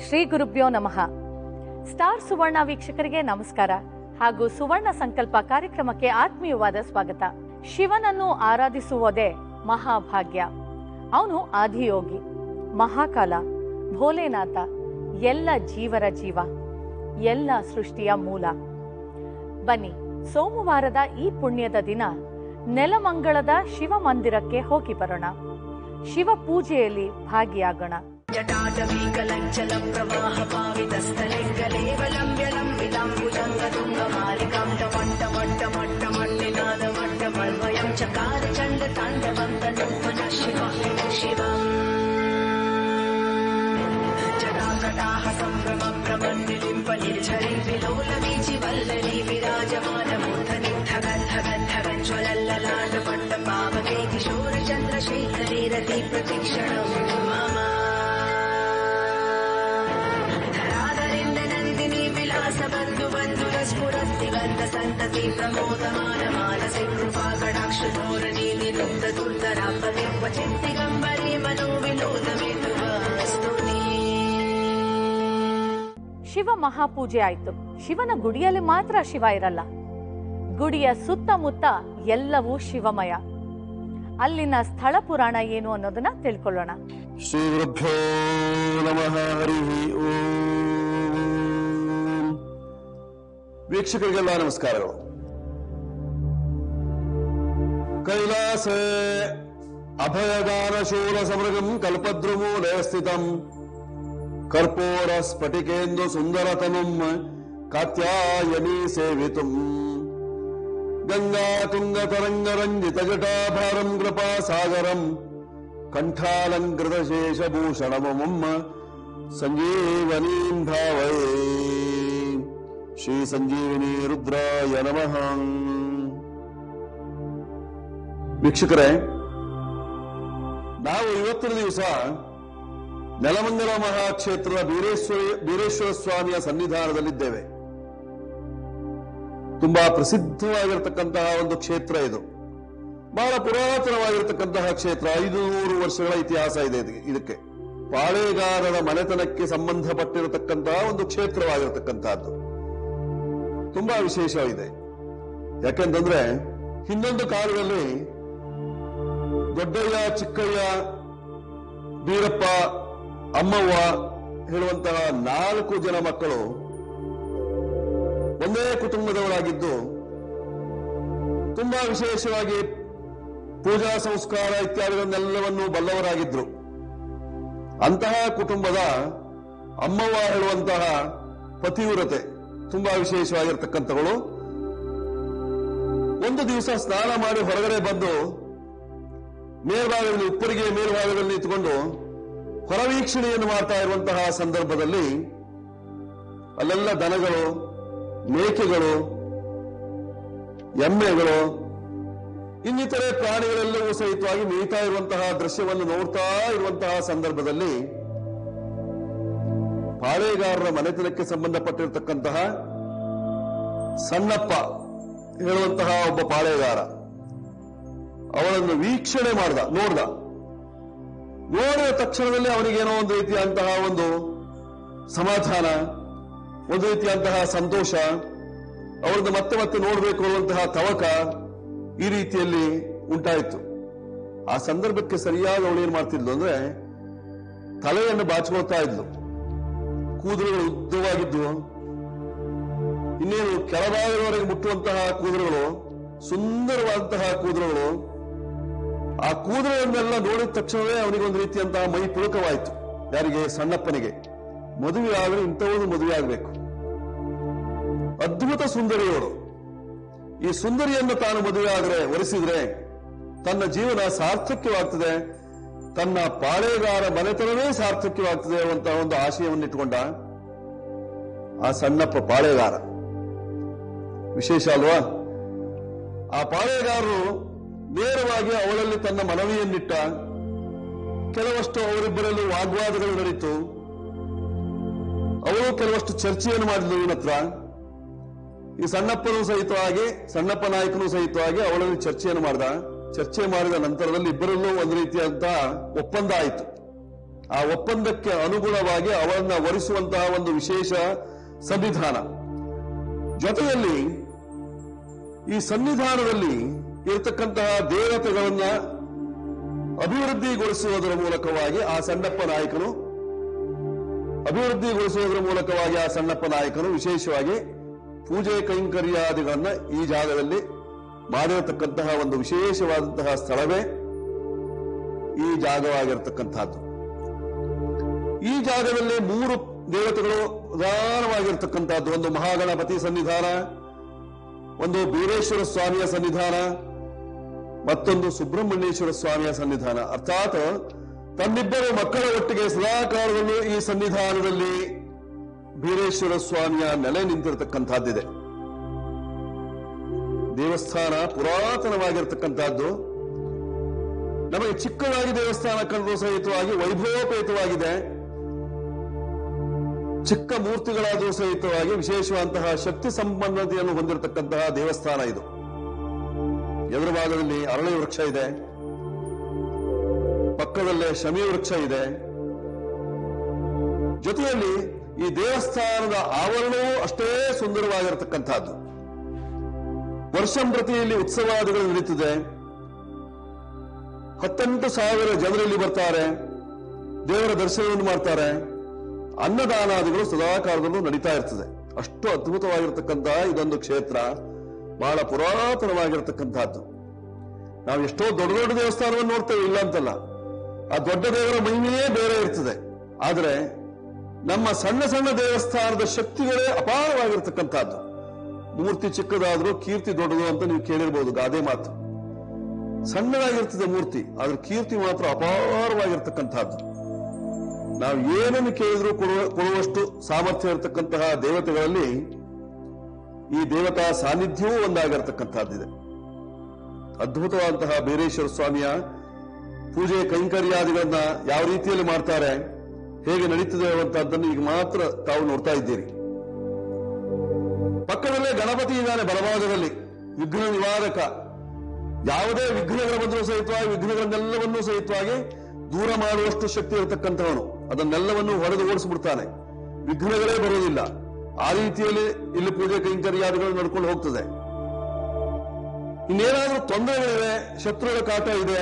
ಶ್ರೀ ಗುರುಭ್ಯೋ ನಮಃ ಸ್ಟಾರ್ ಸುವರ್ಣ ವೀಕ್ಷಕರಿಗೆ ನಮಸ್ಕಾರ ಹಾಗೂ ಸುವರ್ಣ ಸಂಕಲ್ಪ ಕಾರ್ಯಕ್ರಮಕ್ಕೆ ಆತ್ಮೀಯವಾದ ಸ್ವಾಗತ ಶಿವನನ್ನು ಆರಾಧಿಸುವುದೇ ಮಹಾಭಾಗ್ಯ ಅವನು ಆದಿಯೋಗಿ ಮಹಾಕಾಲ ಭೋಲೆನಾಥ ಎಲ್ಲ ಜೀವರ ಜೀವ ಎಲ್ಲ ಸೃಷ್ಟಿಯ ಮೂಲ ಬನ್ನಿ ಸೋಮವಾರದ ಈ ಪುಣ್ಯದ ದಿನ ನೆಲಮಂಗಳದ ಶಿವ ಮಂದಿರಕ್ಕೆ ಹೋಗಿ ಬರೋಣ ಶಿವ ಪೂಜೆಯಲ್ಲಿ ಭಾಗಿಯಾಗೋಣ जटाटवीकलञ्चलं प्रवाहपावितस्थलेङ्गलेवलम्ब्यलम्बिताम्बुजङ्गतुङ्गमालिकां टमट्टमट्टमट्टमट्टिनादमट्टमल्वयं चकार चण्डताण्डवं तनुत्मनः शिवः शिवम् जटाकटाः सम्भ्रमं प्रमण्डिलिम्ब निर्झरिं विलोलवीचि वल्लली विराजमानमूर्धनि धगन् धगन् धगज्ज्वलल्ललाटपट्टपावके किशोरचन्द्रशेखरे रति प्रतीक्षणम् मम धराधरेन्द्र नन्दिनी विलास बन्धु बन्धुर स्फुरस्तिगन्ध सन्तति प्रमोदमान मानसि कृपा कटाक्ष धोरणी निरुद्ध दुर्धरापदे क्वचित्तिगम्बरे मनो विनोदमेतुवास्तुनी ಶಿವ ಮಹಾಪೂಜೆ ಆಯ್ತು ಶಿವನ ಗುಡಿಯಲ್ಲಿ ಮಾತ್ರ ಶಿವ ಇರಲ್ಲ ಗುಡಿಯ ಸುತ್ತಮುತ್ತ ಎಲ್ಲವೂ ಶಿವಮಯ ಅಲ್ಲಿನ ಸ್ಥಳ ಪುರಾಣ ಏನು ಅನ್ನೋದನ್ನ ತಿಳ್ಕೊಳ್ಳೋಣ ಶ್ರೀ ಗುರುಭ್ಯೋ ನಮಃ ಹರಿ ಓಂ ವೀಕ್ಷಕರಿಗೆಲ್ಲ ನಮಸ್ಕಾರಗಳು ಕೈಲಾಸ ಅಭಯದಾನ ಶೂಲ ಸಮೃಗಂ ಕಲ್ಪದ್ರುಮೂಲೆ ಸ್ಥಿತಂ ಕರ್ಪೂರ ಸ್ಫಟಿಕೇಂದು ಸುಂದರತಮಂ ಕಾತ್ಯಾಯನಿ ಸೇವಿತುಂ ಗಂಗಾ ತುಂಗ ತರಂಗ ರಂಜಿತ ಜಟಾಭಾರಂ ಕೃಪಾ ಸಾಗರಂ ಕಂಠಾಲಂಕೃತ ಶೇಷಭೂಷಣಮಮ್ಮ ಸಂಜೀವನೀಂ ಭಾವಯೇ ಶ್ರೀ ಸಂಜೀವಿನಿ ರುದ್ರಾಯ ನಮಃ ವೀಕ್ಷಕರೇ ನಾವು ಇವತ್ತಿನ ದಿವಸ ನೆಲಮಂಗಲ ಮಹಾಕ್ಷೇತ್ರದ ಬೀರೇಶ್ವರ ಬೀರೇಶ್ವರ ಸ್ವಾಮಿಯ ಸನ್ನಿಧಾನದಲ್ಲಿದ್ದೇವೆ ತುಂಬಾ ಪ್ರಸಿದ್ಧವಾಗಿರತಕ್ಕಂತಹ ಒಂದು ಕ್ಷೇತ್ರ ಇದು ಬಹಳ ಪುರಾತನವಾಗಿರತಕ್ಕಂತಹ ಕ್ಷೇತ್ರ ಐದುನೂರು ವರ್ಷಗಳ ಇತಿಹಾಸ ಇದೆ ಇದಕ್ಕೆ- ಇದಕ್ಕೆ ಪಾಳೆಗಾರರ ಮನೆತನಕ್ಕೆ ಸಂಬಂಧಪಟ್ಟಿರತಕ್ಕಂತಹ ಒಂದು ಕ್ಷೇತ್ರವಾಗಿರತಕ್ಕಂತಹದ್ದು ತುಂಬಾ ವಿಶೇಷವಿದೆ ಯಾಕೆಂತಂದ್ರೆ ಹಿಂದೊಂದು ಕಾಲದಲ್ಲಿ ದೊಡ್ಡಯ್ಯ ಚಿಕ್ಕಯ್ಯ ಬೀರಪ್ಪ ಅಮ್ಮವ್ವ ಹೇಳುವಂತಹ ನಾಲ್ಕು ಜನ ಮಕ್ಕಳು ಒಂದೇ ಕುಟುಂಬದವರಾಗಿದ್ದು ತುಂಬಾ ವಿಶೇಷವಾಗಿ ಪೂಜಾ ಸಂಸ್ಕಾರ ಇತ್ಯಾದಿಗಳನ್ನೆಲ್ಲವನ್ನು ಬಲ್ಲವರಾಗಿದ್ರು ಅಂತಹ ಕುಟುಂಬದ ಅಮ್ಮವ್ವ ಹೇಳುವಂತಹ ಪತಿವ್ರತೆ ತುಂಬಾ ವಿಶೇಷವಾಗಿರ್ತಕ್ಕಂಥವಳು ಒಂದು ದಿವಸ ಸ್ನಾನ ಮಾಡಿ ಹೊರಗಡೆ ಬಂದು ಮೇಲ್ಭಾಗದಲ್ಲಿ ಉಪ್ಪರಿಗೆ ಮೇಲ್ಭಾಗದಲ್ಲಿ ನಿಂತುಕೊಂಡು ಹೊರವೀಕ್ಷಣೆಯನ್ನು ಮಾಡ್ತಾ ಇರುವಂತಹ ಸಂದರ್ಭದಲ್ಲಿ ಅಲ್ಲೆಲ್ಲ ದನಗಳು ಮೇಕೆಗಳು ಎಮ್ಮೆಗಳು ಇನ್ನಿತರೆ ಪ್ರಾಣಿಗಳೆಲ್ಲವೂ ಸಹಿತವಾಗಿ ಮೇಯ್ತಾ ಇರುವಂತಹ ದೃಶ್ಯವನ್ನು ನೋಡ್ತಾ ಇರುವಂತಹ ಸಂದರ್ಭದಲ್ಲಿ ಪಾಳೆಗಾರರ ಮನೆತನಕ್ಕೆ ಸಂಬಂಧಪಟ್ಟಿರತಕ್ಕಂತಹ ಸಣ್ಣಪ್ಪ ಹೇಳುವಂತಹ ಒಬ್ಬ ಪಾಳೆಗಾರ ಅವಳನ್ನು ವೀಕ್ಷಣೆ ಮಾಡ್ದ ನೋಡ್ದ ನೋಡಿದ ತಕ್ಷಣದಲ್ಲಿ ಅವನಿಗೇನೋ ಒಂದು ರೀತಿಯಂತಹ ಒಂದು ಸಮಾಧಾನ ಒಂದು ರೀತಿಯಂತಹ ಸಂತೋಷ ಅವರನ್ನು ಮತ್ತೆ ಮತ್ತೆ ನೋಡಬೇಕು ಅನ್ನುವಂತಹ ತವಕ ಈ ರೀತಿಯಲ್ಲಿ ಉಂಟಾಯಿತು ಆ ಸಂದರ್ಭಕ್ಕೆ ಸರಿಯಾಗಿ ಅವಳು ಏನ್ ಮಾಡ್ತಿದ್ಲು ಅಂದ್ರೆ ತಲೆಯನ್ನು ಬಾಚ್ಕೊಳ್ತಾ ಇದ್ಲು ಕೂದಲುಗಳು ಉದ್ದವಾಗಿದ್ವು ಇನ್ನೇನು ಕೆಳಭಾಗದವರೆಗೆ ಮುಟ್ಟುವಂತಹ ಕೂದಲುಗಳು ಸುಂದರವಾದಂತಹ ಕೂದಲುಗಳು ಆ ಕೂದಲನ್ನೆಲ್ಲ ನೋಡಿದ ತಕ್ಷಣವೇ ಅವನಿಗೆ ಒಂದು ರೀತಿಯಂತಹ ಮೈ ಪುಳಕವಾಯಿತು ಯಾರಿಗೆ ಸಣ್ಣಪ್ಪನಿಗೆ ಮದುವೆ ಆದರೆ ಇಂಥವನು ಮದುವೆ ಆಗಬೇಕು ಅದ್ಭುತ ಸುಂದರಿಯವರು ಈ ಸುಂದರಿಯನ್ನು ತಾನು ಮದುವೆ ಆದರೆ ಒರೆಸಿದ್ರೆ ತನ್ನ ಜೀವನ ಸಾರ್ಥಕ್ಯವಾಗ್ತದೆ ತನ್ನ ಪಾಳೆಗಾರ ಮನೆತನವೇ ಸಾರ್ಥಕ್ಯವಾಗ್ತದೆ ಅನ್ನುವಂತಹ ಒಂದು ಆಶಯವನ್ನು ಇಟ್ಟುಕೊಂಡ ಆ ಸಣ್ಣಪ್ಪ ಪಾಳೆಗಾರ ವಿಶೇಷ ಅಲ್ವಾ ಆ ಪಾಳೆಗಾರರು ನೇರವಾಗಿ ಅವಳಲ್ಲಿ ತನ್ನ ಮನವಿಯನ್ನಿಟ್ಟ ಕೆಲವಷ್ಟು ಅವರಿಬ್ಬರಲ್ಲಿ ವಾಗ್ವಾದಗಳು ನಡೀತು ಅವಳು ಕೆಲವಷ್ಟು ಚರ್ಚೆಯನ್ನು ಮಾಡಿದ್ಲು ಇವನ ಹತ್ರ ಈ ಸಣ್ಣಪ್ಪನೂ ಸಹಿತವಾಗಿ ಸಣ್ಣಪ್ಪ ನಾಯಕನೂ ಸಹಿತವಾಗಿ ಅವಳಲ್ಲಿ ಚರ್ಚೆಯನ್ನು ಮಾಡಿದ ಚರ್ಚೆ ಮಾಡಿದ ನಂತರದಲ್ಲಿ ಇಬ್ಬರಲ್ಲೂ ಒಂದು ರೀತಿಯಾದಂತಹ ಒಪ್ಪಂದ ಆಯಿತು ಆ ಒಪ್ಪಂದಕ್ಕೆ ಅನುಗುಣವಾಗಿ ಅವರನ್ನ ವರಿಸುವಂತಹ ಒಂದು ವಿಶೇಷ ಸನ್ನಿಧಾನ ಜೊತೆಯಲ್ಲಿ ಈ ಸನ್ನಿಧಾನದಲ್ಲಿ ಇರತಕ್ಕಂತಹ ದೇವತೆಗಳನ್ನ ಅಭಿವೃದ್ಧಿಗೊಳಿಸುವುದರ ಮೂಲಕವಾಗಿ ಆ ಸಣ್ಣಪ್ಪ ನಾಯಕನು ಅಭಿವೃದ್ಧಿಗೊಳಿಸುವುದರ ಮೂಲಕವಾಗಿ ಆ ಸಣ್ಣಪ್ಪ ನಾಯಕನು ವಿಶೇಷವಾಗಿ ಪೂಜೆ ಕೈಂಕರ್ಯಾದಿಗಳನ್ನ ಈ ಜಾಗದಲ್ಲಿ ಮಾಡಿರತಕ್ಕಂತಹ ಒಂದು ವಿಶೇಷವಾದಂತಹ ಸ್ಥಳವೇ ಈ ಜಾಗವಾಗಿರತಕ್ಕಂತಹದ್ದು ಈ ಜಾಗದಲ್ಲಿ ಮೂರು ದೇವತೆಗಳು ಪ್ರಧಾನವಾಗಿರ್ತಕ್ಕಂಥದ್ದು ಒಂದು ಮಹಾಗಣಪತಿ ಸನ್ನಿಧಾನ ಒಂದು ಬೀರೇಶ್ವರ ಸ್ವಾಮಿಯ ಸನ್ನಿಧಾನ ಮತ್ತೊಂದು ಸುಬ್ರಹ್ಮಣ್ಯೇಶ್ವರ ಸ್ವಾಮಿಯ ಸನ್ನಿಧಾನ ಅರ್ಥಾತ್ ತನ್ನಿಬ್ಬರು ಮಕ್ಕಳ ಒಟ್ಟಿಗೆ ಸದಾಕಾಲದಲ್ಲೂ ಈ ಸನ್ನಿಧಾನದಲ್ಲಿ ಬೀರೇಶ್ವರ ಸ್ವಾಮಿಯ ನೆಲೆ ನಿಂತಿರತಕ್ಕಂಥದ್ದಿದೆ ದೇವಸ್ಥಾನ ಪುರಾತನವಾಗಿರ್ತಕ್ಕಂಥದ್ದು ನಮಗೆ ಚಿಕ್ಕದಾಗಿ ದೇವಸ್ಥಾನ ಕಂಡು ಸಹಿತವಾಗಿ ವೈಭವೋಪೇತವಾಗಿದೆ ಚಿಕ್ಕ ಮೂರ್ತಿಗಳಾದರೂ ಸಹಿತವಾಗಿ ವಿಶೇಷವಾದಂತಹ ಶಕ್ತಿ ಸಂಪನ್ನತೆಯನ್ನು ಹೊಂದಿರತಕ್ಕಂತಹ ದೇವಸ್ಥಾನ ಇದು ಎದುರು ಭಾಗದಲ್ಲಿ ಅರಳಿ ವೃಕ್ಷ ಇದೆ ಪಕ್ಕದಲ್ಲೇ ಶಮಿ ವೃಕ್ಷ ಇದೆ ಜೊತೆಯಲ್ಲಿ ಈ ದೇವಸ್ಥಾನದ ಆವರಣವೂ ಅಷ್ಟೇ ಸುಂದರವಾಗಿರತಕ್ಕಂತಹದ್ದು ವರ್ಷಂಪ್ರತಿಯಲ್ಲಿ ಉತ್ಸವಾದಿಗಳು ನಡೀತಿದೆ ಹತ್ತೆಂಟು ಸಾವಿರ ಜನರಲ್ಲಿ ಬರ್ತಾರೆ ದೇವರ ದರ್ಶನವನ್ನು ಮಾಡ್ತಾರೆ ಅನ್ನದಾನಾದಿಗಳು ಸದಾಕಾಲದಲ್ಲೂ ನಡೀತಾ ಇರ್ತದೆ ಅಷ್ಟು ಅದ್ಭುತವಾಗಿರ್ತಕ್ಕಂತಹ ಇದೊಂದು ಕ್ಷೇತ್ರ ಬಹಳ ಪುರಾತನವಾಗಿರ್ತಕ್ಕಂತಹದ್ದು ನಾವು ಎಷ್ಟೋ ದೊಡ್ಡ ದೊಡ್ಡ ದೇವಸ್ಥಾನವನ್ನು ನೋಡ್ತೇವೆ ಇಲ್ಲ ಅಂತಲ್ಲ ಆ ದೊಡ್ಡ ದೇವರ ಮಹಿಮೆಯೇ ಬೇರೆ ಇರ್ತದೆ ಆದರೆ ನಮ್ಮ ಸಣ್ಣ ಸಣ್ಣ ದೇವಸ್ಥಾನದ ಶಕ್ತಿಗಳೇ ಅಪಾರವಾಗಿರ್ತಕ್ಕಂಥದ್ದು ಮೂರ್ತಿ ಚಿಕ್ಕದಾದ್ರೂ ಕೀರ್ತಿ ದೊಡ್ಡದು ಅಂತ ನೀವು ಕೇಳಿರ್ಬೋದು ಗಾದೆ ಮಾತು ಸಣ್ಣದಾಗಿರ್ತದೆ ಮೂರ್ತಿ ಆದ್ರೆ ಕೀರ್ತಿ ಮಾತ್ರ ಅಪಾರವಾಗಿರ್ತಕ್ಕಂಥದ್ದು ನಾವು ಏನನ್ನು ಕೇಳಿದ್ರೂ ಕೊಡುವ ಕೊಡುವಷ್ಟು ಸಾಮರ್ಥ್ಯ ಇರತಕ್ಕಂತಹ ದೇವತೆಗಳಲ್ಲಿ ಈ ದೇವತಾ ಸಾನ್ನಿಧ್ಯವೂ ಒಂದಾಗಿರ್ತಕ್ಕಂಥದ್ದಿದೆ ಅದ್ಭುತವಾದಂತಹ ಬೀರೇಶ್ವರ ಸ್ವಾಮಿಯ ಪೂಜೆ ಕೈಂಕರ್ಯಾದಿಗಳನ್ನ ಯಾವ ರೀತಿಯಲ್ಲಿ ಮಾಡ್ತಾರೆ ಹೇಗೆ ನಡೀತದೆ ಅನ್ನುವಂಥದ್ದನ್ನು ಈಗ ಮಾತ್ರ ತಾವು ನೋಡ್ತಾ ಇದ್ದೀರಿ ಪಕ್ಕದಲ್ಲೇ ಗಣಪತಿ ಇದ್ದಾನೆ ಬಲಭಾಗದಲ್ಲಿ ವಿಘ್ನ ನಿವಾರಕ ಯಾವುದೇ ವಿಘ್ನಗಳು ಬಂದರೂ ಸಹಿತವಾಗಿ ವಿಘ್ನಗಳನ್ನೆಲ್ಲವನ್ನೂ ಸಹಿತವಾಗಿ ದೂರ ಮಾಡುವಷ್ಟು ಶಕ್ತಿ ಇರತಕ್ಕಂಥವನು ಅದನ್ನೆಲ್ಲವನ್ನು ಹೊಡೆದು ಓಡಿಸ್ಬಿಡ್ತಾನೆ ವಿಘ್ನಗಳೇ ಬರುವುದಿಲ್ಲ ಆ ರೀತಿಯಲ್ಲಿ ಇಲ್ಲಿ ಪೂಜೆ ಕೈಂಕರ್ಯಾದಿಗಳು ನಡ್ಕೊಂಡು ಹೋಗ್ತದೆ ಇನ್ನೇನಾದ್ರೂ ತೊಂದರೆಗಳಿವೆ ಶತ್ರುಗಳ ಕಾಟ ಇದೆ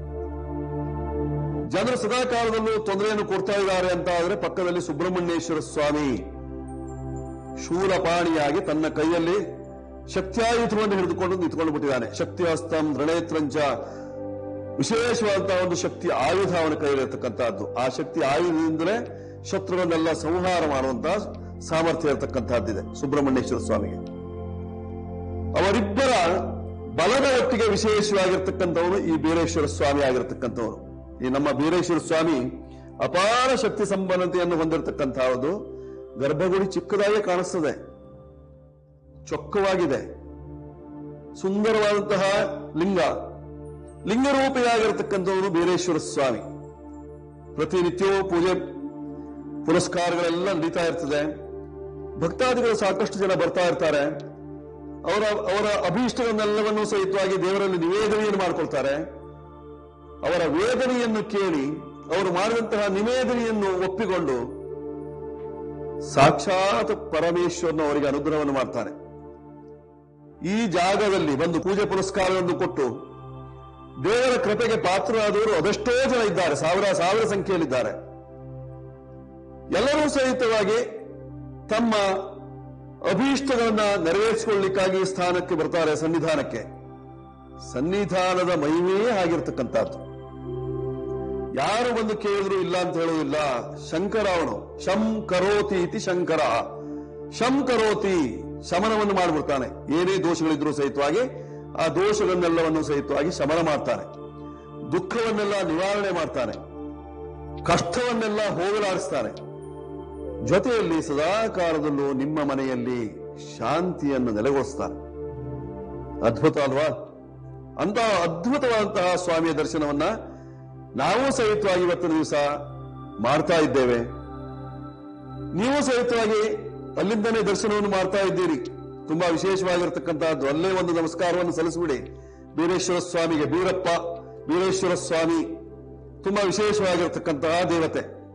ಜನರು ಸದಾಕಾಲದಲ್ಲೂ ತೊಂದರೆಯನ್ನು ಕೊಡ್ತಾ ಇದ್ದಾರೆ ಅಂತ ಆದ್ರೆ ಪಕ್ಕದಲ್ಲಿ ಸುಬ್ರಹ್ಮಣ್ಯೇಶ್ವರ ಸ್ವಾಮಿ ಶೂಲಪಾಣಿಯಾಗಿ ತನ್ನ ಕೈಯಲ್ಲಿ ಶಕ್ತಿಯಾಯುಧವನ್ನು ಹಿಡಿದುಕೊಂಡು ನಿಂತ್ಕೊಂಡು ಬಿಟ್ಟಿದ್ದಾನೆ ಶಕ್ತಿ ಹಸ್ತಂ ದೃಢೇತ್ರಂಚ ವಿಶೇಷವಾದಂತಹ ಒಂದು ಶಕ್ತಿ ಆಯುಧ ಅವನ ಕೈಯಲ್ಲಿರ್ತಕ್ಕಂಥದ್ದು ಆ ಶಕ್ತಿ ಆಯುಧದಿಂದಲೇ ಶತ್ರುಗಳನ್ನೆಲ್ಲ ಸಂಹಾರ ಮಾಡುವಂತಹ ಸಾಮರ್ಥ್ಯ ಇರತಕ್ಕಂತಹದ್ದಿದೆ ಸುಬ್ರಹ್ಮಣ್ಯೇಶ್ವರ ಸ್ವಾಮಿಗೆ ಅವರಿಬ್ಬರ ಬಲದ ಒಟ್ಟಿಗೆ ವಿಶೇಷವಾಗಿರ್ತಕ್ಕಂಥವನು ಈ ಬೀರೇಶ್ವರ ಸ್ವಾಮಿ ಆಗಿರ್ತಕ್ಕಂಥವನು ಈ ನಮ್ಮ ಬೀರೇಶ್ವರ ಸ್ವಾಮಿ ಅಪಾರ ಶಕ್ತಿ ಸಂಪನ್ನತೆಯನ್ನು ಹೊಂದಿರತಕ್ಕಂತಹದ್ದು ಗರ್ಭಗುಡಿ ಚಿಕ್ಕದಾಗಿ ಕಾಣಿಸ್ತದೆ ಚೊಕ್ಕವಾಗಿದೆ ಸುಂದರವಾದಂತಹ ಲಿಂಗ ಲಿಂಗರೂಪಿಯಾಗಿರ್ತಕ್ಕಂಥವನು ಬೀರೇಶ್ವರ ಸ್ವಾಮಿ ಪ್ರತಿನಿತ್ಯವೂ ಪೂಜೆ ಪುರಸ್ಕಾರಗಳೆಲ್ಲ ನಡೀತಾ ಇರ್ತದೆ ಭಕ್ತಾದಿಗಳು ಸಾಕಷ್ಟು ಜನ ಬರ್ತಾ ಇರ್ತಾರೆ ಅವರ ಅವರ ಅಭೀಷ್ಟಗಳನ್ನೆಲ್ಲವನ್ನೂ ಸಹಿತವಾಗಿ ದೇವರಲ್ಲಿ ನಿವೇದನೆಯನ್ನು ಮಾಡ್ಕೊಳ್ತಾರೆ ಅವರ ವೇದನೆಯನ್ನು ಕೇಳಿ ಅವರು ಮಾಡಿದಂತಹ ನಿವೇದನೆಯನ್ನು ಒಪ್ಪಿಕೊಂಡು ಸಾಕ್ಷಾತ್ ಪರಮೇಶ್ವರನ ಅವರಿಗೆ ಅನುಗ್ರಹವನ್ನು ಮಾಡ್ತಾನೆ ಈ ಜಾಗದಲ್ಲಿ ಬಂದು ಪೂಜೆ ಪುರಸ್ಕಾರವನ್ನು ಕೊಟ್ಟು ದೇವರ ಕೃಪೆಗೆ ಪಾತ್ರರಾದವರು ಅದೆಷ್ಟೋ ಜನ ಇದ್ದಾರೆ ಸಾವಿರ ಸಾವಿರ ಸಂಖ್ಯೆಯಲ್ಲಿದ್ದಾರೆ ಎಲ್ಲರೂ ಸಹಿತವಾಗಿ ತಮ್ಮ ಅಭೀಷ್ಟಗಳನ್ನ ನೆರವೇರಿಸಿಕೊಳ್ಳಿಕ್ಕಾಗಿ ಈ ಸ್ಥಾನಕ್ಕೆ ಬರ್ತಾರೆ ಸನ್ನಿಧಾನಕ್ಕೆ ಸನ್ನಿಧಾನದ ಮಹಿಮೆಯೇ ಆಗಿರ್ತಕ್ಕಂಥದ್ದು ಯಾರು ಬಂದು ಕೇಳಿದ್ರು ಇಲ್ಲ ಅಂತ ಹೇಳುವುದಿಲ್ಲ ಶಂಕರ ಅವನು ಶಂ ಕರೋತಿ ಇತಿ ಶಂಕರ ಶಂ ಕರೋತಿ ಶಮನವನ್ನು ಮಾಡಿಬಿಡ್ತಾನೆ ಏನೇ ದೋಷಗಳಿದ್ರೂ ಸಹಿತವಾಗಿ ಆ ದೋಷಗಳನ್ನೆಲ್ಲವನ್ನು ಸಹಿತವಾಗಿ ಶಮನ ಮಾಡ್ತಾನೆ ದುಃಖವನ್ನೆಲ್ಲ ನಿವಾರಣೆ ಮಾಡ್ತಾನೆ ಕಷ್ಟವನ್ನೆಲ್ಲ ಹೋಗಲಾಡಿಸ್ತಾನೆ ಜೊತೆಯಲ್ಲಿ ಸದಾಕಾಲದಲ್ಲೂ ನಿಮ್ಮ ಮನೆಯಲ್ಲಿ ಶಾಂತಿಯನ್ನು ನೆಲೆಗೊಳಿಸ್ತಾನೆ ಅದ್ಭುತ ಅಲ್ವಾ ಅಂತ ಅದ್ಭುತವಾದಂತಹ ಸ್ವಾಮಿಯ ದರ್ಶನವನ್ನ ನಾವು ಸಹಿತವಾಗಿ ಇವತ್ತಿನ ದಿವಸ ಮಾಡ್ತಾ ಇದ್ದೇವೆ ನೀವು ಸಹಿತವಾಗಿ ಅಲ್ಲಿಂದನೇ ದರ್ಶನವನ್ನು ಮಾಡ್ತಾ ಇದ್ದೀರಿ ತುಂಬಾ ವಿಶೇಷವಾಗಿರ್ತಕ್ಕಂತಹದ್ದು ಅಲ್ಲೇ ಒಂದು ನಮಸ್ಕಾರವನ್ನು ಸಲ್ಲಿಸಿಬಿಡಿ ಬೀರೇಶ್ವರ ಸ್ವಾಮಿಗೆ ಬೀರಪ್ಪ ಬೀರೇಶ್ವರ ಸ್ವಾಮಿ ತುಂಬಾ ವಿಶೇಷವಾಗಿರ್ತಕ್ಕಂತಹ ದೇವತೆ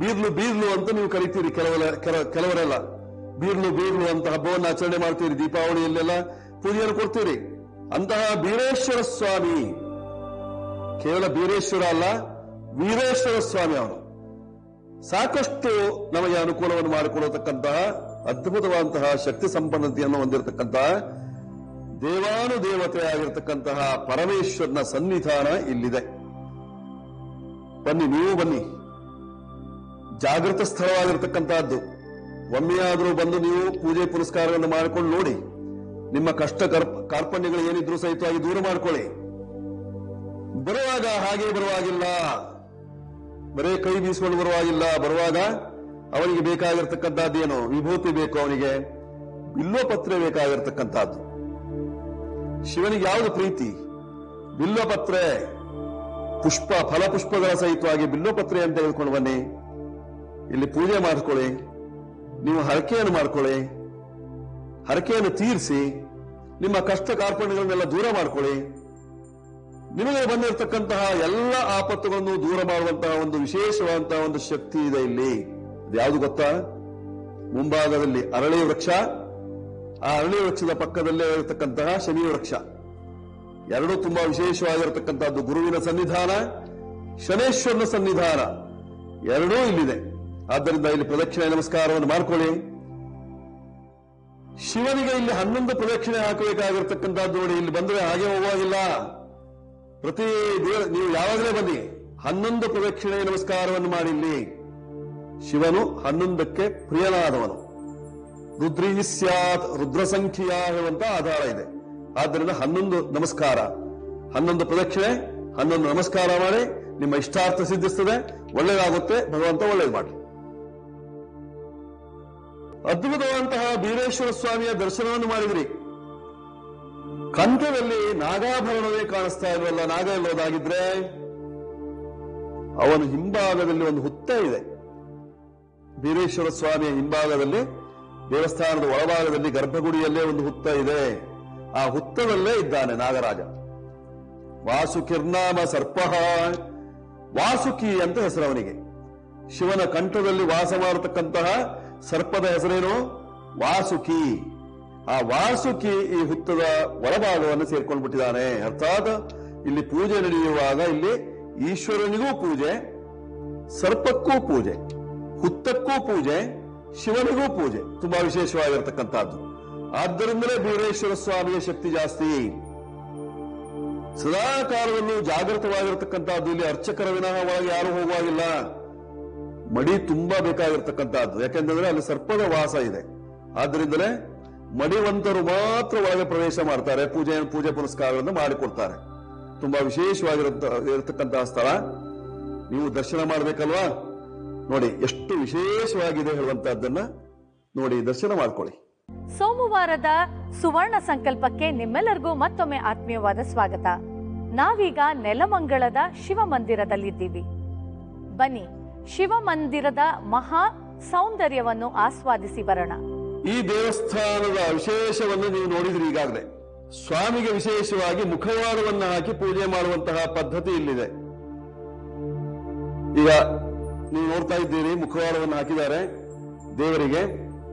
ಬೀರ್ಲು ಬೀರ್ಲು ಅಂತ ನೀವು ಕರಿತೀರಿ ಕೆಲವರ ಕೆಲ- ಕೆಲವರೆಲ್ಲ ಬೀರ್ಲು ಬೀರ್ಲು ಅಂತ ಹಬ್ಬವನ್ನು ಆಚರಣೆ ಮಾಡ್ತೀರಿ ದೀಪಾವಳಿಯಲ್ಲೆಲ್ಲ ಪೂಜೆಯನ್ನು ಕೊಡ್ತೀರಿ ಅಂತಹ ಬೀರೇಶ್ವರ ಸ್ವಾಮಿ ಕೇವಲ ಬೀರೇಶ್ವರ ಅಲ್ಲ ವೀರೇಶ್ವರ ಸ್ವಾಮಿ ಅವನು ಸಾಕಷ್ಟು ನಮಗೆ ಅನುಕೂಲವನ್ನು ಮಾಡಿಕೊಡತಕ್ಕಂತಹ ಅದ್ಭುತವಾದಂತಹ ಶಕ್ತಿ ಸಂಪನ್ನತೆಯನ್ನು ಹೊಂದಿರತಕ್ಕಂತಹ ದೇವಾನು ದೇವತೆಯಾಗಿರ್ತಕ್ಕಂತಹ ಪರಮೇಶ್ವರನ ಸನ್ನಿಧಾನ ಇಲ್ಲಿದೆ ಬನ್ನಿ ನೀವು ಬನ್ನಿ ಜಾಗೃತ ಸ್ಥಳವಾಗಿರ್ತಕ್ಕಂತಹದ್ದು ಒಮ್ಮೆಯಾದರೂ ಬಂದು ನೀವು ಪೂಜೆ ಪುರಸ್ಕಾರವನ್ನು ಮಾಡಿಕೊಂಡು ನೋಡಿ ನಿಮ್ಮ ಕಷ್ಟ ಕರ್ಪ ಕಾರ್ಪಣ್ಯಗಳು ಏನಿದ್ರು ಸಹಿತವಾಗಿ ದೂರ ಮಾಡ್ಕೊಳ್ಳಿ ಬರುವಾಗ ಹಾಗೆ ಬರುವಾಗಿಲ್ಲ ಬರೇ ಕೈ ಬೀಸಿಕೊಂಡು ಬರುವಾಗಿಲ್ಲ ಬರುವಾಗ ಅವನಿಗೆ ಬೇಕಾಗಿರ್ತಕ್ಕಂಥದ್ದೇನು ವಿಭೂತಿ ಬೇಕು ಅವನಿಗೆ ಬಿಲ್ವಪತ್ರೆ ಬೇಕಾಗಿರ್ತಕ್ಕಂಥದ್ದು ಶಿವನಿಗೆ ಯಾವುದು ಪ್ರೀತಿ ಬಿಲ್ವಪತ್ರೆ ಪುಷ್ಪ ಫಲಪುಷ್ಪಗಳ ಸಹಿತವಾಗಿ ಬಿಲ್ವಪತ್ರೆ ಅಂತ ತೆಗೆದುಕೊಂಡು ಬನ್ನಿ ಇಲ್ಲಿ ಪೂಜೆ ಮಾಡಿಕೊಳ್ಳಿ ನೀವು ಹರಕೆಯನ್ನು ಮಾಡ್ಕೊಳ್ಳಿ ಹರಕೆಯನ್ನು ತೀರಿಸಿ ನಿಮ್ಮ ಕಷ್ಟ ಕಾರ್ಪಣ್ಯಗಳನ್ನೆಲ್ಲ ದೂರ ಮಾಡ್ಕೊಳ್ಳಿ ನಿಮಗೆ ಬಂದಿರತಕ್ಕಂತಹ ಎಲ್ಲ ಆಪತ್ತುಗಳನ್ನು ದೂರ ಮಾಡುವಂತಹ ಒಂದು ವಿಶೇಷವಾದಂತಹ ಒಂದು ಶಕ್ತಿ ಇದೆ ಇಲ್ಲಿ ಯಾವುದು ಗೊತ್ತಾ ಮುಂಭಾಗದಲ್ಲಿ ಅರಳಿ ವೃಕ್ಷ ಆ ಅರಳಿ ವೃಕ್ಷದ ಪಕ್ಕದಲ್ಲೇ ಇರತಕ್ಕಂತಹ ಶನಿ ವೃಕ್ಷ ಎರಡೂ ತುಂಬಾ ವಿಶೇಷವಾಗಿರತಕ್ಕಂತಹದ್ದು ಗುರುವಿನ ಸನ್ನಿಧಾನ ಶನೇಶ್ವರನ ಸನ್ನಿಧಾನ ಎರಡೂ ಇಲ್ಲಿದೆ ಆದ್ದರಿಂದ ಇಲ್ಲಿ ಪ್ರದಕ್ಷಿಣೆ ನಮಸ್ಕಾರವನ್ನು ಮಾಡ್ಕೊಳ್ಳಿ ಶಿವನಿಗೆ ಇಲ್ಲಿ ಹನ್ನೊಂದು ಪ್ರದಕ್ಷಿಣೆ ಹಾಕಬೇಕಾಗಿರ್ತಕ್ಕಂಥದ್ದು ನೋಡಿ ಇಲ್ಲಿ ಬಂದ್ರೆ ಹಾಗೆ ಹೋಗುವಾಗಿಲ್ಲ ಪ್ರತಿ ದಿನ ನೀವು ಯಾವಾಗಲೇ ಬನ್ನಿ ಹನ್ನೊಂದು ಪ್ರದಕ್ಷಿಣೆ ನಮಸ್ಕಾರವನ್ನು ಮಾಡಿ ಇಲ್ಲಿ ಶಿವನು ಹನ್ನೊಂದಕ್ಕೆ ಪ್ರಿಯನಾದವನು ರುದ್ರಿ ಸ್ಯಾತ್ ರುದ್ರ ಸಂಖ್ಯೆಯ ಹೇಳುವಂತ ಆಧಾರ ಇದೆ ಆದ್ದರಿಂದ ಹನ್ನೊಂದು ನಮಸ್ಕಾರ ಹನ್ನೊಂದು ಪ್ರದಕ್ಷಿಣೆ ಹನ್ನೊಂದು ನಮಸ್ಕಾರ ಮಾಡಿ ನಿಮ್ಮ ಇಷ್ಟಾರ್ಥ ಸಿದ್ಧಿಸ್ತದೆ ಒಳ್ಳೆಯದಾಗುತ್ತೆ ಭಗವಂತ ಒಳ್ಳೇದು ಮಾಡಿ ಅದ್ಭುತವಾದಂತಹ ಬೀರೇಶ್ವರ ಸ್ವಾಮಿಯ ದರ್ಶನವನ್ನು ಮಾಡಿದ್ರಿ ಕಂಠದಲ್ಲಿ ನಾಗಾಭರಣವೇ ಕಾಣಿಸ್ತಾ ಇಲ್ವಲ್ಲ ನಾಗ ಇಲ್ಲೋದಾಗಿದ್ರೆ ಅವನ ಹಿಂಭಾಗದಲ್ಲಿ ಒಂದು ಹುತ್ತ ಇದೆ ಬೀರೇಶ್ವರ ಸ್ವಾಮಿಯ ಹಿಂಭಾಗದಲ್ಲಿ ದೇವಸ್ಥಾನದ ಒಳಭಾಗದಲ್ಲಿ ಗರ್ಭಗುಡಿಯಲ್ಲೇ ಒಂದು ಹುತ್ತ ಇದೆ ಆ ಹುತ್ತದಲ್ಲೇ ಇದ್ದಾನೆ ನಾಗರಾಜ ವಾಸುಕಿರ್ನಾಮ ಸರ್ಪಃ ವಾಸುಕಿ ಅಂತ ಹೆಸರು ಅವನಿಗೆ ಶಿವನ ಕಂಠದಲ್ಲಿ ವಾಸ ಮಾಡತಕ್ಕಂತಹ ಸರ್ಪದ ಹೆಸರೇನು ವಾಸುಕಿ ಆ ವಾಸುಕಿ ಈ ಹುತ್ತದ ಒಳಭಾಗವನ್ನು ಸೇರ್ಕೊಂಡು ಬಿಟ್ಟಿದ್ದಾನೆ ಅರ್ಥಾತ್ ಇಲ್ಲಿ ಪೂಜೆ ನಡೆಯುವಾಗ ಇಲ್ಲಿ ಈಶ್ವರನಿಗೂ ಪೂಜೆ ಸರ್ಪಕ್ಕೂ ಪೂಜೆ ಹುತ್ತಕ್ಕೂ ಪೂಜೆ ಶಿವನಿಗೂ ಪೂಜೆ ತುಂಬಾ ವಿಶೇಷವಾಗಿರತಕ್ಕಂತಹದ್ದು ಆದ್ದರಿಂದಲೇ ಬೀರೇಶ್ವರ ಸ್ವಾಮಿಯ ಶಕ್ತಿ ಜಾಸ್ತಿ ಸದಾ ಕಾಲದಲ್ಲೂ ಜಾಗೃತವಾಗಿರತಕ್ಕಂತಹದ್ದು ಇಲ್ಲಿ ಅರ್ಚಕರ ವಿನಃ ಒಳಗೆ ಯಾರು ಹೋಗುವಾಗಿಲ್ಲ ಮಡಿ ತುಂಬಾ ಬೇಕಾಗಿರ್ತಕ್ಕಂತಹದ್ದು ಯಾಕೆಂತಂದ್ರೆ ಅಲ್ಲಿ ಸರ್ಪದ ವಾಸ ಇದೆ ಆದ್ದರಿಂದಲೇ ಮಡಿವಂತರು ಮಾತ್ರ ಒಳಗೆ ಪ್ರವೇಶ ಮಾಡ್ತಾರೆ ಪೂಜೆ ಪೂಜೆ ಪುರಸ್ಕಾರಗಳನ್ನು ಮಾಡಿಕೊಡ್ತಾರೆ ತುಂಬಾ ವಿಶೇಷವಾಗಿರಂತ ಇರತಕ್ಕಂತಹ ಸ್ಥಳ ನೀವು ದರ್ಶನ ಮಾಡಬೇಕಲ್ವಾ ನೋಡಿ ಎಷ್ಟು ವಿಶೇಷವಾಗಿದೆ ಹೇಳುವಂತಹದ್ದನ್ನ ನೋಡಿ ದರ್ಶನ ಮಾಡ್ಕೊಳ್ಳಿ ಸೋಮವಾರದ ಸುವರ್ಣ ಸಂಕಲ್ಪಕ್ಕೆ ನಿಮ್ಮೆಲ್ಲರಿಗೂ ಮತ್ತೊಮ್ಮೆ ಆತ್ಮೀಯವಾದ ಸ್ವಾಗತ ನಾವೀಗ ನೆಲಮಂಗಳದ ಶಿವ ಮಂದಿರದಲ್ಲಿದ್ದೀವಿ ಬನ್ನಿ ಶಿವ ಮಂದಿರದ ಮಹಾ ಸೌಂದರ್ಯವನ್ನು ಆಸ್ವಾದಿಸಿ ಬರೋಣ ಈ ದೇವಸ್ಥಾನದ ವಿಶೇಷವನ್ನು ನೀವು ನೋಡಿದ್ರಿ ಈಗಾಗಲೇ ಸ್ವಾಮಿಗೆ ವಿಶೇಷವಾಗಿ ಮುಖವಾಡವನ್ನು ಹಾಕಿ ಪೂಜೆ ಮಾಡುವಂತಹ ಪದ್ಧತಿ ಇಲ್ಲಿದೆ ಈಗ ನೀವು ನೋಡ್ತಾ ಇದ್ದೀರಿ ಮುಖವಾಡವನ್ನು ಹಾಕಿದ್ದಾರೆ ದೇವರಿಗೆ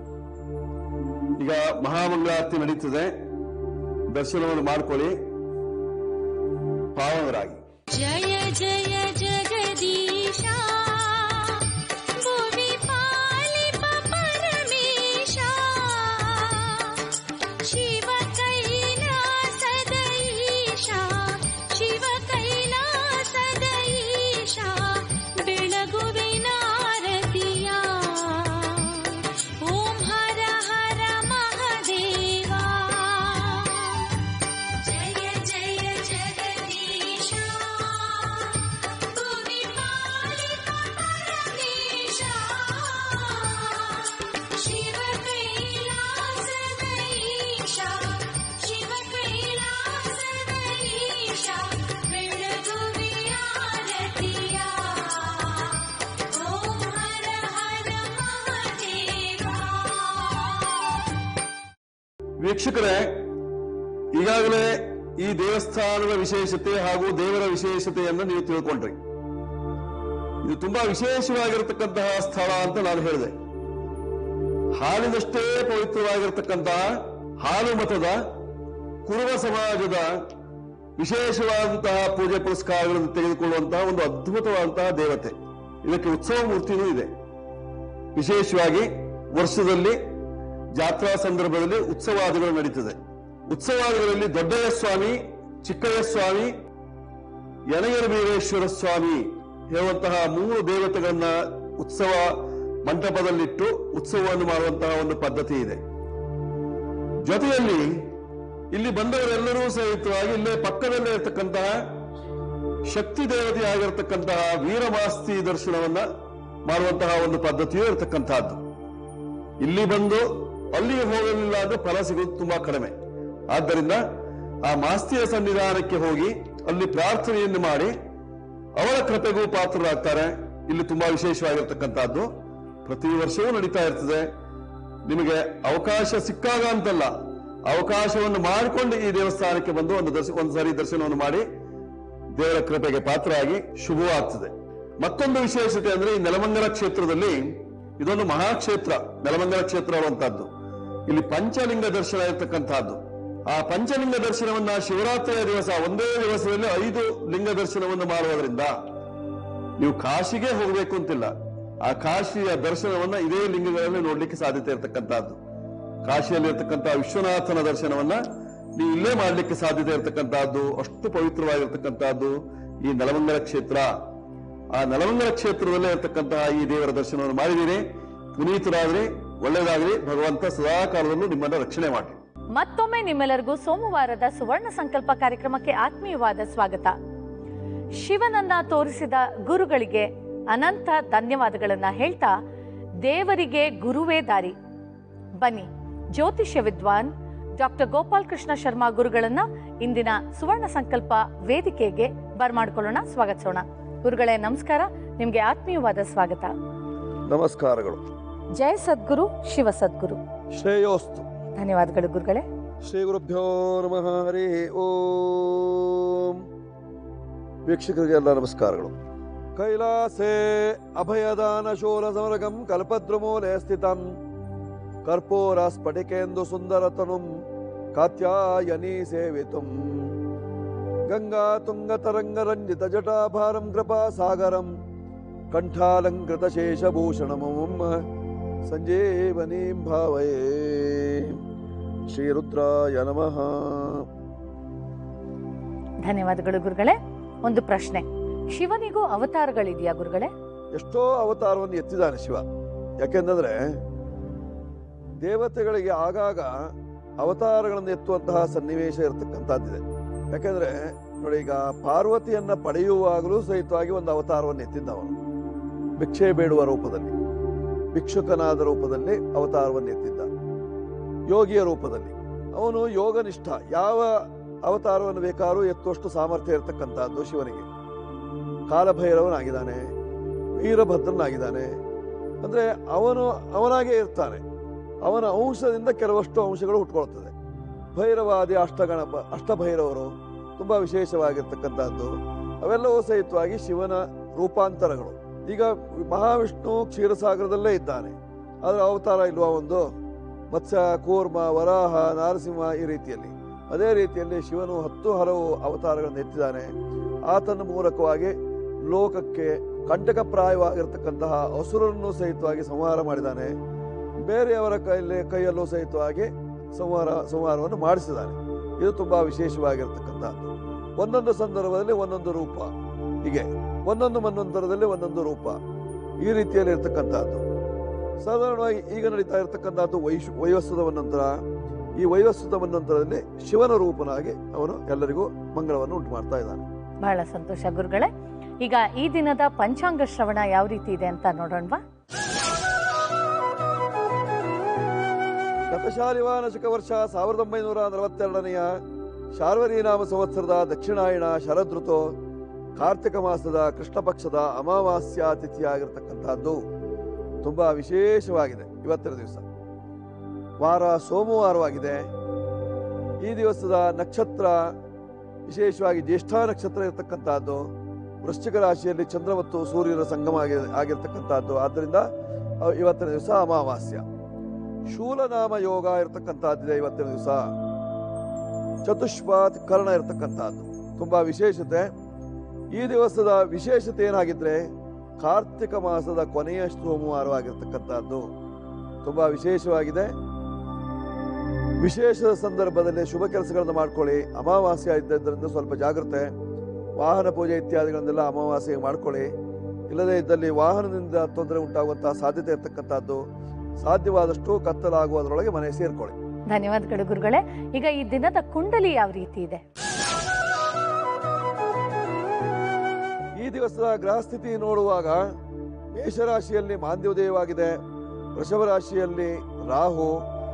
ಈಗ ಮಹಾಮಂಗಳಾರತಿ ನಡೀತದೆ ದರ್ಶನವನ್ನು ಮಾಡ್ಕೊಳ್ಳಿ ಪಾವನರಾಗಿ जय जय जगदीशा भुवि पालिप परमेशा शिव कैलासदईशा शिव कैलासदईशा ಬೆಳಗುವಿನಾರತಿಯ ಓಂ ಹರ ಹರ ಮಹದೇವಾ ಜಯ ಜಯ ಜಗದೀಶ ಭುವಿ ಪಾಲಿತ ಪರಮೇಶ ಶಿವ ಕೈಲಾಸದೀಶ ಶಿವ ಕೈಲಾಸದೀಶ ಬೆಳಗುವಿಯ ಆರತಿಯ ಓಂ ಹರ ಹರ ಮಹದೇವಾ ವೀಕ್ಷಕರೇ ಈಗಾಗಲೇ ಈ ದೇವಸ್ಥಾನದ ವಿಶೇಷತೆ ಹಾಗೂ ದೇವರ ವಿಶೇಷತೆಯನ್ನು ನೀವು ತಿಳ್ಕೊಂಡ್ರಿ ಇದು ತುಂಬಾ ವಿಶೇಷವಾಗಿರತಕ್ಕಂತಹ ಸ್ಥಳ ಅಂತ ನಾನು ಹೇಳಿದೆ ಹಾಲಿನಷ್ಟೇ ಪವಿತ್ರವಾಗಿರತಕ್ಕಂತಹ ಹಾಲು ಮತದ ಕುರುಬ ಸಮಾಜದ ವಿಶೇಷವಾದಂತಹ ಪೂಜೆ ಪುರಸ್ಕಾರಗಳನ್ನು ತೆಗೆದುಕೊಳ್ಳುವಂತಹ ಒಂದು ಅದ್ಭುತವಾದಂತಹ ದೇವತೆ ಇದಕ್ಕೆ ಉತ್ಸವ ಮೂರ್ತಿನೂ ಇದೆ ವಿಶೇಷವಾಗಿ ವರ್ಷದಲ್ಲಿ ಜಾತ್ರಾ ಸಂದರ್ಭದಲ್ಲಿ ಉತ್ಸವಾದಿಗಳು ನಡೀತದೆ ಉತ್ಸವಾದಿಗಳಲ್ಲಿ ದೊಡ್ಡಯ್ಯ ಸ್ವಾಮಿ ಚಿಕ್ಕಯ್ಯ ಸ್ವಾಮಿ ಯನಗರ ವೀರೇಶ್ವರ ಸ್ವಾಮಿ ಹೇಳುವಂತಹ ಮೂರು ದೇವತೆಗಳನ್ನ ಉತ್ಸವ ಮಂಟಪದಲ್ಲಿಟ್ಟು ಉತ್ಸವವನ್ನು ಮಾಡುವಂತಹ ಒಂದು ಪದ್ಧತಿ ಇದೆ ಜೊತೆಯಲ್ಲಿ ಇಲ್ಲಿ ಬಂದವರೆಲ್ಲರೂ ಸಹಿತವಾಗಿ ಇಲ್ಲೇ ಪಕ್ಕದಲ್ಲೇ ಇರತಕ್ಕಂತಹ ಶಕ್ತಿ ದೇವತೆ ಆಗಿರತಕ್ಕಂತಹ ವೀರಮಾಸ್ತಿ ದರ್ಶನವನ್ನ ಮಾಡುವಂತಹ ಒಂದು ಪದ್ಧತಿಯೂ ಇರತಕ್ಕಂತಹದ್ದು ಇಲ್ಲಿ ಬಂದು ಅಲ್ಲಿಗೆ ಹೋಗಲಿಲ್ಲ ಅಂದ್ರೆ ಫಲ ಸಿಗೋದು ತುಂಬಾ ಕಡಿಮೆ ಆದ್ದರಿಂದ ಆ ಮಾಸ್ತಿಯ ಸನ್ನಿಧಾನಕ್ಕೆ ಹೋಗಿ ಅಲ್ಲಿ ಪ್ರಾರ್ಥನೆಯನ್ನು ಮಾಡಿ ಅವರ ಕೃಪೆಗೂ ಪಾತ್ರರಾಗ್ತಾರೆ ಇಲ್ಲಿ ತುಂಬಾ ವಿಶೇಷವಾಗಿರ್ತಕ್ಕಂಥದ್ದು ಪ್ರತಿ ವರ್ಷವೂ ನಡೀತಾ ಇರ್ತದೆ ನಿಮಗೆ ಅವಕಾಶ ಸಿಕ್ಕಾಗ ಅಂತಲ್ಲ ಅವಕಾಶವನ್ನು ಮಾಡಿಕೊಂಡು ಈ ದೇವಸ್ಥಾನಕ್ಕೆ ಬಂದು ಒಂದು ದರ್ಶ ಒಂದು ಸಾರಿ ದರ್ಶನವನ್ನು ಮಾಡಿ ದೇವರ ಕೃಪೆಗೆ ಪಾತ್ರರಾಗಿ ಶುಭವಾಗ್ತದೆ ಮತ್ತೊಂದು ವಿಶೇಷತೆ ಅಂದ್ರೆ ಈ ನೆಲಮಂಗಲ ಕ್ಷೇತ್ರದಲ್ಲಿ ಇದೊಂದು ಮಹಾಕ್ಷೇತ್ರ ನೆಲಮಂಗಲ ಕ್ಷೇತ್ರ ಅನ್ನುವಂಥದ್ದು ಇಲ್ಲಿ ಪಂಚಲಿಂಗ ದರ್ಶನ ಇರತಕ್ಕಂತಹದ್ದು ಆ ಪಂಚಲಿಂಗ ದರ್ಶನವನ್ನ ಶಿವರಾತ್ರಿಯ ದಿವಸ ಒಂದೇ ದಿವಸದಲ್ಲಿ ಐದು ಲಿಂಗ ದರ್ಶನವನ್ನು ಮಾಡುವುದರಿಂದ ನೀವು ಕಾಶಿಗೆ ಹೋಗಬೇಕು ಅಂತಿಲ್ಲ ಆ ಕಾಶಿಯ ದರ್ಶನವನ್ನ ಇದೇ ಲಿಂಗಗಳಲ್ಲಿ ನೋಡ್ಲಿಕ್ಕೆ ಸಾಧ್ಯತೆ ಇರತಕ್ಕಂತಹದ್ದು ಕಾಶಿಯಲ್ಲಿ ಇರತಕ್ಕಂತಹ ವಿಶ್ವನಾಥನ ದರ್ಶನವನ್ನ ನೀವು ಇಲ್ಲೇ ಮಾಡ್ಲಿಕ್ಕೆ ಸಾಧ್ಯತೆ ಇರತಕ್ಕಂತಹದ್ದು ಅಷ್ಟು ಪವಿತ್ರವಾಗಿರ್ತಕ್ಕಂತಹದ್ದು ಈ ನೆಲಮಂಗಲ ಕ್ಷೇತ್ರ ಆ ನೆಲಮಂಗಲ ಕ್ಷೇತ್ರದಲ್ಲೇ ಇರತಕ್ಕಂತಹ ಈ ದೇವರ ದರ್ಶನವನ್ನು ಮಾಡಿದ್ದೀರಿ ಪುನೀತರಾಗ್ರಿ ಒಳ್ಳೆಯದಾಗ್ರಿ ಭಗವಂತ ಸದಾ ಕಾಲದಲ್ಲೂ ನಿಮ್ಮನ್ನ ರಕ್ಷಣೆ ಮಾಡಿ ಮತ್ತೊಮ್ಮೆ ನಿಮ್ಮೆಲ್ಲರಿಗೂ ಸೋಮವಾರದ ಸುವರ್ಣ ಸಂಕಲ್ಪ ಕಾರ್ಯಕ್ರಮಕ್ಕೆ ಆತ್ಮೀಯವಾದ ಸ್ವಾಗತ ಶಿವನನ್ನ ತೋರಿಸಿದ ಗುರುಗಳಿಗೆ ಅನಂತ ಧನ್ಯವಾದಗಳನ್ನ ಹೇಳ್ತಾ ದೇವರಿಗೆ ಗುರುವೇ ದಾರಿ ಬನ್ನಿ ಜ್ಯೋತಿಷ್ಯ ವಿದ್ವಾನ್ ಡಾಕ್ಟರ್ ಗೋಪಾಲ್ ಕೃಷ್ಣ ಶರ್ಮಾ ಗುರುಗಳನ್ನ ಇಂದಿನ ಸುವರ್ಣ ಸಂಕಲ್ಪ ವೇದಿಕೆಗೆ ಬರ್ಮಾಡ್ಕೊಳ್ಳೋಣ ಸ್ವಾಗತಿಸೋಣ ಗುರುಗಳೇ ನಮಸ್ಕಾರ ನಿಮ್ಗೆ ಆತ್ಮೀಯವಾದ ಸ್ವಾಗತ ನಮಸ್ಕಾರಗಳು ಜಯ ಸದ್ಗುರು ಶಿವ ಸದ್ಗುರು ಶ್ರೇಯೋಸ್ತು ಧನ್ಯವಾದಗಳು ಗುರುಗಳೇ ಶ್ರೀ ಗುರುಭ್ಯೋ ನಮಃ ಹರಿ ಓಂ ವೀಕ್ಷಕರಿಗೆಲ್ಲ ನಮಸ್ಕಾರಗಳು ಕೈಲಾಸೆ ಅಭಯದಾನ ಶೂಲ ಸಮರಗಂ ಕಲ್ಪದ್ರುಮೂಲೆ ಸ್ಥಿತಂ ಕರ್ಪೂರ ಸ್ಫಟಿಕೇಂದು ಸುಂದರತನುಂ ಕಾತ್ಯಾಯನಿ ಸೇವಿತುಂ ಗಂಗಾ ತುಂಗ ತರಂಗ ರಂಜಿತ ಜಟಾಭಾರಂ ಕೃಪಾ ಸಾಗರಂ ಕಂಠಾಲಂಕೃತ ಶೇಷಭೂಷಣಮಂ ಸಂಜೀವನೀಂ ಭಾವಯೇ ಶ್ರೀರುದ್ರಾಯ ನಮಃ ಧನ್ಯವಾದಗಳು ಗುರುಗಳೇ ಒಂದು ಪ್ರಶ್ನೆ ಶಿವನಿಗೂ ಅವತಾರಗಳಿದೆಯಾ ಗುರುಗಳೇ ಎಷ್ಟೋ ಅವತಾರವನ್ನು ಎತ್ತಿದ್ದಾನೆ ಶಿವ ಯಾಕೆಂದ್ರೆ ದೇವತೆಗಳಿಗೆ ಆಗಾಗ ಅವತಾರಗಳನ್ನು ಎತ್ತುವಂತಹ ಸನ್ನಿವೇಶ ಇರತಕ್ಕಂಥದ್ದಿದೆ ಯಾಕೆಂದ್ರೆ ನೋಡಿ ಈಗ ಪಾರ್ವತಿಯನ್ನ ಪಡೆಯುವಾಗಲೂ ಸಹಿತವಾಗಿ ಒಂದು ಅವತಾರವನ್ನು ಎತ್ತಿದ್ದ ಅವನು ಭಿಕ್ಷೆ ಬೇಡುವ ರೂಪದಲ್ಲಿ ಭಿಕ್ಷುಕನಾದ ರೂಪದಲ್ಲಿ ಅವತಾರವನ್ನು ಎತ್ತಿದ್ದ ಯೋಗಿಯ ರೂಪದಲ್ಲಿ ಅವನು ಯೋಗನಿಷ್ಠ ಯಾವ ಅವತಾರವನ್ನು ಬೇಕಾದ್ರೂ ಎತ್ತುವಷ್ಟು ಸಾಮರ್ಥ್ಯ ಇರತಕ್ಕಂಥದ್ದು ಶಿವನಿಗೆ ಕಾಲಭೈರವನಾಗಿದ್ದಾನೆ ವೀರಭದ್ರನಾಗಿದ್ದಾನೆ ಅಂದ್ರೆ ಅವನು ಅವನಾಗೇ ಇರ್ತಾನೆ ಅವನ ಅಂಶದಿಂದ ಕೆಲವಷ್ಟು ಅಂಶಗಳು ಹುಟ್ಕೊಳ್ತದೆ ಭೈರವಾದಿ ಅಷ್ಟಗಣಪ ಅಷ್ಟಭೈರವರು ತುಂಬಾ ವಿಶೇಷವಾಗಿರ್ತಕ್ಕಂಥದ್ದು ಅವೆಲ್ಲವೂ ಸಹಿತವಾಗಿ ಶಿವನ ರೂಪಾಂತರಗಳು ಈಗ ಮಹಾವಿಷ್ಣು ಕ್ಷೀರಸಾಗರದಲ್ಲೇ ಇದ್ದಾನೆ ಅದರ ಅವತಾರ ಇಲ್ವಾ ಒಂದು ಮತ್ಸ್ಯ ಕೂರ್ಮ ವರಾಹ ನಾರಸಿಂಹ ಈ ರೀತಿಯಲ್ಲಿ ಅದೇ ರೀತಿಯಲ್ಲಿ ಶಿವನು ಹತ್ತು ಹಲವು ಅವತಾರಗಳನ್ನು ಎತ್ತಿದ್ದಾನೆ ಆತನ ಮೂಲಕವಾಗಿ ಲೋಕಕ್ಕೆ ಕಂಟಕಪ್ರಾಯವಾಗಿರ್ತಕ್ಕಂತಹ ಅಸುರನ್ನು ಸಹಿತವಾಗಿ ಸಂಹಾರ ಮಾಡಿದ್ದಾನೆ ಬೇರೆಯವರ ಕೈಯಲ್ಲಿ ಕೈಯಲ್ಲೂ ಸಹಿತವಾಗಿ ಸಂಹಾರ ಸಂಹಾರವನ್ನು ಮಾಡಿಸಿದ್ದಾನೆ ಇದು ತುಂಬಾ ವಿಶೇಷವಾಗಿರ್ತಕ್ಕಂಥದ್ದು ಒಂದೊಂದು ಸಂದರ್ಭದಲ್ಲಿ ಒಂದೊಂದು ರೂಪ ಹೀಗೆ ಒಂದೊಂದು ಮನ್ವಂತರದಲ್ಲಿ ಒಂದೊಂದು ರೂಪ ಈ ರೀತಿಯಲ್ಲಿ ಇರ್ತಕ್ಕಂಥದ್ದು ಸಾಧಾರಣವಾಗಿ ಈಗ ನಡೀತಾ ಇರತಕ್ಕಂಥದ್ದು ವೈಶ್ ವೈವಸ್ವದ ಮನ್ವಂತರ ಈ ವೈವಸ್ವದ ಮನ್ವಂತರದಲ್ಲಿ ಶಿವನ ರೂಪನಾಗಿ ಅವನು ಎಲ್ಲರಿಗೂ ಮಂಗಳವನ್ನು ಉಂಟು ಮಾಡ್ತಾ ಇದ್ದಾನೆ ಬಹಳ ಸಂತೋಷ ಗುರುಗಳೇ ಈಗ ಈ ದಿನದ ಪಂಚಾಂಗ ಶ್ರವಣ ಯಾವ ರೀತಿ ಇದೆ ಅಂತ ನೋಡೋಣವಾ ಗತಶಾಲಿವಾನ ಶಕ ವರ್ಷ ಸಾವಿರದ ಒಂಬೈನೂರ ನಲವತ್ತೆರಡನೆಯ ಶಾರ್ವರೀನಾಮ ಸಂವತ್ಸರದ ದಕ್ಷಿಣಾಯಣ ಶರದೃತು ಕಾರ್ತಿಕ ಮಾಸದ ಕೃಷ್ಣ ಪಕ್ಷದ ಅಮಾವಾಸ್ಯ ತಿಥಿಯಾಗಿರ್ತಕ್ಕಂಥದ್ದು ತುಂಬಾ ವಿಶೇಷವಾಗಿದೆ ಇವತ್ತಿನ ದಿವಸ ವಾರ ಸೋಮವಾರವಾಗಿದೆ ಈ ದಿವಸದ ನಕ್ಷತ್ರ ವಿಶೇಷವಾಗಿ ಜ್ಯೇಷ್ಠ ನಕ್ಷತ್ರ ಇರತಕ್ಕಂಥದ್ದು ವೃಶ್ಚಿಕ ರಾಶಿಯಲ್ಲಿ ಚಂದ್ರ ಮತ್ತು ಸೂರ್ಯನ ಸಂಗಮ ಆಗಿ ಆಗಿರ್ತಕ್ಕಂಥದ್ದು ಆದ್ದರಿಂದ ಅಹ್, ಇವತ್ತಿನ ದಿವಸ ಅಮಾವಾಸ್ಯ ಶೂಲನಾಮ ಯೋಗ ಇರತಕ್ಕಂಥದ್ದಿದೆ ಇವತ್ತಿನ ದಿವಸ ಚತುಷ್ಪಾತ್ ಕರ್ಣ ಇರತಕ್ಕಂಥದ್ದು ತುಂಬಾ ವಿಶೇಷತೆ ಈ ದಿವಸದ ವಿಶೇಷತೆ ಏನಾಗಿದ್ರೆ ಕಾರ್ತಿಕ ಮಾಸದ ಕೊನೆಯ ಸೋಮವಾರವಾಗಿರ್ತಕ್ಕಂಥದ್ದು ತುಂಬಾ ವಿಶೇಷವಾಗಿದೆ ವಿಶೇಷ ಸಂದರ್ಭದಲ್ಲಿ ಶುಭ ಕೆಲಸಗಳನ್ನು ಮಾಡ್ಕೊಳ್ಳಿ ಅಮಾವಾಸ್ಯ ಇದ್ದರಿಂದ ಸ್ವಲ್ಪ ಜಾಗ್ರತೆ ವಾಹನ ಪೂಜೆ ಇತ್ಯಾದಿಗಳನ್ನೆಲ್ಲ ಅಮಾವಾಸ್ಯೆಗೆ ಮಾಡ್ಕೊಳ್ಳಿ ಇಲ್ಲದೇ ಇದ್ದಲ್ಲಿ ವಾಹನದಿಂದ ತೊಂದರೆ ಉಂಟಾಗುವಂತಹ ಸಾಧ್ಯತೆ ಇರತಕ್ಕಂಥದ್ದು ಸಾಧ್ಯವಾದಷ್ಟು ಕತ್ತಲಾಗುವುದರೊಳಗೆ ಮನೆ ಸೇರ್ಕೊಳ್ಳಿ ಧನ್ಯವಾದಗಳು ಗುರುಗಳೇ ಈಗ ಈ ದಿನದ ಕುಂಡಲಿ ಯಾವ ರೀತಿ ಇದೆ ಈ ದಿವಸದ ಗ್ರಹಸ್ಥಿತಿ ನೋಡುವಾಗ ಮೇಷರಾಶಿಯಲ್ಲಿ ಮಾಂದ್ಯೋದಯವಾಗಿದೆ ವೃಷಭ ರಾಶಿಯಲ್ಲಿ ರಾಹು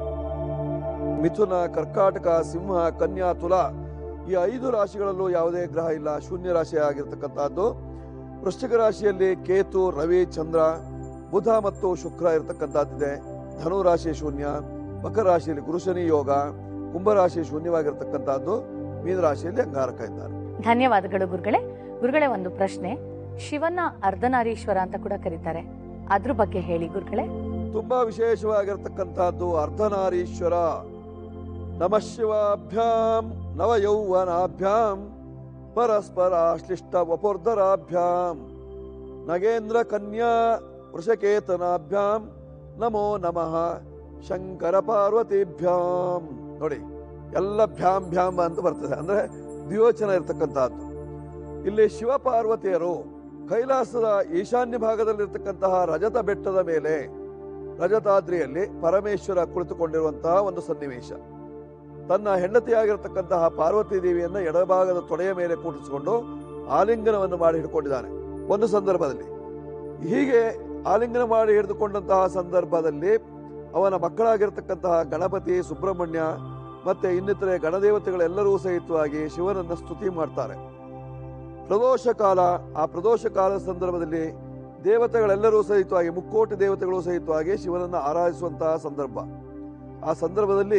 ಮಿಥುನ ಕರ್ಕಾಟಕ ಸಿಂಹ ಕನ್ಯಾ ತುಲಾ ಈ ಐದು ರಾಶಿಗಳಲ್ಲೂ ಯಾವುದೇ ಗ್ರಹ ಇಲ್ಲ ಶೂನ್ಯ ರಾಶಿ ಆಗಿರ್ತಕ್ಕಂಥದ್ದು ವೃಶ್ಚಿಕ ರಾಶಿಯಲ್ಲಿ ಕೇತು ರವಿ ಚಂದ್ರ ಬುಧ ಮತ್ತು ಶುಕ್ರ ಇರತಕ್ಕಂಥದ್ದಿದೆ ಧನು ರಾಶಿ ಶೂನ್ಯ ಮಕರ ರಾಶಿಯಲ್ಲಿ ಗುರುಶನಿ ಯೋಗ ಕುಂಭರಾಶಿ ಶೂನ್ಯವಾಗಿರ್ತಕ್ಕಂಥದ್ದು ಮೀನ ರಾಶಿಯಲ್ಲಿ ಅಂಗಾರಕ ಇದ್ದಾರೆ ಧನ್ಯವಾದಗಳು ಗುರುಗಳೇ ಗುರುಗಳೇ ಒಂದು ಪ್ರಶ್ನೆ ಶಿವನ ಅರ್ಧನಾರೀಶ್ವರ ಅಂತ ಕೂಡ ಕರೀತಾರೆ ಅದ್ರ ಬಗ್ಗೆ ಹೇಳಿ ಗುರುಗಳೇ ತುಂಬಾ ವಿಶೇಷವಾಗಿರ್ತಕ್ಕಂಥದ್ದು ಅರ್ಧನಾರೀಶ್ವರ ನಮ ಶಿವಾಭ್ಯಾಂ ನವ ಯೌವನಾಭ್ಯಾಂ ಪರಸ್ಪರಾಶ್ಲಿಷ್ಟ ವಪೋರ್ಧರಾಭ್ಯಾಂ ನಗೇಂದ್ರ ಕನ್ಯಾ ವೃಷಕೇತನಾಭ್ಯಾಂ ನಮೋ ನಮಃ ಶಂಕರ ಪಾರ್ವತಿಭ್ಯಾಂ ನೋಡಿ ಎಲ್ಲ ಭ್ಯಾಂ ಭ್ಯಾಂ ಅಂತ ಬರ್ತದೆ ಅಂದ್ರೆ ದ್ವಿವಚನ ಇರತಕ್ಕಂತಹದ್ದು ಇಲ್ಲಿ ಶಿವ ಪಾರ್ವತಿಯರು ಕೈಲಾಸದ ಈಶಾನ್ಯ ಭಾಗದಲ್ಲಿರ್ತಕ್ಕಂತಹ ರಜತ ಬೆಟ್ಟದ ಮೇಲೆ ರಜತಾದ್ರಿಯಲ್ಲಿ ಪರಮೇಶ್ವರ ಕುಳಿತುಕೊಂಡಿರುವಂತಹ ಒಂದು ಸನ್ನಿವೇಶ ತನ್ನ ಹೆಂಡತಿಯಾಗಿರ್ತಕ್ಕಂತಹ ಪಾರ್ವತಿ ದೇವಿಯನ್ನ ಎಡಭಾಗದ ತೊಡೆಯ ಮೇಲೆ ಕೂಡಿಸಿಕೊಂಡು ಆಲಿಂಗನವನ್ನು ಮಾಡಿ ಹಿಡ್ಕೊಂಡಿದ್ದಾನೆ ಒಂದು ಸಂದರ್ಭದಲ್ಲಿ ಹೀಗೆ ಆಲಿಂಗನ ಮಾಡಿ ಹಿಡಿದುಕೊಂಡಂತಹ ಸಂದರ್ಭದಲ್ಲಿ ಅವನ ಮಕ್ಕಳಾಗಿರ್ತಕ್ಕಂತಹ ಗಣಪತಿ ಸುಬ್ರಹ್ಮಣ್ಯ ಮತ್ತೆ ಇನ್ನಿತರೆ ಗಣದೇವತೆಗಳೆಲ್ಲರೂ ಸಹಿತವಾಗಿ ಶಿವನನ್ನ ಸ್ತುತಿ ಮಾಡ್ತಾರೆ ಪ್ರದೋಷ ಕಾಲ ಆ ಪ್ರದೋಷ ಕಾಲದ ಸಂದರ್ಭದಲ್ಲಿ ದೇವತೆಗಳೆಲ್ಲರೂ ಸಹಿತವಾಗಿ ಮುಕ್ಕೋಟಿ ದೇವತೆಗಳು ಸಹಿತವಾಗಿ ಶಿವನನ್ನ ಆರಾಧಿಸುವಂತಹ ಸಂದರ್ಭ ಆ ಸಂದರ್ಭದಲ್ಲಿ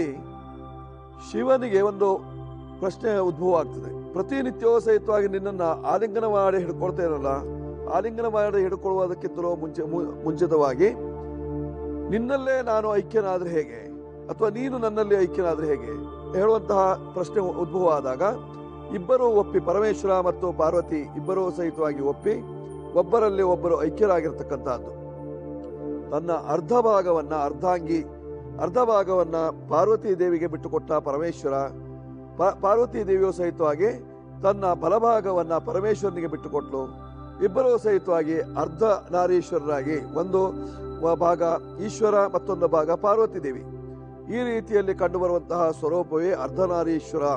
ಶಿವನಿಗೆ ಒಂದು ಪ್ರಶ್ನೆ ಉದ್ಭವ ಆಗ್ತದೆ ಪ್ರತಿನಿತ್ಯವೂ ಸಹಿತವಾಗಿ ನಿನ್ನನ್ನ ಆಲಿಂಗನ ಮಾಡಿ ಹಿಡ್ಕೊಳ್ತಾ ಇರಲ್ಲ ಆಲಿಂಗನ ಮಾಡಿ ಹಿಡ್ಕೊಳ್ಳುವುದಕ್ಕಿಂತಲೂ ಮುಂಚೆ ಮು- ಮುಂಚಿತವಾಗಿ ನಿನ್ನಲ್ಲೇ ನಾನು ಐಕ್ಯನಾದ್ರೆ ಹೇಗೆ ಅಥವಾ ನೀನು ನನ್ನಲ್ಲಿ ಐಕ್ಯನಾದ್ರೆ ಹೇಗೆ ಹೇಳುವಂತಹ ಪ್ರಶ್ನೆ ಉದ್ಭವ ಆದಾಗ ಇಬ್ಬರೂ ಒಪ್ಪಿ ಪರಮೇಶ್ವರ ಮತ್ತು ಪಾರ್ವತಿ ಇಬ್ಬರೂ ಸಹಿತವಾಗಿ ಒಪ್ಪಿ ಒಬ್ಬರಲ್ಲಿ ಒಬ್ಬರು ಐಕ್ಯರಾಗಿರ್ತಕ್ಕಂತಹದ್ದು ತನ್ನ ಅರ್ಧ ಭಾಗವನ್ನ ಅರ್ಧಾಂಗಿ ಅರ್ಧ ಭಾಗವನ್ನ ಪಾರ್ವತಿ ದೇವಿಗೆ ಬಿಟ್ಟುಕೊಟ್ಟ ಪರಮೇಶ್ವರ ಪ- ಪಾರ್ವತಿ ದೇವಿಯು ಸಹಿತವಾಗಿ ತನ್ನ ಬಲಭಾಗವನ್ನ ಪರಮೇಶ್ವರನಿಗೆ ಬಿಟ್ಟುಕೊಟ್ಲು ಇಬ್ಬರೂ ಸಹಿತವಾಗಿ ಅರ್ಧ ನಾರೀಶ್ವರರಾಗಿ ಒಂದು ವ- ಭಾಗ ಈಶ್ವರ ಮತ್ತೊಂದು ಭಾಗ ಪಾರ್ವತಿ ದೇವಿ ಈ ರೀತಿಯಲ್ಲಿ ಕಂಡುಬರುವಂತಹ ಸ್ವರೂಪವೇ ಅರ್ಧನಾರೀಶ್ವರ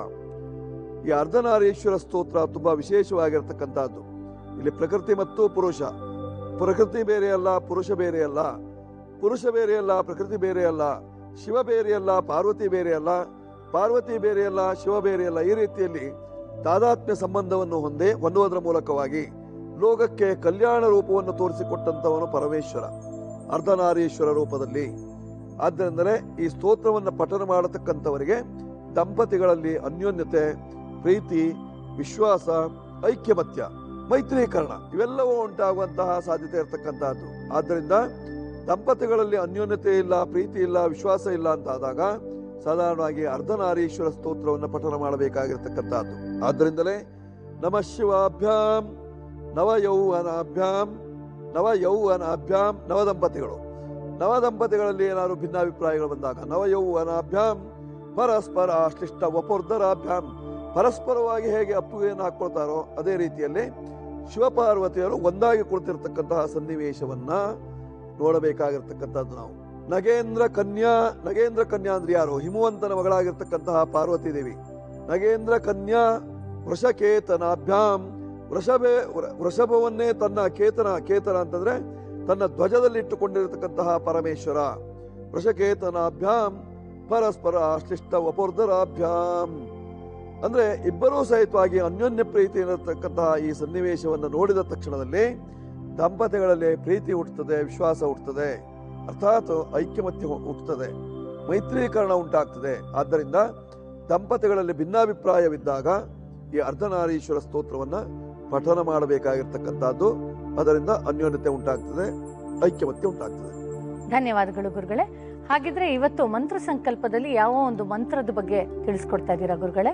ಈ ಅರ್ಧನಾರೀಶ್ವರ ಸ್ತೋತ್ರ ತುಂಬಾ ವಿಶೇಷವಾಗಿರ್ತಕ್ಕಂತಹದ್ದು ಇಲ್ಲಿ ಪ್ರಕೃತಿ ಮತ್ತು ಪುರುಷ ಪ್ರಕೃತಿ ಬೇರೆ ಅಲ್ಲ ಪುರುಷ ಬೇರೆ ಅಲ್ಲ ಪುರುಷ ಬೇರೆ ಅಲ್ಲ ಪ್ರಕೃತಿ ಬೇರೆ ಅಲ್ಲ ಶಿವ ಬೇರೆ ಅಲ್ಲ ಪಾರ್ವತಿ ಬೇರೆ ಅಲ್ಲ ಪಾರ್ವತಿ ಬೇರೆ ಅಲ್ಲ ಶಿವ ಬೇರೆ ಅಲ್ಲ ಈ ರೀತಿಯಲ್ಲಿ ತಾದಾತ್ಮ್ಯ ಸಂಬಂಧವನ್ನು ಹೊಂದಿ ಹೊಂದುವುದರ ಮೂಲಕವಾಗಿ ಲೋಕಕ್ಕೆ ಕಲ್ಯಾಣ ರೂಪವನ್ನು ತೋರಿಸಿಕೊಟ್ಟಂತವನು ಪರಮೇಶ್ವರ ಅರ್ಧನಾರೀಶ್ವರ ರೂಪದಲ್ಲಿ ಆದ್ದರಿಂದಲೇ ಈ ಸ್ತೋತ್ರವನ್ನು ಪಠನ ಮಾಡತಕ್ಕಂಥವರಿಗೆ ದಂಪತಿಗಳಲ್ಲಿ ಅನ್ಯೋನ್ಯತೆ ಪ್ರೀತಿ ವಿಶ್ವಾಸ ಐಕ್ಯಮತ್ಯ ಮೈತ್ರೀಕರಣ ಇವೆಲ್ಲವೂ ಉಂಟಾಗುವಂತಹ ಸಾಧ್ಯತೆ ಇರತಕ್ಕಂತಹದ್ದು ಆದ್ದರಿಂದ ದಂಪತಿಗಳಲ್ಲಿ ಅನ್ಯೋನ್ಯತೆ ಇಲ್ಲ ಪ್ರೀತಿ ಇಲ್ಲ ವಿಶ್ವಾಸ ಇಲ್ಲ ಅಂತಾದಾಗ ಸಾಧಾರಣವಾಗಿ ಅರ್ಧನಾರೀಶ್ವರ ಸ್ತೋತ್ರವನ್ನು ಪಠನ ಮಾಡಬೇಕಾಗಿರ್ತಕ್ಕಂಥದ್ದು ಆದ್ದರಿಂದಲೇ ನಮ ಶಿವಾಭ್ಯಾಂ ನವ ಯೌವನಾಭ್ಯಾಂ ನವ ಯೌವನಾಭ್ಯಾಂ ನವ ದಂಪತಿಗಳು ನವ ದಂಪತಿಗಳಲ್ಲಿ ಏನಾದ್ರು ಭಿನ್ನಾಭಿಪ್ರಾಯಗಳು ಬಂದಾಗ ನವ ಯೌವನಾಭ್ಯಾಂ ಪರಸ್ಪರ ಅಶ್ಲಿಷ್ಟ ವಪೋರ್ಧರಾಭ್ಯಾಂ ಪರಸ್ಪರವಾಗಿ ಹೇಗೆ ಅಪ್ಪುಗೆಯನ್ನು ಹಾಕೊಳ್ತಾರೋ ಅದೇ ರೀತಿಯಲ್ಲಿ ಶಿವಪಾರ್ವತಿಯರು ಒಂದಾಗಿ ಕುಳಿತಿರ್ತಕ್ಕಂತಹ ಸನ್ನಿವೇಶವನ್ನ ನೋಡಬೇಕಾಗಿರ್ತಕ್ಕಂಥದ್ದು ನಾವು ನಗೇಂದ್ರ ಕನ್ಯಾ ನಗೇಂದ್ರ ಕನ್ಯಾ ಅಂದ್ರೆ ಯಾರು ಹಿಮವಂತನ ಮಗಳಾಗಿರ್ತಕ್ಕಂತಹ ಪಾರ್ವತಿ ದೇವಿ ನಗೇಂದ್ರ ಕನ್ಯಾ ವೃಷಕೇತನಾಭ್ಯಾಂ ವೃಷಭೆ ವೃ- ವೃಷಭವನ್ನೇ ತನ್ನ ಕೇತನ ಕೇತನ ಅಂತಂದ್ರೆ ತನ್ನ ಧ್ವಜದಲ್ಲಿ ಇಟ್ಟುಕೊಂಡಿರತಕ್ಕಂತಹ ಪರಮೇಶ್ವರ ವೃಷಕೇತನಾಭ್ಯಾಂ ಪರಸ್ಪರ ಅಶ್ಲಿಷ್ಟ ವಪೋರ್ಧರಾಭ್ಯಾಂ ಅಂದ್ರೆ ಇಬ್ಬರೂ ಸಹಿತವಾಗಿ ಅನ್ಯೋನ್ಯ ಪ್ರೀತಿ ಇರತಕ್ಕಂತಹ ಈ ಸನ್ನಿವೇಶವನ್ನು ನೋಡಿದ ತಕ್ಷಣದಲ್ಲಿ ದಂಪತಿಗಳಲ್ಲಿ ಪ್ರೀತಿ ಹುಟ್ಟುತ್ತದೆ ವಿಶ್ವಾಸ ಹುಟ್ಟುತ್ತದೆ ಅರ್ಥಾತ್ ಐಕ್ಯಮತ್ಯ ಹು- ಹುಟ್ಟುತ್ತದೆ ಮೈತ್ರೀಕರಣ ಉಂಟಾಗ್ತದೆ ಆದ್ದರಿಂದ ದಂಪತಿಗಳಲ್ಲಿ ಭಿನ್ನಾಭಿಪ್ರಾಯವಿದ್ದಾಗ ಈ ಅರ್ಧನಾರೀಶ್ವರ ಸ್ತೋತ್ರವನ್ನ ಪಠನ ಮಾಡಬೇಕಾಗಿರ್ತಕ್ಕಂಥದ್ದು ಅದರಿಂದ ಅನ್ಯೋನ್ಯತೆ ಉಂಟಾಗ್ತದೆ ಐಕ್ಯಮತ್ಯ ಉಂಟಾಗ್ತದೆ ಧನ್ಯವಾದಗಳು ಗುರುಗಳೇ ಹಾಗಿದ್ರೆ ಇವತ್ತು ಮಂತ್ರ ಸಂಕಲ್ಪದಲ್ಲಿ ಯಾವ ಒಂದು ಮಂತ್ರದ ಬಗ್ಗೆ ತಿಳಿಸ್ಕೊಡ್ತಾ ಇದ್ದೀರಾ ಗುರುಗಳೇ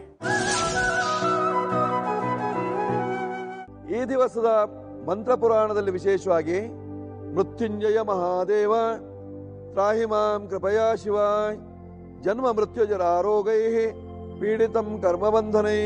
ಈ ದಿವಸದ ಮಂತ್ರ ಪುರಾಣದಲ್ಲಿ ವಿಶೇಷವಾಗಿ ಮೃತ್ಯುಂಜಯ ಮಹಾದೇವ ತ್ರಾಹಿ ಮಾಂ ಕೃಪಯಾ ಶಿವ ಜನ್ಮ ಮೃತ್ಯುಜರಾರೋಗೈ ಪೀಡಿತಂ ಕರ್ಮಬಂಧನೈ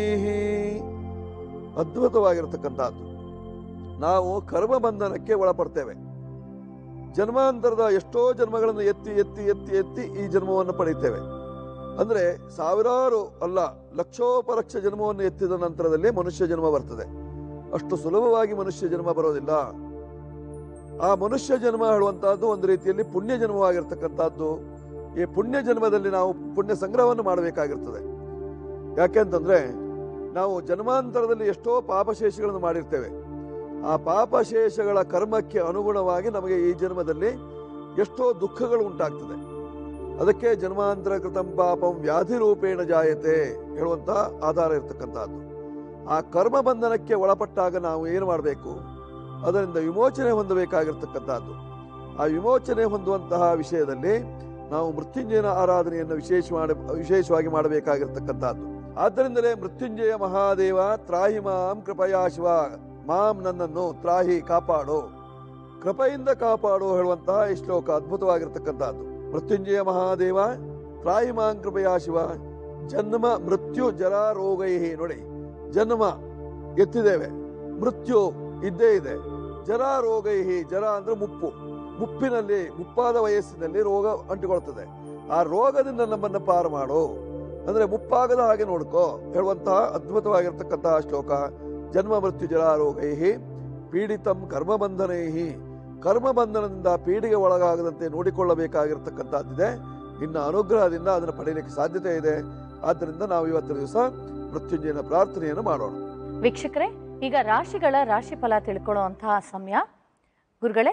ಅದ್ಭುತವಾಗಿರತಕ್ಕಂಥದ್ದು ನಾವು ಕರ್ಮಬಂಧನಕ್ಕೆ ಒಳಪಡ್ತೇವೆ ಜನ್ಮಾಂತರದ ಎಷ್ಟೋ ಜನ್ಮಗಳನ್ನು ಎತ್ತಿ ಎತ್ತಿ ಎತ್ತಿ ಎತ್ತಿ ಈ ಜನ್ಮವನ್ನು ಪಡೆಯುತ್ತೇವೆ ಅಂದ್ರೆ ಸಾವಿರಾರು ಅಲ್ಲ ಲಕ್ಷೋಪಲಕ್ಷ ಜನ್ಮವನ್ನು ಎತ್ತಿದ ನಂತರದಲ್ಲಿ ಮನುಷ್ಯ ಜನ್ಮ ಬರ್ತದೆ ಅಷ್ಟು ಸುಲಭವಾಗಿ ಮನುಷ್ಯ ಜನ್ಮ ಬರೋದಿಲ್ಲ ಆ ಮನುಷ್ಯ ಜನ್ಮ ಹೇಳುವಂತಹದ್ದು ಒಂದು ರೀತಿಯಲ್ಲಿ ಪುಣ್ಯ ಜನ್ಮವಾಗಿರ್ತಕ್ಕಂಥದ್ದು ಈ ಪುಣ್ಯ ಜನ್ಮದಲ್ಲಿ ನಾವು ಪುಣ್ಯ ಸಂಗ್ರಹವನ್ನು ಮಾಡಬೇಕಾಗಿರ್ತದೆ ಯಾಕೆಂತಂದ್ರೆ ನಾವು ಜನ್ಮಾಂತರದಲ್ಲಿ ಎಷ್ಟೋ ಪಾಪಶೇಷಗಳನ್ನು ಮಾಡಿರ್ತೇವೆ ಆ ಪಾಪಶೇಷಗಳ ಕರ್ಮಕ್ಕೆ ಅನುಗುಣವಾಗಿ ನಮಗೆ ಈ ಜನ್ಮದಲ್ಲಿ ಎಷ್ಟೋ ದುಃಖಗಳು ಉಂಟಾಗ್ತದೆ ಅದಕ್ಕೆ ಜನ್ಮಾಂತರ ಕೃತಂ ಪಾಪಂ ವ್ಯಾಧಿ ರೂಪೇಣ ಜಾಯತೆ ಹೇಳುವಂತಹ ಆಧಾರ ಇರತಕ್ಕಂಥದ್ದು ಆ ಕರ್ಮ ಬಂಧನಕ್ಕೆ ಒಳಪಟ್ಟಾಗ ನಾವು ಏನು ಮಾಡಬೇಕು ಅದರಿಂದ ವಿಮೋಚನೆ ಹೊಂದಬೇಕಾಗಿರ್ತಕ್ಕಂಥದ್ದು ಆ ವಿಮೋಚನೆ ಹೊಂದುವಂತಹ ವಿಷಯದಲ್ಲಿ ನಾವು ಮೃತ್ಯುಂಜಯನ ಆರಾಧನೆಯನ್ನು ವಿಶೇಷ ಮಾಡ ವಿಶೇಷವಾಗಿ ಮಾಡಬೇಕಾಗಿರ್ತಕ್ಕಂಥದ್ದು ಆದ್ದರಿಂದಲೇ ಮೃತ್ಯುಂಜಯ ಮಹಾದೇವ ತ್ರಾಹಿ ಮಾಂ ಕೃಪಯಾ ಶಿವ ಮಾಂ ನನ್ನನ್ನು ತ್ರಾಹಿ ಕಾಪಾಡು ಕೃಪೆಯಿಂದ ಕಾಪಾಡು ಹೇಳುವಂತಹ ಈ ಶ್ಲೋಕ ಅದ್ಭುತವಾಗಿರ್ತಕ್ಕಂಥದ್ದು ಮೃತ್ಯುಂಜಯ ಮಹಾದೇವ ತ್ರಾಹಿ ಮಾಂ ಕೃಪಯಾ ಶಿವ ಜನ್ಮ ಮೃತ್ಯು ಜರ ರೋಗೈ ನೋಡಿ ಜನ್ಮ ಎತ್ತಿದ್ದೇವೆ ಮೃತ್ಯು ಇದ್ದೇ ಇದೆ ಜರ ರೋಗೈಹಿ ಜರ ಅಂದ್ರೆ ಮುಪ್ಪು ಮುಪ್ಪಿನಲ್ಲಿ ಮುಪ್ಪಾದ ವಯಸ್ಸಿನಲ್ಲಿ ರೋಗ ಅಂಟಿಕೊಳ್ತದೆ ಆ ರೋಗದಿಂದ ನಮ್ಮನ್ನ ಪಾರು ಮಾಡು ಅಂದ್ರೆ ಮುಪ್ಪಾಗದ ಹಾಗೆ ನೋಡ್ಕೋ ಹೇಳುವಂತಹ ಅದ್ಭುತವಾಗಿರ್ತಕ್ಕಂತಹ ಶ್ಲೋಕ ಜನ್ಮ ಮೃತ್ಯು ಜರ ರೋಗೈಹಿ ಪೀಡಿತಂ ಕರ್ಮಬಂಧನೈಹಿ ಕರ್ಮಬಂಧನದಿಂದ ಪೀಡಿಗೆ ಒಳಗಾಗದಂತೆ ನೋಡಿಕೊಳ್ಳಬೇಕಾಗಿರ್ತಕ್ಕಂಥದ್ದಿದೆ ಇನ್ನ ಅನುಗ್ರಹದಿಂದ ಅದನ್ನು ಪಡೆಯಲಿಕ್ಕೆ ಸಾಧ್ಯತೆ ಇದೆ ಆದ್ದರಿಂದ ನಾವು ಇವತ್ತಿನ ದಿವಸ ಮೃತ್ಯುಂಜಯನ ಪ್ರಾರ್ಥನೆಯನ್ನು ಮಾಡೋಣ ವೀಕ್ಷಕರೇ ಈಗ ರಾಶಿಗಳ ರಾಶಿ ಫಲ ತಿಳ್ಕೊಳ್ಳುವಂತಹ ಸಮಯ ಗುರುಗಳೇ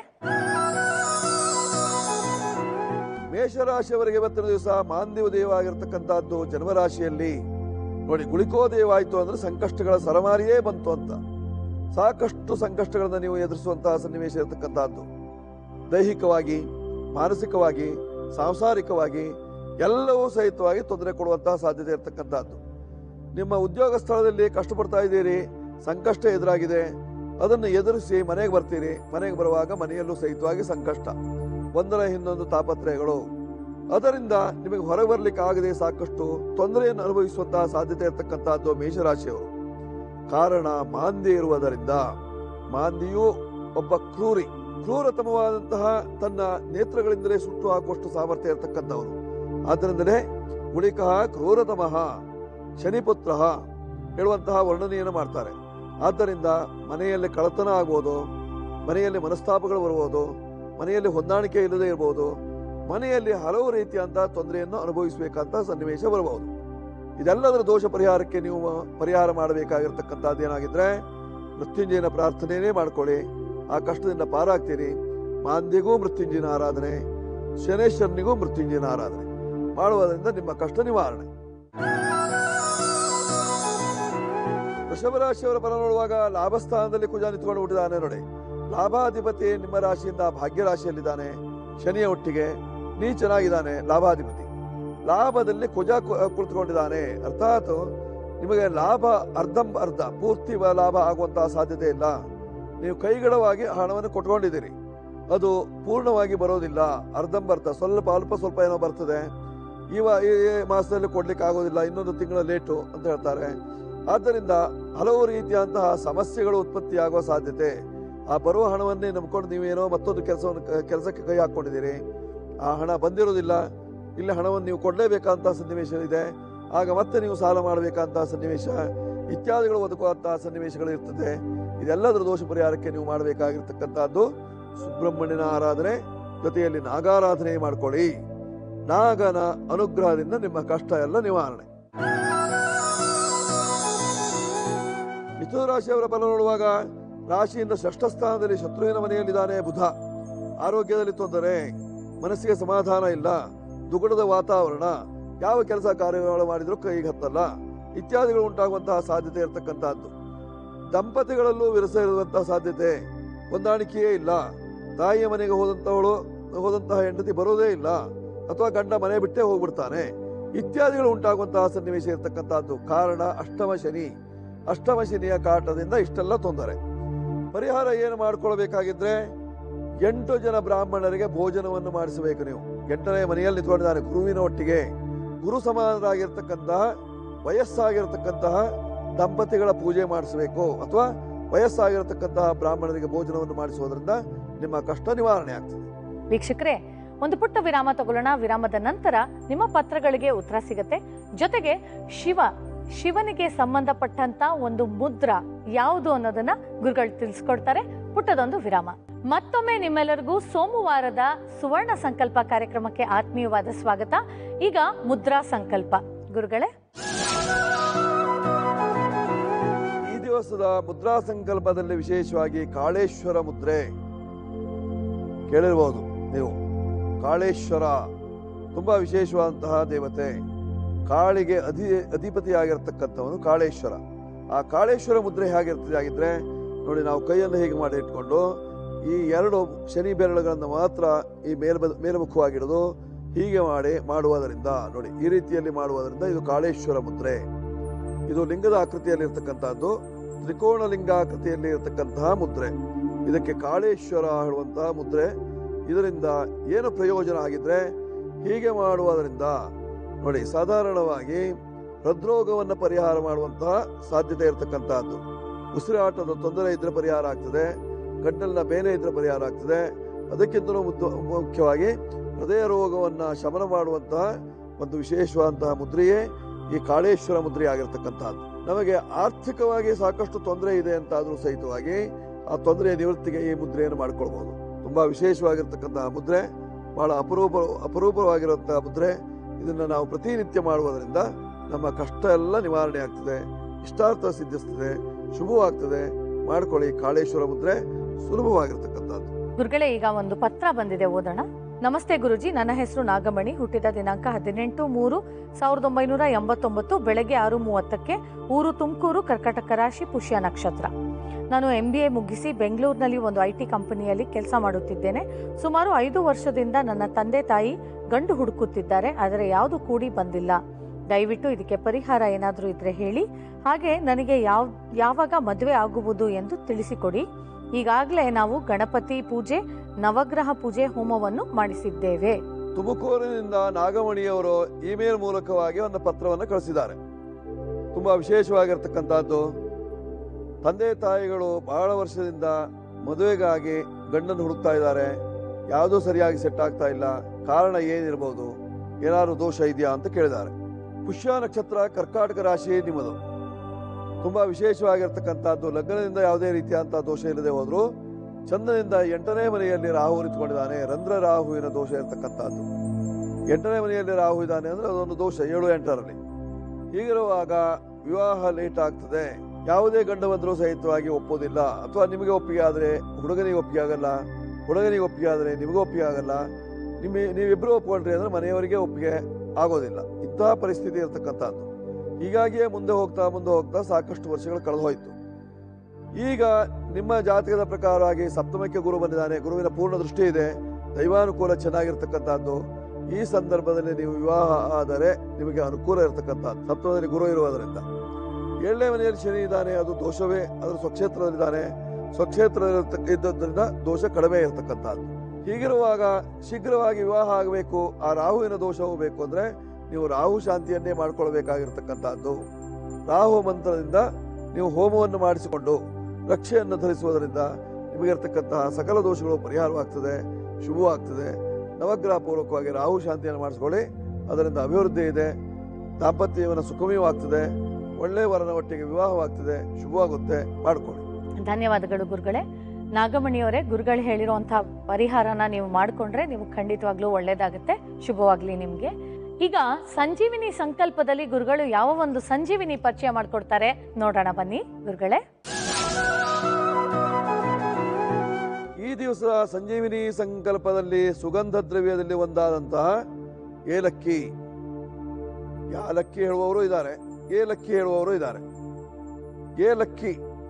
ಮೇಷರಾಶಿಯವರಿಗೆ ಇವತ್ತಿನ ದಿವಸ ಮಾಂದಿವ ದೇವ ಆಗಿರ್ತಕ್ಕಂಥದ್ದು ಜನ್ಮರಾಶಿಯಲ್ಲಿ ನೋಡಿ ಗುಳಿಕೋ ದೇವ ಆಯ್ತು ಅಂದ್ರೆ ಸಂಕಷ್ಟಗಳ ಸರಮಾರಿಯೇ ಬಂತು ಅಂತ ಸಾಕಷ್ಟು ಸಂಕಷ್ಟಗಳನ್ನ ನೀವು ಎದುರಿಸುವಂತಹ ಸನ್ನಿವೇಶ ಇರತಕ್ಕಂಥದ್ದು ದೈಹಿಕವಾಗಿ ಮಾನಸಿಕವಾಗಿ ಸಾಂಸಾರಿಕವಾಗಿ ಎಲ್ಲವೂ ಸಹಿತವಾಗಿ ತೊಂದರೆ ಕೊಡುವಂತಹ ಸಾಧ್ಯತೆ ಇರತಕ್ಕಂಥದ್ದು ನಿಮ್ಮ ಉದ್ಯೋಗ ಸ್ಥಳದಲ್ಲಿ ಕಷ್ಟಪಡ್ತಾ ಇದ್ದೀರಿ ಸಂಕಷ್ಟ ಎದುರಾಗಿದೆ ಅದನ್ನು ಎದುರಿಸಿ ಮನೆಗೆ ಬರ್ತೀರಿ ಮನೆಗೆ ಬರುವಾಗ ಮನೆಯಲ್ಲೂ ಸಹಿತವಾಗಿ ಸಂಕಷ್ಟ ಒಂದರ ಹಿಂದೊಂದು ತಾಪತ್ರಯಗಳು ಅದರಿಂದ ನಿಮಗೆ ಹೊರಗೆ ಬರ್ಲಿಕ್ಕೆ ಆಗದೆ ಸಾಕಷ್ಟು ತೊಂದರೆಯನ್ನು ಅನುಭವಿಸುವಂತಹ ಸಾಧ್ಯತೆ ಇರತಕ್ಕಂತಹದ್ದು ಮೇಷರಾಶಿಯವರು ಕಾರಣ ಮಾಂದಿ ಇರುವುದರಿಂದ ಮಾಂದಿಯು ಒಬ್ಬ ಕ್ರೂರಿ ಕ್ರೂರತಮವಾದಂತಹ ತನ್ನ ನೇತ್ರಗಳಿಂದಲೇ ಸುಟ್ಟು ಹಾಕುವಷ್ಟು ಸಾಮರ್ಥ್ಯ ಇರತಕ್ಕಂಥವನು ಆದ್ದರಿಂದಲೇ ಗುಳಿಕ ಕ್ರೂರತಮಃ ಶನಿಪುತ್ರ ಹೇಳುವಂತಹ ವರ್ಣನೆಯನ್ನು ಮಾಡ್ತಾರೆ ಆದ್ದರಿಂದ ಮನೆಯಲ್ಲಿ ಕಳತನ ಆಗ್ಬೋದು ಮನೆಯಲ್ಲಿ ಮನಸ್ತಾಪಗಳು ಬರ್ಬೋದು ಮನೆಯಲ್ಲಿ ಹೊಂದಾಣಿಕೆ ಇಲ್ಲದೆ ಇರಬಹುದು ಮನೆಯಲ್ಲಿ ಹಲವು ರೀತಿಯಂತಹ ತೊಂದರೆಯನ್ನು ಅನುಭವಿಸಬೇಕಂತ ಸನ್ನಿವೇಶ ಬರಬಹುದು ಇದೆಲ್ಲದರ ದೋಷ ಪರಿಹಾರಕ್ಕೆ ನೀವು ಪರಿಹಾರ ಮಾಡಬೇಕಾಗಿರ್ತಕ್ಕಂಥದ್ದು ಏನಾಗಿದ್ರೆ ಮೃತ್ಯುಂಜಯನ ಪ್ರಾರ್ಥನೆಯೇ ಮಾಡ್ಕೊಳ್ಳಿ ಆ ಕಷ್ಟದಿಂದ ಪಾರಾಗ್ತೀರಿ ಮಾಂದಿಗೂ ಮೃತ್ಯುಂಜಯನ ಆರಾಧನೆ ಶನೇಶ್ವರನಿಗೂ ಮೃತ್ಯುಂಜಯನ ಆರಾಧನೆ ಮಾಡುವುದರಿಂದ ನಿಮ್ಮ ಕಷ್ಟ ನಿವಾರಣೆ ವೃಷಭರಾಶಿಯವರ ಫಲ ನೋಡುವಾಗ ಲಾಭಸ್ಥಾನದಲ್ಲಿ ಕುಜ ನಿಂತ್ಕೊಂಡು ಬಿಟ್ಟಿದ್ದಾನೆ ನೋಡಿ ಲಾಭಾಧಿಪತಿ ನಿಮ್ಮ ರಾಶಿಯಿಂದ ಭಾಗ್ಯ ರಾಶಿಯಲ್ಲಿದ್ದಾನೆ ಶನಿಯ ಒಟ್ಟಿಗೆ ನೀಚನಾಗಿದ್ದಾನೆ ಲಾಭಾಧಿಪತಿ ಲಾಭದಲ್ಲಿ ಕುಜ ಕು- ಕುಳಿತುಕೊಂಡಿದ್ದಾನೆ ಅರ್ಥಾತ್ ನಿಮಗೆ ಲಾಭ ಅರ್ಧಂ ಅರ್ಧ ಪೂರ್ತಿ ವ- ಲಾಭ ಆಗುವಂತಹ ಸಾಧ್ಯತೆ ಇಲ್ಲ ನೀವು ಕೈಗಡವಾಗಿ ಹಣವನ್ನು ಕೊಟ್ಕೊಂಡಿದ್ದೀರಿ ಅದು ಪೂರ್ಣವಾಗಿ ಬರೋದಿಲ್ಲ ಅರ್ಧಂಬರ್ಧ ಸ್ವಲ್ಪ ಅಲ್ಪ ಸ್ವಲ್ಪ ಏನೋ ಬರ್ತದೆ ಇವ ಈ ಮಾಸದಲ್ಲಿ ಕೊಡ್ಲಿಕ್ಕೆ ಆಗೋದಿಲ್ಲ ಇನ್ನೊಂದು ತಿಂಗಳ ಲೇಟು ಅಂತ ಹೇಳ್ತಾರೆ ಆದ್ದರಿಂದ ಹಲವು ರೀತಿಯಂತಹ ಸಮಸ್ಯೆಗಳು ಉತ್ಪತ್ತಿಯಾಗುವ ಸಾಧ್ಯತೆ ಆ ಬರುವ ಹಣವನ್ನೇ ನಂಬ್ಕೊಂಡು ನೀವೇನೋ ಮತ್ತೊಂದು ಕೆಲಸವನ್ನು ಕೆಲಸಕ್ಕೆ ಕೈ ಹಾಕೊಂಡಿದ್ದೀರಿ ಆ ಹಣ ಬಂದಿರೋದಿಲ್ಲ ಇಲ್ಲಿ ಹಣವನ್ನು ನೀವು ಕೊಡಲೇಬೇಕಂತ ಸನ್ನಿವೇಶ ಇದೆ ಆಗ ಮತ್ತೆ ನೀವು ಸಾಲ ಮಾಡಬೇಕಂತ ಸನ್ನಿವೇಶ ಇತ್ಯಾದಿಗಳು ಒದಗುವಂತಹ ಸನ್ನಿವೇಶಗಳು ಇರ್ತದೆ ಇದೆಲ್ಲದರ ದೋಷ ಪರಿಹಾರಕ್ಕೆ ನೀವು ಮಾಡಬೇಕಾಗಿರ್ತಕ್ಕಂಥದ್ದು ಸುಬ್ರಹ್ಮಣ್ಯನ ಆರಾಧನೆ ಜೊತೆಯಲ್ಲಿ ನಾಗಾರಾಧನೆ ಮಾಡ್ಕೊಳ್ಳಿ ನಾಗನ ಅನುಗ್ರಹದಿಂದ ನಿಮ್ಮ ಕಷ್ಟ ಎಲ್ಲ ನಿವಾರಣೆ ಮಿಥುನ ರಾಶಿಯವರ ಫಲ ನೋಡುವಾಗ ರಾಶಿಯಿಂದ ಷಷ್ಠ ಸ್ಥಾನದಲ್ಲಿ ಶತ್ರುವಿನ ಮನೆಯಲ್ಲಿದ್ದಾನೆ ಬುಧ ಆರೋಗ್ಯದಲ್ಲಿ ತೊಂದರೆ ಮನಸ್ಸಿಗೆ ಸಮಾಧಾನ ಇಲ್ಲ ದುಗುಡದ ವಾತಾವರಣ ಯಾವ ಕೆಲಸ ಕಾರ್ಯಗಳು ಮಾಡಿದ್ರು ಕೈಗೆ ಹತ್ತಲ್ಲ ಇತ್ಯಾದಿಗಳು ಉಂಟಾಗುವಂತಹ ಸಾಧ್ಯತೆ ಇರತಕ್ಕಂತಹದ್ದು ದಂಪತಿಗಳಲ್ಲೂ ವಿರಸ ಇರುವಂತಹ ಸಾಧ್ಯತೆ ಹೊಂದಾಣಿಕೆಯೇ ಇಲ್ಲ ತಾಯಿಯ ಮನೆಗೆ ಹೋದಂತವಳು ಹೋದಂತಹ ಹೆಂಡತಿ ಬರೋದೇ ಇಲ್ಲ ಅಥವಾ ಗಂಡ ಮನೆ ಬಿಟ್ಟೇ ಹೋಗ್ಬಿಡ್ತಾನೆ ಇತ್ಯಾದಿಗಳು ಉಂಟಾಗುವಂತಹ ಸನ್ನಿವೇಶ ಇರತಕ್ಕಂತಹದ್ದು ಕಾರಣ ಅಷ್ಟಮ ಶನಿ ಅಷ್ಟಮ ಶನಿಯ ಕಾಟದಿಂದ ಇಷ್ಟೆಲ್ಲ ತೊಂದರೆ ಪರಿಹಾರ ಏನು ಮಾಡ್ಕೊಳ್ಬೇಕಾಗಿದ್ರೆ ಎಂಟು ಜನ ಬ್ರಾಹ್ಮಣರಿಗೆ ಭೋಜನವನ್ನು ಮಾಡಿಸಬೇಕು ನೀವು ಎಂಟನೇ ಮನೆಯಲ್ಲಿ ನಿಂತ್ಕೊಂಡಿದ್ದಾನೆ ಗುರುವಿನ ಒಟ್ಟಿಗೆ ಗುರು ಸಮಾನರಾಗಿರ್ತಕ್ಕಂತಹ ವಯಸ್ಸಾಗಿರ್ತಕ್ಕಂತಹ ದಂಪತಿಗಳ ಪೂಜೆ ಮಾಡಿಸಬೇಕು ಅಥವಾ ವಯಸ್ಸಾಗಿರತಕ್ಕಂತಹ ಬ್ರಾಹ್ಮಣರಿಗೆ ಭೋಜನವನ್ನು ಮಾಡಿಸುವುದರಿಂದ ನಿಮ್ಮ ಕಷ್ಟ ನಿವಾರಣೆ ಆಗ್ತದೆ ವೀಕ್ಷಕರೇ ಒಂದು ಪುಟ್ಟ ವಿರಾಮ ತಗೊಳ್ಳೋಣ ವಿರಾಮದ ನಂತರ ನಿಮ್ಮ ಪತ್ರಗಳಿಗೆ ಉತ್ತರ ಸಿಗತ್ತೆ ಜೊತೆಗೆ ಶಿವ ಶಿವನಿಗೆ ಸಂಬಂಧಪಟ್ಟಂತ ಒಂದು ಮುದ್ರ ಯಾವುದು ಅನ್ನೋದನ್ನ ಗುರುಗಳು ತಿಳಿಸ್ಕೊಡ್ತಾರೆ ಪುಟ್ಟದೊಂದು ವಿರಾಮ ಮತ್ತೊಮ್ಮೆ ನಿಮ್ಮೆಲ್ಲರಿಗೂ ಸೋಮವಾರದ ಸುವರ್ಣ ಸಂಕಲ್ಪ ಕಾರ್ಯಕ್ರಮಕ್ಕೆ ಆತ್ಮೀಯವಾದ ಸ್ವಾಗತ ಈಗ ಮುದ್ರಾ ಸಂಕಲ್ಪ ಗುರುಗಳೇ ಈ ದಿವಸದ ಮುದ್ರಾ ಸಂಕಲ್ಪದಲ್ಲಿ ವಿಶೇಷವಾಗಿ ಕಾಳೇಶ್ವರ ಮುದ್ರೆ ಕೇಳಿರ್ಬೋದು ನೀವು ಕಾಳೇಶ್ವರ ತುಂಬಾ ವಿಶೇಷವಾದಂತಹ ದೇವತೆ ಕಾಳಿಗೆ ಅಧಿ ಅಧಿಪತಿಯಾಗಿರ್ತಕ್ಕಂಥವನು ಕಾಳೇಶ್ವರ ಆ ಕಾಳೇಶ್ವರ ಮುದ್ರೆ ಹೇಗಿರ್ತದೆ ಆಗಿದ್ರೆ ನೋಡಿ ನಾವು ಕೈಯನ್ನು ಹೀಗೆ ಮಾಡಿ ಇಟ್ಕೊಂಡು ಈ ಎರಡು ಶನಿ ಬೆರಳುಗಳನ್ನು ಮಾತ್ರ ಈ ಮೇಲ್ ಮೇಲ್ಮುಖವಾಗಿಡೋದು ಹೀಗೆ ಮಾಡಿ ಮಾಡುವುದರಿಂದ ನೋಡಿ ಈ ರೀತಿಯಲ್ಲಿ ಮಾಡುವುದರಿಂದ ಇದು ಕಾಳೇಶ್ವರ ಮುದ್ರೆ ಇದು ಲಿಂಗದ ಆಕೃತಿಯಲ್ಲಿ ಇರ್ತಕ್ಕಂಥದ್ದು ತ್ರಿಕೋಣ ಲಿಂಗಾಕೃತಿಯಲ್ಲಿ ಇರತಕ್ಕಂತಹ ಮುದ್ರೆ ಇದಕ್ಕೆ ಕಾಳೇಶ್ವರ ಹೇಳುವಂತಹ ಮುದ್ರೆ ಇದರಿಂದ ಏನು ಪ್ರಯೋಜನ ಆಗಿದ್ರೆ ಹೀಗೆ ಮಾಡುವುದರಿಂದ ನೋಡಿ ಸಾಧಾರಣವಾಗಿ ಹೃದ್ರೋಗವನ್ನು ಪರಿಹಾರ ಮಾಡುವಂತಹ ಸಾಧ್ಯತೆ ಇರತಕ್ಕಂತಹದ್ದು ಉಸಿರಾಟದ ತೊಂದರೆ ಇದ್ರೆ ಪರಿಹಾರ ಆಗ್ತದೆ ಗಂಟಲಿನ ಬೇನೆ ಇದ್ರೆ ಪರಿಹಾರ ಆಗ್ತದೆ ಅದಕ್ಕಿಂತಲೂ ಮುದ್ದು- ಮುಖ್ಯವಾಗಿ ಹೃದಯ ರೋಗವನ್ನ ಶಮನ ಮಾಡುವಂತಹ ಒಂದು ವಿಶೇಷವಾದಂತಹ ಮುದ್ರೆಯೇ ಈ ಕಾಳೇಶ್ವರ ಮುದ್ರೆ ಆಗಿರ್ತಕ್ಕಂಥದ್ದು ನಮಗೆ ಆರ್ಥಿಕವಾಗಿ ಸಾಕಷ್ಟು ತೊಂದರೆ ಇದೆ ಅಂತ ಆದ್ರೂ ಸಹಿತವಾಗಿ ಆ ತೊಂದರೆಯ ನಿವೃತ್ತಿಗೆ ಈ ಮುದ್ರೆಯನ್ನು ಮಾಡ್ಕೊಳ್ಬಹುದು ತುಂಬಾ ವಿಶೇಷವಾಗಿರ್ತಕ್ಕಂತಹ ಮುದ್ರೆ ಬಹಳ ಅಪರೂಪ ಅಪರೂಪವಾಗಿರುವಂತಹ ಮುದ್ರೆ ಇದನ್ನ ನಾವು ಪ್ರತಿನಿತ್ಯ ಮಾಡುವುದರಿಂದ ನಮ್ಮ ಕಷ್ಟ ಎಲ್ಲ ನಿವಾರಣೆ ಆಗ್ತದೆ ಇಷ್ಟಾರ್ಥ ಸಿದ್ಧಿಸ್ತದೆ ಶುಭವಾಗ್ತದೆ ಮಾಡ್ಕೊಳ್ಳಿ ಕಾಳೇಶ್ವರ ಮುದ್ರೆ ಸುಲಭವಾಗಿರ್ತಕ್ಕಂಥದ್ದು ಗುರುಗಳೇ ಈಗ ಒಂದು ಪತ್ರ ಬಂದಿದೆ ಓದೋಣ ನಮಸ್ತೆ ಗುರುಜಿ ನನ್ನ ಹೆಸರು ನಾಗಮಣಿ ಹುಟ್ಟಿದ ದಿನಾಂಕ ಹದಿನೆಂಟು ಮೂರು ಸಾವಿರದ ಒಂಬೈನೂರ ಎಂಬತ್ತೊಂಬತ್ತು ಬೆಳಗ್ಗೆ ಆರು ಮೂವತ್ತಕ್ಕೆ ಊರು ತುಮಕೂರು ಕರ್ಕಟಕ ರಾಶಿ ಪುಷ್ಯ ನಕ್ಷತ್ರ ನಾನು ಎಂ ಬಿ ಎ ಮುಗಿಸಿ ಬೆಂಗಳೂರಿನಲ್ಲಿ ಒಂದು ಐ ಟಿ ಕಂಪನಿಯಲ್ಲಿ ಕೆಲಸ ಮಾಡುತ್ತಿದ್ದೇನೆ ಸುಮಾರು ಐದು ವರ್ಷದಿಂದ ನನ್ನ ತಂದೆ ತಾಯಿ ಗಂಡು ಹುಡುಕುತ್ತಿದ್ದಾರೆ ಆದರೆ ಯಾವುದು ಕೂಡಿ ಬಂದಿಲ್ಲ ದಯವಿಟ್ಟು ಇದಕ್ಕೆ ಪರಿಹಾರ ಏನಾದರೂ ಇದ್ರೆ ಹೇಳಿ ಹಾಗೆ ನನಗೆ ಯಾವ ಯಾವಾಗ ಮದುವೆ ಆಗುವುದು ಎಂದು ತಿಳಿಸಿಕೊಡಿ ಈಗಾಗಲೇ ನಾವು ಗಣಪತಿ ಪೂಜೆ ನವಗ್ರಹ ಪೂಜೆ ಹೋಮವನ್ನು ಮಾಡಿಸಿದ್ದೇವೆ ತುಮಕೂರಿನಿಂದ ನಾಗಮಣಿಯವರು ಇಮೇಲ್ ಮೂಲಕವಾಗಿ ಒಂದು ಪತ್ರವನ್ನು ಕಳಿಸಿದ್ದಾರೆ ತುಂಬಾ ವಿಶೇಷವಾಗಿರ್ತಕ್ಕಂಥದ್ದು ತಂದೆ ತಾಯಿಗಳು ಬಹಳ ವರ್ಷದಿಂದ ಮದುವೆಗಾಗಿ ಗಂಡನ್ನು ಹುಡುಕ್ತಾ ಇದ್ದಾರೆ ಯಾವುದೂ ಸರಿಯಾಗಿ ಸೆಟ್ ಆಗ್ತಾ ಇಲ್ಲ ಕಾರಣ ಏನಿರಬಹುದು ಏನಾದ್ರು ದೋಷ ಇದೆಯಾ ಅಂತ ಕೇಳಿದ್ದಾರೆ ಪುಷ್ಯ ನಕ್ಷತ್ರ ಕರ್ಕಾಟಕ ರಾಶಿ ನಿಮ್ಮದು ತುಂಬಾ ವಿಶೇಷವಾಗಿರ್ತಕ್ಕಂಥದ್ದು ಲಗ್ನದಿಂದ ಯಾವುದೇ ರೀತಿಯಾದಂತಹ ದೋಷ ಇಲ್ಲದೆ ಹೋದ್ರು ಚಂದ್ರನಿಂದ ಎಂಟನೇ ಮನೆಯಲ್ಲಿ ರಾಹು ನಿಂತ್ಕೊಂಡಿದ್ದಾನೆ ರಂಧ್ರ ರಾಹುವಿನ ದೋಷ ಇರತಕ್ಕಂಥದ್ದು ಎಂಟನೇ ಮನೆಯಲ್ಲಿ ರಾಹು ಇದ್ದಾನೆ ಅಂದ್ರೆ ಅದೊಂದು ದೋಷ ಏಳು ಎಂಟರಲ್ಲಿ ಹೀಗಿರುವಾಗ ವಿವಾಹ ಲೇಟ್ ಆಗ್ತದೆ ಯಾವುದೇ ಗಂಡ ಬಂದರೂ ಸಹಿತವಾಗಿ ಒಪ್ಪೋದಿಲ್ಲ ಅಥವಾ ನಿಮಗೆ ಒಪ್ಪಿಗೆ ಆದರೆ ಹುಡುಗನಿಗೆ ಒಪ್ಪಿಗೆ ಆಗಲ್ಲ ಹುಡುಗನಿಗೆ ಒಪ್ಪಿಗೆ ಆದರೆ ನಿಮಗೂ ಒಪ್ಪಿಗೆ ಆಗಲ್ಲ ನಿಮ್ಮ ನೀವಿಬ್ಬರು ಒಪ್ಕೊಂಡ್ರಿ ಅಂದ್ರೆ ಮನೆಯವರಿಗೆ ಒಪ್ಪಿಗೆ ಆಗೋದಿಲ್ಲ ಇಂತಹ ಪರಿಸ್ಥಿತಿ ಇರತಕ್ಕಂಥದ್ದು ಹೀಗಾಗಿಯೇ ಮುಂದೆ ಹೋಗ್ತಾ ಮುಂದೆ ಹೋಗ್ತಾ ಸಾಕಷ್ಟು ವರ್ಷಗಳು ಕಳೆದು ಹೋಯ್ತು ಈಗ ನಿಮ್ಮ ಜಾತಕದ ಪ್ರಕಾರವಾಗಿ ಸಪ್ತಮಕ್ಕೆ ಗುರು ಬಂದಿದ್ದಾನೆ ಗುರುವಿನ ಪೂರ್ಣ ದೃಷ್ಟಿ ಇದೆ ದೈವಾನುಕೂಲ ಚೆನ್ನಾಗಿರ್ತಕ್ಕಂಥದ್ದು ಈ ಸಂದರ್ಭದಲ್ಲಿ ನೀವು ವಿವಾಹ ಆದರೆ ನಿಮಗೆ ಅನುಕೂಲ ಇರತಕ್ಕಂಥದ್ದು ಸಪ್ತಮದಲ್ಲಿ ಗುರು ಇರುವುದರಿಂದ ಏಳನೇ ಮನೆಯಲ್ಲಿ ಶನಿ ಇದ್ದಾನೆ ಅದು ದೋಷವೇ ಅದರ ಸ್ವಕ್ಷೇತ್ರದಲ್ಲಿದ್ದಾನೆ ಸ್ವಕ್ಷೇತ್ರ ಇದ್ದದ್ರಿಂದ ದೋಷ ಕಡಿಮೆ ಇರತಕ್ಕಂಥದ್ದು ಹೀಗಿರುವಾಗ ಶೀಘ್ರವಾಗಿ ವಿವಾಹ ಆಗಬೇಕು ಆ ರಾಹುವಿನ ದೋಷ ಹೋಗಬೇಕು ಅಂದ್ರೆ ನೀವು ರಾಹು ಶಾಂತಿಯನ್ನೇ ಮಾಡ್ಕೊಳ್ಬೇಕಾಗಿರ್ತಕ್ಕಂಥದ್ದು ರಾಹು ಮಂತ್ರದಿಂದ ನೀವು ಹೋಮವನ್ನು ಮಾಡಿಸಿಕೊಂಡು ರಕ್ಷೆಯನ್ನು ಧರಿಸುವುದರಿಂದ ನಿಮಗಿರ್ತಕ್ಕಂತಹ ಸಕಲ ದೋಷಗಳು ಪರಿಹಾರವಾಗ್ತದೆ ಶುಭವಾಗ್ತದೆ ನವಗ್ರಹ ಪೂರ್ವಕವಾಗಿ ರಾಹು ಶಾಂತಿಯನ್ನು ಮಾಡಿಸ್ಕೊಳ್ಳಿ ಅದರಿಂದ ಅಭಿವೃದ್ಧಿ ಇದೆ ದಾಂಪತ್ಯವನ ಸುಖಮಯವಾಗ್ತದೆ ಒಳ್ಳೆ ವರನ ಒಟ್ಟಿಗೆ ವಿವಾಹವಾಗ್ತದೆ ಶುಭವಾಗುತ್ತೆ ಮಾಡ್ಕೊಳ್ಳಿ ಧನ್ಯವಾದಗಳು ಗುರುಗಳೇ ನಾಗಮಣಿಯವರೇ ಗುರುಗಳು ಹೇಳಿರುವಂತಹ ಪರಿಹಾರನ ನೀವು ಮಾಡಿಕೊಂಡ್ರೆ ನೀವು ಖಂಡಿತವಾಗ್ಲೂ ಒಳ್ಳೇದಾಗುತ್ತೆ ಶುಭವಾಗ್ಲಿ ನಿಮ್ಗೆ ಈಗ ಸಂಜೀವಿನಿ ಸಂಕಲ್ಪದಲ್ಲಿ ಗುರುಗಳು ಯಾವ ಒಂದು ಸಂಜೀವಿನಿ ಪರಿಚಯ ಮಾಡ್ಕೊಡ್ತಾರೆ ನೋಡೋಣ ಬನ್ನಿ ಗುರುಗಳೇ ಈ ದಿವಸ ಸಂಜೀವಿನಿ ಸಂಕಲ್ಪದಲ್ಲಿ ಸುಗಂಧ ದ್ರವ್ಯದಲ್ಲಿ ಒಂದಾದಂತಹ ಏಲಕ್ಕಿ ಯಾಲಕ್ಕಿ ಹೇಳುವವರು ಇದ್ದಾರೆ ಏಲಕ್ಕಿ ಹೇಳುವವರು ಇದ್ದಾರೆ ಏಲಕ್ಕಿ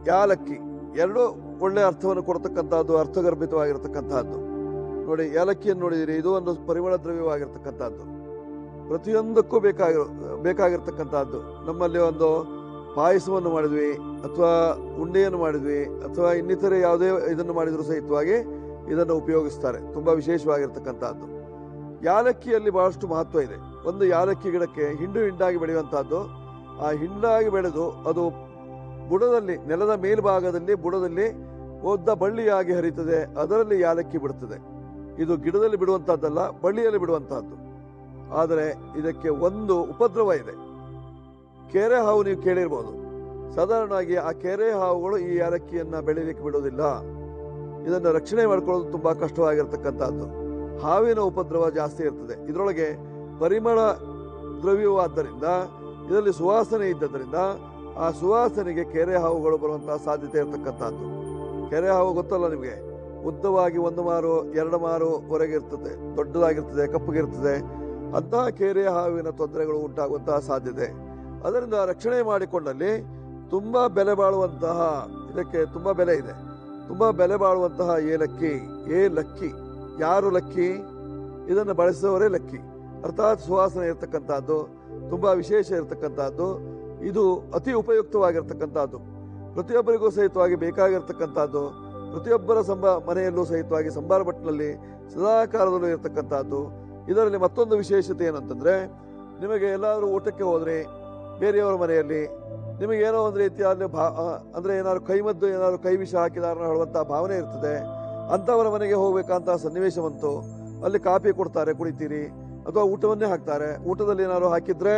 ಯಾಲಕ್ಕಿ ಎರಡು ಒಳ್ಳೆ ಅರ್ಥವನ್ನು ಕೊಡ್ತಕ್ಕಂಥದ್ದು ಅರ್ಥಗರ್ಭಿತವಾಗಿರ್ತಕ್ಕಂಥದ್ದು ನೋಡಿ ಏಲಕ್ಕಿಯನ್ನು ನೋಡಿದಿರಿ ಇದು ಒಂದು ಪರಿಮಳ ದ್ರವ್ಯವಾಗಿರ್ತಕ್ಕಂಥದ್ದು ಪ್ರತಿಯೊಂದಕ್ಕೂ ಬೇಕಾಗಿರೋ ಬೇಕಾಗಿರ್ತಕ್ಕಂಥದ್ದು ನಮ್ಮಲ್ಲಿ ಒಂದು ಪಾಯಸವನ್ನು ಮಾಡಿದ್ವಿ ಅಥವಾ ಉಂಡೆಯನ್ನು ಮಾಡಿದ್ವಿ ಅಥವಾ ಇನ್ನಿತರೆ ಯಾವುದೇ ಇದನ್ನು ಮಾಡಿದರೂ ಸಹಿತವಾಗಿ ಇದನ್ನು ಉಪಯೋಗಿಸ್ತಾರೆ ತುಂಬಾ ವಿಶೇಷವಾಗಿರ್ತಕ್ಕಂಥದ್ದು ಯಾಲಕ್ಕಿಯಲ್ಲಿ ಬಹಳಷ್ಟು ಮಹತ್ವ ಇದೆ ಒಂದು ಯಾಲಕ್ಕಿ ಗಿಡಕ್ಕೆ ಹಿಂಡು ಹಿಂಡಾಗಿ ಬೆಳೆಯುವಂತಹದ್ದು ಆ ಹಿಂಡಾಗಿ ಬೆಳೆದು ಅದು ಬುಡದಲ್ಲಿ ನೆಲದ ಮೇಲ್ಭಾಗದಲ್ಲಿ ಬುಡದಲ್ಲಿ ಒದ್ದ ಬಳ್ಳಿಯಾಗಿ ಹರಿತದೆ ಅದರಲ್ಲಿ ಯಾಲಕ್ಕಿ ಬಿಡುತ್ತದೆ ಇದು ಗಿಡದಲ್ಲಿ ಬಿಡುವಂತಹದ್ದಲ್ಲ ಬಳ್ಳಿಯಲ್ಲಿ ಬಿಡುವಂತಹದ್ದು ಆದರೆ ಇದಕ್ಕೆ ಒಂದು ಉಪದ್ರವ ಇದೆ ಕೆರೆ ಹಾವು ನೀವು ಕೇಳಿರ್ಬೋದು ಸಾಧಾರಣವಾಗಿ ಆ ಕೆರೆ ಹಾವುಗಳು ಈ ಯಾಲಕ್ಕಿಯನ್ನ ಬೆಳೀಲಿಕ್ಕೆ ಬಿಡೋದಿಲ್ಲ ಇದನ್ನು ರಕ್ಷಣೆ ಮಾಡ್ಕೊಳ್ಳೋದು ತುಂಬಾ ಕಷ್ಟವಾಗಿರ್ತಕ್ಕಂಥದ್ದು ಹಾವಿನ ಉಪದ್ರವ ಜಾಸ್ತಿ ಇರ್ತದೆ ಇದರೊಳಗೆ ಪರಿಮಳ ದ್ರವ್ಯವಾದ್ದರಿಂದ ಇದರಲ್ಲಿ ಸುವಾಸನೆ ಇದ್ದದರಿಂದ ಆ ಸುವಾಸನೆಗೆ ಕೆರೆ ಹಾವುಗಳು ಬರುವಂತಹ ಸಾಧ್ಯತೆ ಇರತಕ್ಕಂಥದ್ದು ಕೆರೆ ಹಾವು ಗೊತ್ತಲ್ಲ ನಿಮಗೆ ಉದ್ದವಾಗಿ ಒಂದು ಮಾರು ಎರಡು ಮಾರು ವರೆಗೆ ಇರ್ತದೆ ದೊಡ್ಡದಾಗಿರ್ತದೆ ಕಪ್ಪಗಿರ್ತದೆ ಅಂತಹ ಕೆರೆ ಹಾವಿನ ತೊಂದರೆಗಳು ಉಂಟಾಗುವಂತಹ ಸಾಧ್ಯತೆ ಅದರಿಂದ ರಕ್ಷಣೆ ಮಾಡಿಕೊಂಡಲ್ಲಿ ತುಂಬಾ ಬೆಲೆ ಬಾಳುವಂತಹ ಇದಕ್ಕೆ ತುಂಬಾ ಬೆಲೆ ಇದೆ ತುಂಬಾ ಬೆಲೆ ಬಾಳುವಂತಹ ಏಲಕ್ಕಿ ಏಲಕ್ಕಿ ಯಾರು ಲಕ್ಕಿ ಇದನ್ನು ಬಳಸುವವರೇ ಲಕ್ಕಿ ಅರ್ಥಾತ್ ಸುವಾಸನೆ ಇರತಕ್ಕಂಥದ್ದು ತುಂಬಾ ವಿಶೇಷ ಇರತಕ್ಕಂಥದ್ದು ಇದು ಅತಿ ಉಪಯುಕ್ತವಾಗಿರ್ತಕ್ಕಂಥದ್ದು ಪ್ರತಿಯೊಬ್ಬರಿಗೂ ಸಹಿತವಾಗಿ ಬೇಕಾಗಿರ್ತಕ್ಕಂಥದ್ದು ಪ್ರತಿಯೊಬ್ಬರ ಸಂಬ ಮನೆಯಲ್ಲೂ ಸಹಿತವಾಗಿ ಸಂಬಾರ ಬಟ್ಟಿನಲ್ಲಿ ಸದಾಕಾಲದಲ್ಲೂ ಇರತಕ್ಕಂಥದ್ದು ಇದರಲ್ಲಿ ಮತ್ತೊಂದು ವಿಶೇಷತೆ ಏನಂತಂದ್ರೆ ನಿಮಗೆ ಎಲ್ಲಾದರೂ ಊಟಕ್ಕೆ ಹೋದ್ರೆ ಬೇರೆಯವರ ಮನೆಯಲ್ಲಿ ನಿಮಗೆ ಏನೋ ಒಂದು ರೀತಿಯಲ್ಲಿ ಭಾ ಆ, ಅಂದ್ರೆ ಏನಾದ್ರು ಕೈಮದ್ದು ಏನಾದ್ರು ಕೈ ವಿಷ ಹಾಕಿದಾರ ಹೇಳುವಂತಹ ಭಾವನೆ ಇರ್ತದೆ ಅಂಥವರ ಮನೆಗೆ ಹೋಗ್ಬೇಕಂತ ಸನ್ನಿವೇಶ ಬಂತು ಅಲ್ಲಿ ಕಾಫಿ ಕೊಡ್ತಾರೆ ಕುಡಿತೀರಿ ಅಥವಾ ಊಟವನ್ನೇ ಹಾಕ್ತಾರೆ ಊಟದಲ್ಲಿ ಏನಾದ್ರು ಹಾಕಿದ್ರೆ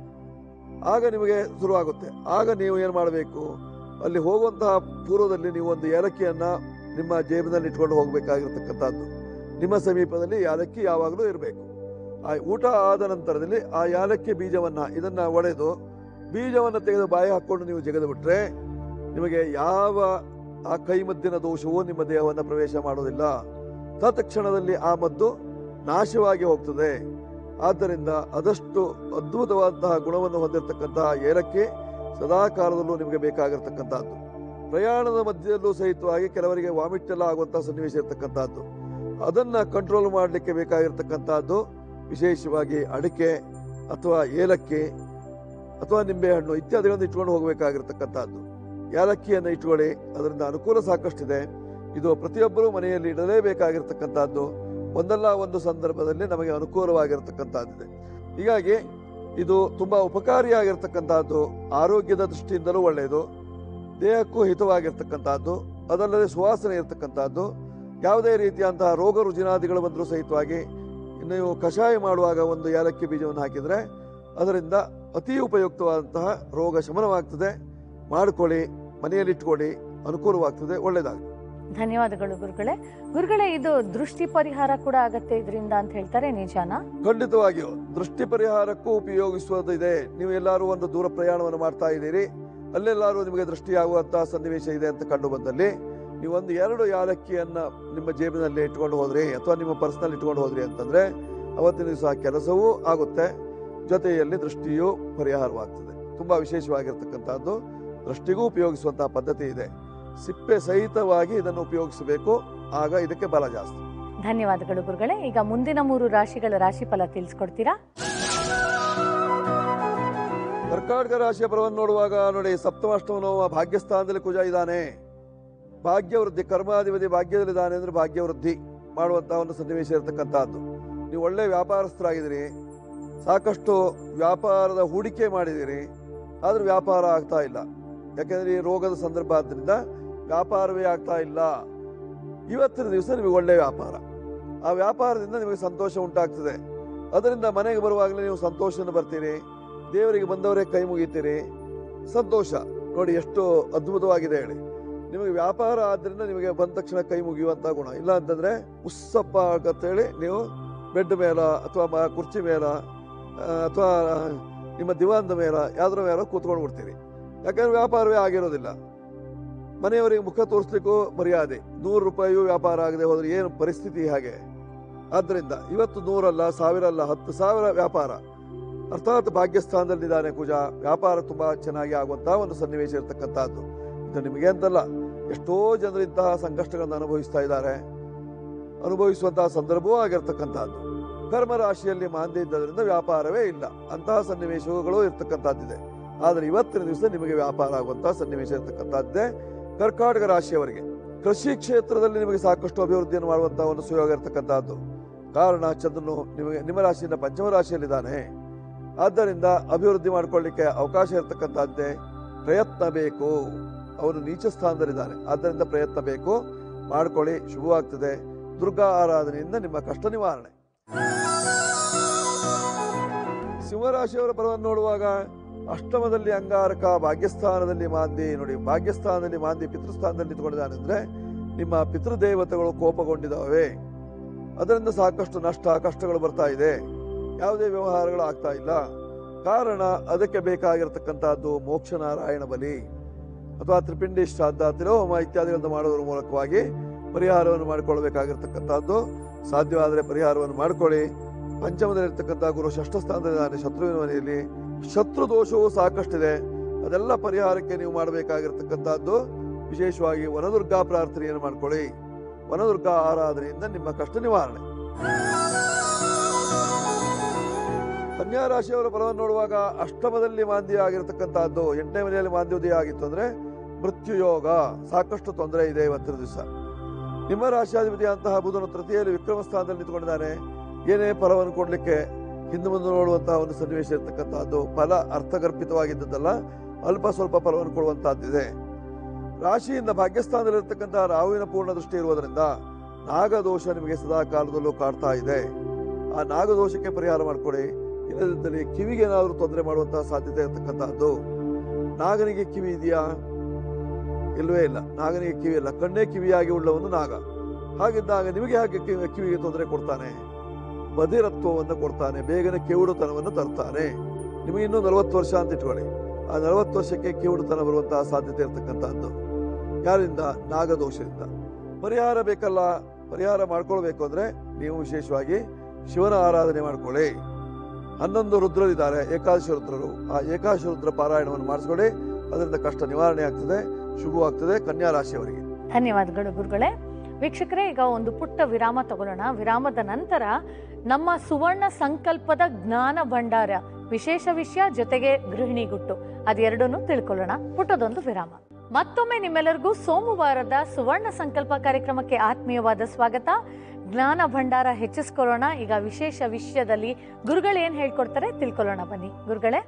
ಆಗ ನಿಮಗೆ ಶುರುವಾಗುತ್ತೆ ಆಗ ನೀವು ಏನು ಮಾಡಬೇಕು ಅಲ್ಲಿ ಹೋಗುವಂತಹ ಪೂರ್ವದಲ್ಲಿ ನೀವು ಒಂದು ಏಲಕ್ಕಿಯನ್ನ ನಿಮ್ಮ ಜೇಬಿನಲ್ಲಿ ಇಟ್ಕೊಂಡು ಹೋಗಬೇಕಾಗಿರ್ತಕ್ಕಂಥದ್ದು ನಿಮ್ಮ ಸಮೀಪದಲ್ಲಿ ಯಾಲಕ್ಕಿ ಯಾವಾಗಲೂ ಇರಬೇಕು ಆ ಊಟ ಆದ ನಂತರದಲ್ಲಿ ಆ ಯಾಲಕ್ಕಿ ಬೀಜವನ್ನ ಇದನ್ನ ಒಡೆದು ಬೀಜವನ್ನು ತೆಗೆದು ಬಾಯಿ ಹಾಕೊಂಡು ನೀವು ಜಗದು ಬಿಟ್ರೆ ನಿಮಗೆ ಯಾವ ಆ ಕೈಮದ್ದಿನ ದೋಷವೂ ನಿಮ್ಮ ದೇಹವನ್ನು ಪ್ರವೇಶ ಮಾಡೋದಿಲ್ಲ ತತ್ಕ್ಷಣದಲ್ಲಿ ಆ ಮದ್ದು ನಾಶವಾಗಿ ಹೋಗ್ತದೆ ಆದ್ದರಿಂದ ಅದಷ್ಟು ಅದ್ಭುತವಾದಂತಹ ಗುಣವನ್ನು ಹೊಂದಿರತಕ್ಕಂತಹ ಏಲಕ್ಕಿ ಸದಾ ಕಾಲದಲ್ಲೂ ನಿಮಗೆ ಬೇಕಾಗಿರ್ತಕ್ಕಂಥದ್ದು ಪ್ರಯಾಣದ ಮಧ್ಯದಲ್ಲೂ ಸಹಿತವಾಗಿ ಕೆಲವರಿಗೆ ವಾಮಿಟ್ ಎಲ್ಲ ಆಗುವಂತಹ ಸನ್ನಿವೇಶ ಇರತಕ್ಕಂಥದ್ದು ಅದನ್ನ ಕಂಟ್ರೋಲ್ ಮಾಡಲಿಕ್ಕೆ ಬೇಕಾಗಿರ್ತಕ್ಕಂಥದ್ದು ವಿಶೇಷವಾಗಿ ಅಡಿಕೆ ಅಥವಾ ಏಲಕ್ಕಿ ಅಥವಾ ನಿಂಬೆಹಣ್ಣು ಇತ್ಯಾದಿಗಳನ್ನು ಇಟ್ಕೊಂಡು ಹೋಗಬೇಕಾಗಿರ್ತಕ್ಕಂಥದ್ದು ಏಲಕ್ಕಿಯನ್ನು ಇಟ್ಕೊಳ್ಳಿ ಅದರಿಂದ ಅನುಕೂಲ ಸಾಕಷ್ಟಿದೆ ಇದು ಪ್ರತಿಯೊಬ್ಬರೂ ಮನೆಯಲ್ಲಿ ಇಡಲೇಬೇಕಾಗಿರ್ತಕ್ಕಂಥದ್ದು ಒಂದಲ್ಲ ಒಂದು ಸಂದರ್ಭದಲ್ಲಿ ನಮಗೆ ಅನುಕೂಲವಾಗಿರ್ತಕ್ಕಂಥದ್ದಿದೆ ಹೀಗಾಗಿ ಇದು ತುಂಬಾ ಉಪಕಾರಿಯಾಗಿರ್ತಕ್ಕಂಥದ್ದು ಆರೋಗ್ಯದ ದೃಷ್ಟಿಯಿಂದಲೂ ಒಳ್ಳೆಯದು ದೇಹಕ್ಕೂ ಹಿತವಾಗಿರ್ತಕ್ಕಂಥದ್ದು ಅದಲ್ಲದೆ ಸುವಾಸನೆ ಇರತಕ್ಕಂಥದ್ದು ಯಾವುದೇ ರೀತಿಯಂತಹ ರೋಗ ರುಜಿನಾದಿಗಳು ಬಂದರೂ ಸಹಿತವಾಗಿ ನೀವು ಕಷಾಯ ಮಾಡುವಾಗ ಒಂದು ಏಲಕ್ಕಿ ಬೀಜವನ್ನು ಹಾಕಿದರೆ ಅದರಿಂದ ಅತಿ ಉಪಯುಕ್ತವಾದಂತಹ ರೋಗ ಶಮನವಾಗ್ತದೆ ಮಾಡಿಕೊಳ್ಳಿ ಮನೆಯಲ್ಲಿ ಇಟ್ಕೊಳ್ಳಿ ಅನುಕೂಲವಾಗ್ತದೆ ಒಳ್ಳೆಯದಾಗ್ತದೆ ಧನ್ಯವಾದಗಳು ಗುರುಗಳೇ ಗುರುಗಳೇ ಇದು ದೃಷ್ಟಿ ಪರಿಹಾರ ಕೂಡ ಆಗತ್ತೆ ಇದರಿಂದ ಅಂತ ಹೇಳ್ತಾರೆ ನಿಜಾನಾ ಖಂಡಿತವಾಗಿಯೂ ದೃಷ್ಟಿ ಪರಿಹಾರಕ್ಕೂ ಉಪಯೋಗಿಸುವುದಿದೆ ನೀವು ಎಲ್ಲರೂ ಒಂದು ದೂರ ಪ್ರಯಾಣವನ್ನು ಮಾಡ್ತಾ ಇದ್ದೀರಿ ಅಲ್ಲೆಲ್ಲಾರು ನಿಮಗೆ ದೃಷ್ಟಿಯಾಗುವಂತಹ ಸನ್ನಿವೇಶ ಇದೆ ಅಂತ ಕಂಡು ಬಂದಲ್ಲಿ ನೀವು ಒಂದು ಎರಡು ಯಾಲಕ್ಕಿಯನ್ನ ನಿಮ್ಮ ಜೇಬಿನಲ್ಲಿ ಇಟ್ಕೊಂಡು ಹೋದ್ರಿ ಅಥವಾ ನಿಮ್ಮ ಪರ್ಸ್ನಲ್ಲಿ ಇಟ್ಕೊಂಡು ಹೋದ್ರಿ ಅಂತಂದ್ರೆ ಅವತ್ತಿನ ದಿವಸ ಕೆಲಸವೂ ಆಗುತ್ತೆ ಜೊತೆಯಲ್ಲಿ ದೃಷ್ಟಿಯೂ ಪರಿಹಾರವಾಗ್ತದೆ ತುಂಬಾ ವಿಶೇಷವಾಗಿರ್ತಕ್ಕಂಥದ್ದು ದೃಷ್ಟಿಗೂ ಉಪಯೋಗಿಸುವಂತಹ ಪದ್ಧತಿ ಇದೆ ಸಿಪ್ಪೆ ಸಹಿತವಾಗಿ ಇದನ್ನು ಉಪಯೋಗಿಸಬೇಕು ಆಗ ಇದಕ್ಕೆ ಬಲ ಜಾಸ್ತಿ ಧನ್ಯವಾದಗಳು ಗುರುಗಳೇ ಈಗ ಮುಂದಿನ ಮೂರು ರಾಶಿಗಳ ರಾಶಿಫಲ ತಿಳಿಸ್ಕೊಡ್ತೀರಾ ಕರ್ಕಾಟಕ ರಾಶಿಯ ಫಲವನ್ನು ನೋಡುವಾಗ ನೋಡಿ ಸಪ್ತಮಾಷ್ಟಮನೋವ ಭಾಗ್ಯಸ್ಥಾನದಲ್ಲಿ ಕುಜ ಇದ್ದಾನೆ ಭಾಗ್ಯವೃದ್ಧಿ ಕರ್ಮಾಧಿಪತಿ ಭಾಗ್ಯದಲ್ಲಿದ್ದಾನೆ ಅಂದ್ರೆ ಭಾಗ್ಯವೃದ್ಧಿ ಮಾಡುವಂತಹ ಒಂದು ಸನ್ನಿವೇಶ ಇರತಕ್ಕಂತಹದ್ದು ನೀವು ಒಳ್ಳೆ ವ್ಯಾಪಾರಸ್ಥರಾಗಿದ್ದೀರಿ ಸಾಕಷ್ಟು ವ್ಯಾಪಾರದ ಹೂಡಿಕೆ ಮಾಡಿದ್ದೀರಿ ಆದ್ರೂ ವ್ಯಾಪಾರ ಆಗ್ತಾ ಇಲ್ಲ ಯಾಕೆಂದ್ರೆ ಈ ರೋಗದ ಸಂದರ್ಭ ಆದ್ರಿಂದ ವ್ಯಾಪಾರವೇ ಆಗ್ತಾ ಇಲ್ಲ ಇವತ್ತಿನ ದಿವಸ ನಿಮಗೆ ಒಳ್ಳೆ ವ್ಯಾಪಾರ ಆ ವ್ಯಾಪಾರದಿಂದ ನಿಮಗೆ ಸಂತೋಷ ಉಂಟಾಗ್ತದೆ ಅದರಿಂದ ಮನೆಗೆ ಬರುವಾಗಲೇ ನೀವು ಸಂತೋಷದಿಂದ ಬರ್ತೀರಿ ದೇವರಿಗೆ ಬಂದವರೇ ಕೈ ಮುಗಿತೀರಿ ಸಂತೋಷ ನೋಡಿ ಎಷ್ಟು ಅದ್ಭುತವಾಗಿದೆ ಹೇಳಿ ನಿಮಗೆ ವ್ಯಾಪಾರ ಆದ್ರಿಂದ ನಿಮಗೆ ಬಂದ ತಕ್ಷಣ ಕೈ ಮುಗಿಯುವಂತ ಗುಣ ಇಲ್ಲ ಅಂತಂದ್ರೆ ಉಸ್ಸಪ್ಪ ಹೇಳಿ ನೀವು ಬೆಡ್ ಮೇಲ ಅಥವಾ ಮ- ಕುರ್ಚಿ ಮೇಲ ಆ, ಅಥವಾ ನಿಮ್ಮ ದಿವಾನದ ಮೇಲ ಯಾವ್ದ್ರ ಮೇಲ ಕೂತ್ಕೊಂಡು ಬಿಡ್ತೀರಿ ಯಾಕಂದ್ರೆ ವ್ಯಾಪಾರವೇ ಆಗಿರೋದಿಲ್ಲ ಮನೆಯವರಿಗೆ ಮುಖ ತೋರಿಸ್ಲಿಕ್ಕೂ ಮರ್ಯಾದೆ ನೂರು ರೂಪಾಯಿಯೂ ವ್ಯಾಪಾರ ಆಗದೆ ಹೋದ್ರೆ ಏನು ಪರಿಸ್ಥಿತಿ ಹಾಗೆ ಆದ್ರಿಂದ ಇವತ್ತು ನೂರಲ್ಲ ಸಾವಿರ ಅಲ್ಲ ಹತ್ತು ಸಾವಿರ ವ್ಯಾಪಾರ ಅರ್ಥಾತ್ ಭಾಗ್ಯಸ್ಥಾನದಲ್ಲಿದ್ದಾನೆ ಕುಜ ವ್ಯಾಪಾರ ತುಂಬಾ ಚೆನ್ನಾಗಿ ಆಗುವಂತಹ ಒಂದು ಸನ್ನಿವೇಶ ಇರತಕ್ಕಂತಹದ್ದು ಇದು ನಿಮಗೆ ಅಂತಲ್ಲ ಎಷ್ಟೋ ಜನರು ಇಂತಹ ಸಂಕಷ್ಟಗಳನ್ನು ಅನುಭವಿಸ್ತಾ ಇದ್ದಾರೆ ಅನುಭವಿಸುವಂತಹ ಸಂದರ್ಭವೂ ಆಗಿರ್ತಕ್ಕಂಥದ್ದು ಕರ್ಮ ರಾಶಿಯಲ್ಲಿ ಮಾಂದ್ಯ ಇದ್ದದರಿಂದ ವ್ಯಾಪಾರವೇ ಇಲ್ಲ ಅಂತಹ ಸನ್ನಿವೇಶಗಳು ಇರ್ತಕ್ಕಂಥದ್ದಿದೆ ಆದರೆ ಇವತ್ತಿನ ದಿವಸ ನಿಮಗೆ ವ್ಯಾಪಾರ ಆಗುವಂತಹ ಸನ್ನಿವೇಶ ಇರ್ತಕ್ಕಂಥದ್ದೇ ಕರ್ಕಾಟಕ ರಾಶಿಯವರಿಗೆ ಕೃಷಿ ಕ್ಷೇತ್ರದಲ್ಲಿ ನಿಮಗೆ ಸಾಕಷ್ಟು ಅಭಿವೃದ್ಧಿಯನ್ನು ಮಾಡುವಂತಹ ಒಂದು ಸುಯೋಗ ಇರತಕ್ಕಂತಹದ್ದು ಕಾರಣ ಚಂದ್ರನು ನಿಮಗೆ ನಿಮ್ಮ ರಾಶಿಯಿಂದ ಪಂಚಮ ರಾಶಿಯಲ್ಲಿದ್ದಾನೆ ಆದ್ದರಿಂದ ಅಭಿವೃದ್ಧಿ ಮಾಡಿಕೊಳ್ಳಿಕ್ಕೆ ಅವಕಾಶ ಇರತಕ್ಕಂತಹದ್ದೇ ಪ್ರಯತ್ನ ಬೇಕು ಅವನು ನೀಚ ಸ್ಥಾನದಲ್ಲಿದ್ದಾನೆ ಆದ್ದರಿಂದ ಪ್ರಯತ್ನ ಬೇಕು ಮಾಡ್ಕೊಳ್ಳಿ ಶುಭವಾಗ್ತದೆ ದುರ್ಗಾ ಆರಾಧನೆಯಿಂದ ನಿಮ್ಮ ಕಷ್ಟ ನಿವಾರಣೆ ಸಿಂಹರಾಶಿಯವರ ಫಲವನ್ನು ನೋಡುವಾಗ ಅಷ್ಟಮದಲ್ಲಿ ಅಂಗಾರಕ ಭಾಗ್ಯಸ್ಥಾನದಲ್ಲಿ ಮಾಂದಿ ನೋಡಿ ಭಾಗ್ಯಸ್ಥಾನದಲ್ಲಿ ಮಾಂದಿ ಪಿತೃಸ್ಥಾನದಲ್ಲಿ ನಿಂತ್ಕೊಂಡಿದ್ದಾನೆ ಅಂದ್ರೆ ನಿಮ್ಮ ಪಿತೃದೇವತೆಗಳು ಕೋಪಗೊಂಡಿದ್ದಾವೆ ಅದರಿಂದ ಸಾಕಷ್ಟು ನಷ್ಟ ಕಷ್ಟಗಳು ಬರ್ತಾ ಇದೆ ಯಾವುದೇ ವ್ಯವಹಾರಗಳು ಆಗ್ತಾ ಇಲ್ಲ ಕಾರಣ ಅದಕ್ಕೆ ಬೇಕಾಗಿರತಕ್ಕಂತಹದ್ದು ಮೋಕ್ಷ ನಾರಾಯಣ ಬಲಿ ಅಥವಾ ತ್ರಿಪಿಂಡಿ ಶ್ರಾದ್ದ ತಿರೋಹೋಮ ಇತ್ಯಾದಿಗಳನ್ನು ಮಾಡುವುದರ ಮೂಲಕವಾಗಿ ಪರಿಹಾರವನ್ನು ಮಾಡಿಕೊಳ್ಳಬೇಕಾಗಿರ್ತಕ್ಕಂಥದ್ದು ಸಾಧ್ಯವಾದರೆ ಪರಿಹಾರವನ್ನು ಮಾಡಿಕೊಳ್ಳಿ ಪಂಚಮದಲ್ಲಿರ್ತಕ್ಕಂಥ ಗುರು ಷಷ್ಠ ಸ್ಥಾನದಲ್ಲಿದ್ದಾನೆ ಶತ್ರುವಿನ ಮನೆಯಲ್ಲಿ ಶತ್ರು ದೋಷವು ಸಾಕಷ್ಟಿದೆ ಅದೆಲ್ಲ ಪರಿಹಾರಕ್ಕೆ ನೀವು ಮಾಡಬೇಕಾಗಿರ್ತಕ್ಕಂಥದ್ದು ವಿಶೇಷವಾಗಿ ವನದುರ್ಗಾ ಪ್ರಾರ್ಥನೆಯನ್ನು ಮಾಡ್ಕೊಳ್ಳಿ ವನದುರ್ಗಾ ಆರಾಧನೆಯಿಂದ ನಿಮ್ಮ ಕಷ್ಟ ನಿವಾರಣೆ ಕನ್ಯಾ ರಾಶಿಯವರ ಫಲವನ್ನು ನೋಡುವಾಗ ಅಷ್ಟಮದಲ್ಲಿ ಮಾಂದ್ಯ ಆಗಿರತಕ್ಕಂತಹದ್ದು ಎಂಟನೇ ಮನೆಯಲ್ಲಿ ಮಾಂದ್ಯೋದಯ ಆಗಿತ್ತು ಅಂದ್ರೆ ಮೃತ್ಯು ಯೋಗ ಸಾಕಷ್ಟು ತೊಂದರೆ ಇದೆ ಇವತ್ತಿನ ದಿವಸ ನಿಮ್ಮ ರಾಶಿಯಾಧಿಪತಿ ಅಂತಹ ಬುಧನು ತೃತೀಯಲ್ಲಿ ವಿಕ್ರಮ ಸ್ಥಾನದಲ್ಲಿ ನಿಂತುಕೊಂಡಿದ್ದಾನೆ ಏನೇ ಫಲವನ್ನು ಕೊಡ್ಲಿಕ್ಕೆ ಹಿಂದೆ ಮುಂದೆ ನೋಡುವಂತಹ ಒಂದು ಸನ್ನಿವೇಶ ಇರತಕ್ಕಂತಹದ್ದು ಫಲ ಅರ್ಥಗರ್ಭಿತವಾಗಿದ್ದದ್ದಲ್ಲ ಅಲ್ಪ ಸ್ವಲ್ಪ ಫಲವನ್ನು ಕೊಡುವಂತಹದ್ದಿದೆ ರಾಶಿಯಿಂದ ಭಾಗ್ಯಸ್ಥಾನದಲ್ಲಿರ್ತಕ್ಕಂತಹ ರಾಹುವಿನ ಪೂರ್ಣ ದೃಷ್ಟಿ ಇರುವುದರಿಂದ ನಾಗದೋಷ ನಿಮಗೆ ಸದಾ ಕಾಲದಲ್ಲೂ ಕಾಡ್ತಾ ಇದೆ ಆ ನಾಗದೋಷಕ್ಕೆ ಪರಿಹಾರ ಮಾಡಿಕೊಡಿ ಇಲ್ಲದಿದ್ದಲ್ಲಿ ಕಿವಿಗೆ ಏನಾದರೂ ತೊಂದರೆ ಮಾಡುವಂತಹ ಸಾಧ್ಯತೆ ಇರತಕ್ಕಂತಹದ್ದು ನಾಗನಿಗೆ ಕಿವಿ ಇದೆಯಾ ಇಲ್ಲವೇ ಇಲ್ಲ ನಾಗನಿಗೆ ಕಿವಿ ಇಲ್ಲ ಕಣ್ಣೇ ಕಿವಿಯಾಗಿ ಉಳ್ಳವನು ನಾಗ ಹಾಗಿದ್ದಾಗ ನಿಮಗೆ ಹಾಗೆ ಕಿವಿ ಕಿವಿಗೆ ತೊಂದರೆ ಕೊಡ್ತಾನೆ ಬದಿರತ್ವವನ್ನು ಕೊಡ್ತಾನೆ ಬೇಗನೆ ಕಿವುಡುತನವನ್ನು ತರ್ತಾನೆ ನಿಮಗೆ ಇನ್ನೂ ನಲವತ್ತು ವರ್ಷ ಅಂತ ಇಟ್ಕೊಳ್ಳಿ ಆ ನಲವತ್ತು ವರ್ಷಕ್ಕೆ ಕಿವುಡುತನ ಬರುವಂತಹ ಸಾಧ್ಯತೆ ಇರತಕ್ಕಂತಹದ್ದು ಯಾರಿಂದ ನಾಗದೋಷದಿಂದ ಪರಿಹಾರ ಬೇಕಲ್ಲ ಪರಿಹಾರ ಮಾಡ್ಕೊಳ್ಬೇಕು ಅಂದ್ರೆ ನೀವು ವಿಶೇಷವಾಗಿ ಶಿವನ ಆರಾಧನೆ ಮಾಡ್ಕೊಳ್ಳಿ ಹನ್ನೊಂದು ರುದ್ರರಿದ್ದಾರೆ ಏಕಾದಶಿ ರುದ್ರರು ಆ ಏಕಾದಶಿ ರುದ್ರ ಪಾರಾಯಣವನ್ನು ಮಾಡಿಸ್ಕೊಳ್ಳಿ ಅದರಿಂದ ಕಷ್ಟ ನಿವಾರಣೆ ಆಗ್ತದೆ ಶುಭವಾಗ್ತದೆ ಕನ್ಯಾ ರಾಶಿಯವರಿಗೆ ಧನ್ಯವಾದಗಳು ಗುರುಗಳೇ ವೀಕ್ಷಕರೇ ಈಗ ಒಂದು ಪುಟ್ಟ ವಿರಾಮ ತಗೊಳ್ಳೋಣ ವಿರಾಮದ ನಂತರ ನಮ್ಮ ಸುವರ್ಣ ಸಂಕಲ್ಪದ ಜ್ಞಾನ ಭಂಡಾರ ವಿಶೇಷ ವಿಷಯ ಜೊತೆಗೆ ಗೃಹಿಣಿ ಗುಟ್ಟು ಅದೆರಡನ್ನು ತಿಳ್ಕೊಳ್ಳೋಣ ಪುಟ್ಟದೊಂದು ವಿರಾಮ ಮತ್ತೊಮ್ಮೆ ನಿಮ್ಮೆಲ್ಲರಿಗೂ ಸೋಮವಾರದ ಸುವರ್ಣ ಸಂಕಲ್ಪ ಕಾರ್ಯಕ್ರಮಕ್ಕೆ ಆತ್ಮೀಯವಾದ ಸ್ವಾಗತ ಜ್ಞಾನ ಭಂಡಾರ ಹೆಚ್ಚಿಸ್ಕೊಳ್ಳೋಣ ಈಗ ವಿಶೇಷ ವಿಷಯದಲ್ಲಿ ಗುರುಗಳು ಏನ್ ಹೇಳ್ಕೊಡ್ತಾರೆ ತಿಳ್ಕೊಳ್ಳೋಣ ಬನ್ನಿ ಗುರುಗಳೇ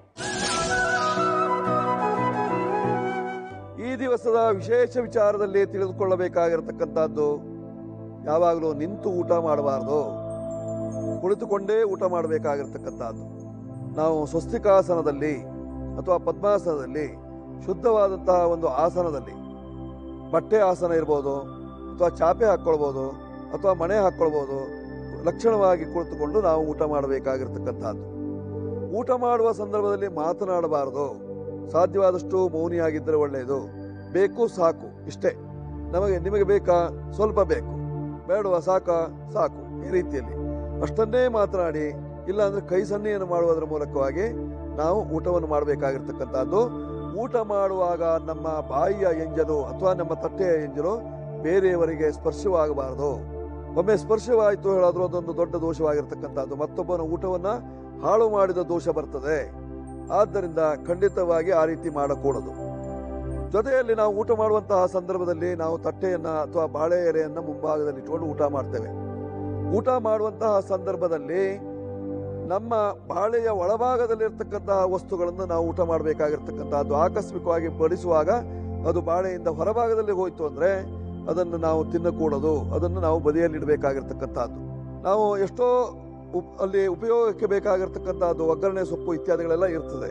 ಈ ದಿವಸದ ವಿಶೇಷ ವಿಚಾರದಲ್ಲಿ ತಿಳಿದುಕೊಳ್ಳಬೇಕಾಗಿರತಕ್ಕಂಥದ್ದು ಯಾವಾಗಲೂ ನಿಂತು ಊಟ ಮಾಡಬಾರ್ದು ಕುಳಿತುಕೊಂಡೇ ಊಟ ಮಾಡಬೇಕಾಗಿರ್ತಕ್ಕಂಥದ್ದು ನಾವು ಸ್ವಸ್ತಿಕಾಸನದಲ್ಲಿ ಅಥವಾ ಪದ್ಮಾಸನದಲ್ಲಿ ಶುದ್ಧವಾದಂತಹ ಒಂದು ಆಸನದಲ್ಲಿ ಬಟ್ಟೆ ಆಸನ ಇರ್ಬೋದು ಅಥವಾ ಚಾಪೆ ಹಾಕ್ಕೊಳ್ಬೋದು ಅಥವಾ ಮಣೆ ಹಾಕ್ಕೊಳ್ಬೋದು ಲಕ್ಷಣವಾಗಿ ಕುಳಿತುಕೊಂಡು ನಾವು ಊಟ ಮಾಡಬೇಕಾಗಿರ್ತಕ್ಕಂಥದ್ದು ಊಟ ಮಾಡುವ ಸಂದರ್ಭದಲ್ಲಿ ಮಾತನಾಡಬಾರದು ಸಾಧ್ಯವಾದಷ್ಟು ಮೌನಿಯಾಗಿದ್ದರೆ ಒಳ್ಳೆಯದು ಬೇಕು ಸಾಕು ಇಷ್ಟೇ ನಮಗೆ ನಿಮಗೆ ಬೇಕಾ ಸ್ವಲ್ಪ ಬೇಕು ಬೇಡವಾ ಸಾಕ ಸಾಕು ಈ ರೀತಿಯಲ್ಲಿ ಅಷ್ಟನ್ನೇ ಮಾತನಾಡಿ ಇಲ್ಲ ಅಂದ್ರೆ ಕೈ ಸನ್ನೆಯನ್ನು ಮಾಡುವುದರ ಮೂಲಕವಾಗಿ ನಾವು ಊಟವನ್ನು ಮಾಡಬೇಕಾಗಿರ್ತಕ್ಕಂಥದ್ದು ಊಟ ಮಾಡುವಾಗ ನಮ್ಮ ಬಾಯಿಯ ಎಂಜಲು ಅಥವಾ ನಮ್ಮ ತಟ್ಟೆಯ ಎಂಜಲು ಬೇರೆಯವರಿಗೆ ಸ್ಪರ್ಶವಾಗಬಾರದು ಒಮ್ಮೆ ಸ್ಪರ್ಶವಾಯಿತು ಹೇಳಾದ್ರೂ ಅದೊಂದು ದೊಡ್ಡ ದೋಷವಾಗಿರ್ತಕ್ಕಂಥದ್ದು ಮತ್ತೊಬ್ಬನ ಊಟವನ್ನ ಹಾಳು ಮಾಡಿದ ದೋಷ ಬರ್ತದೆ ಆದ್ದರಿಂದ ಖಂಡಿತವಾಗಿ ಆ ರೀತಿ ಮಾಡಕೂಡದು ಜೊತೆಯಲ್ಲಿ ನಾವು ಊಟ ಮಾಡುವಂತಹ ಸಂದರ್ಭದಲ್ಲಿ ನಾವು ತಟ್ಟೆಯನ್ನ ಅಥವಾ ಬಾಳೆ ಎಲೆಯನ್ನ ಮುಂಭಾಗದಲ್ಲಿ ಇಟ್ಕೊಂಡು ಊಟ ಮಾಡ್ತೇವೆ ಊಟ ಮಾಡುವಂತಹ ಸಂದರ್ಭದಲ್ಲಿ ನಮ್ಮ ಬಾಳೆಯ ಒಳಭಾಗದಲ್ಲಿರ್ತಕ್ಕಂತಹ ವಸ್ತುಗಳನ್ನು ನಾವು ಊಟ ಮಾಡಬೇಕಾಗಿರ್ತಕ್ಕಂಥದ್ದು ಆಕಸ್ಮಿಕವಾಗಿ ಬಡಿಸುವಾಗ ಅದು ಬಾಳೆಯಿಂದ ಹೊರಭಾಗದಲ್ಲಿ ಹೋಯ್ತು ಅಂದ್ರೆ ಅದನ್ನು ನಾವು ತಿನ್ನಕೂಡದು ಅದನ್ನು ನಾವು ಬದಿಯಲ್ಲಿ ಇಡಬೇಕಾಗಿರ್ತಕ್ಕಂಥದ್ದು ನಾವು ಎಷ್ಟೋ ಉಪ್- ಅಲ್ಲಿ ಉಪಯೋಗಕ್ಕೆ ಬೇಕಾಗಿರ್ತಕ್ಕಂಥದ್ದು ಒಗ್ಗರಣೆ ಸೊಪ್ಪು ಇತ್ಯಾದಿಗಳೆಲ್ಲ ಇರ್ತದೆ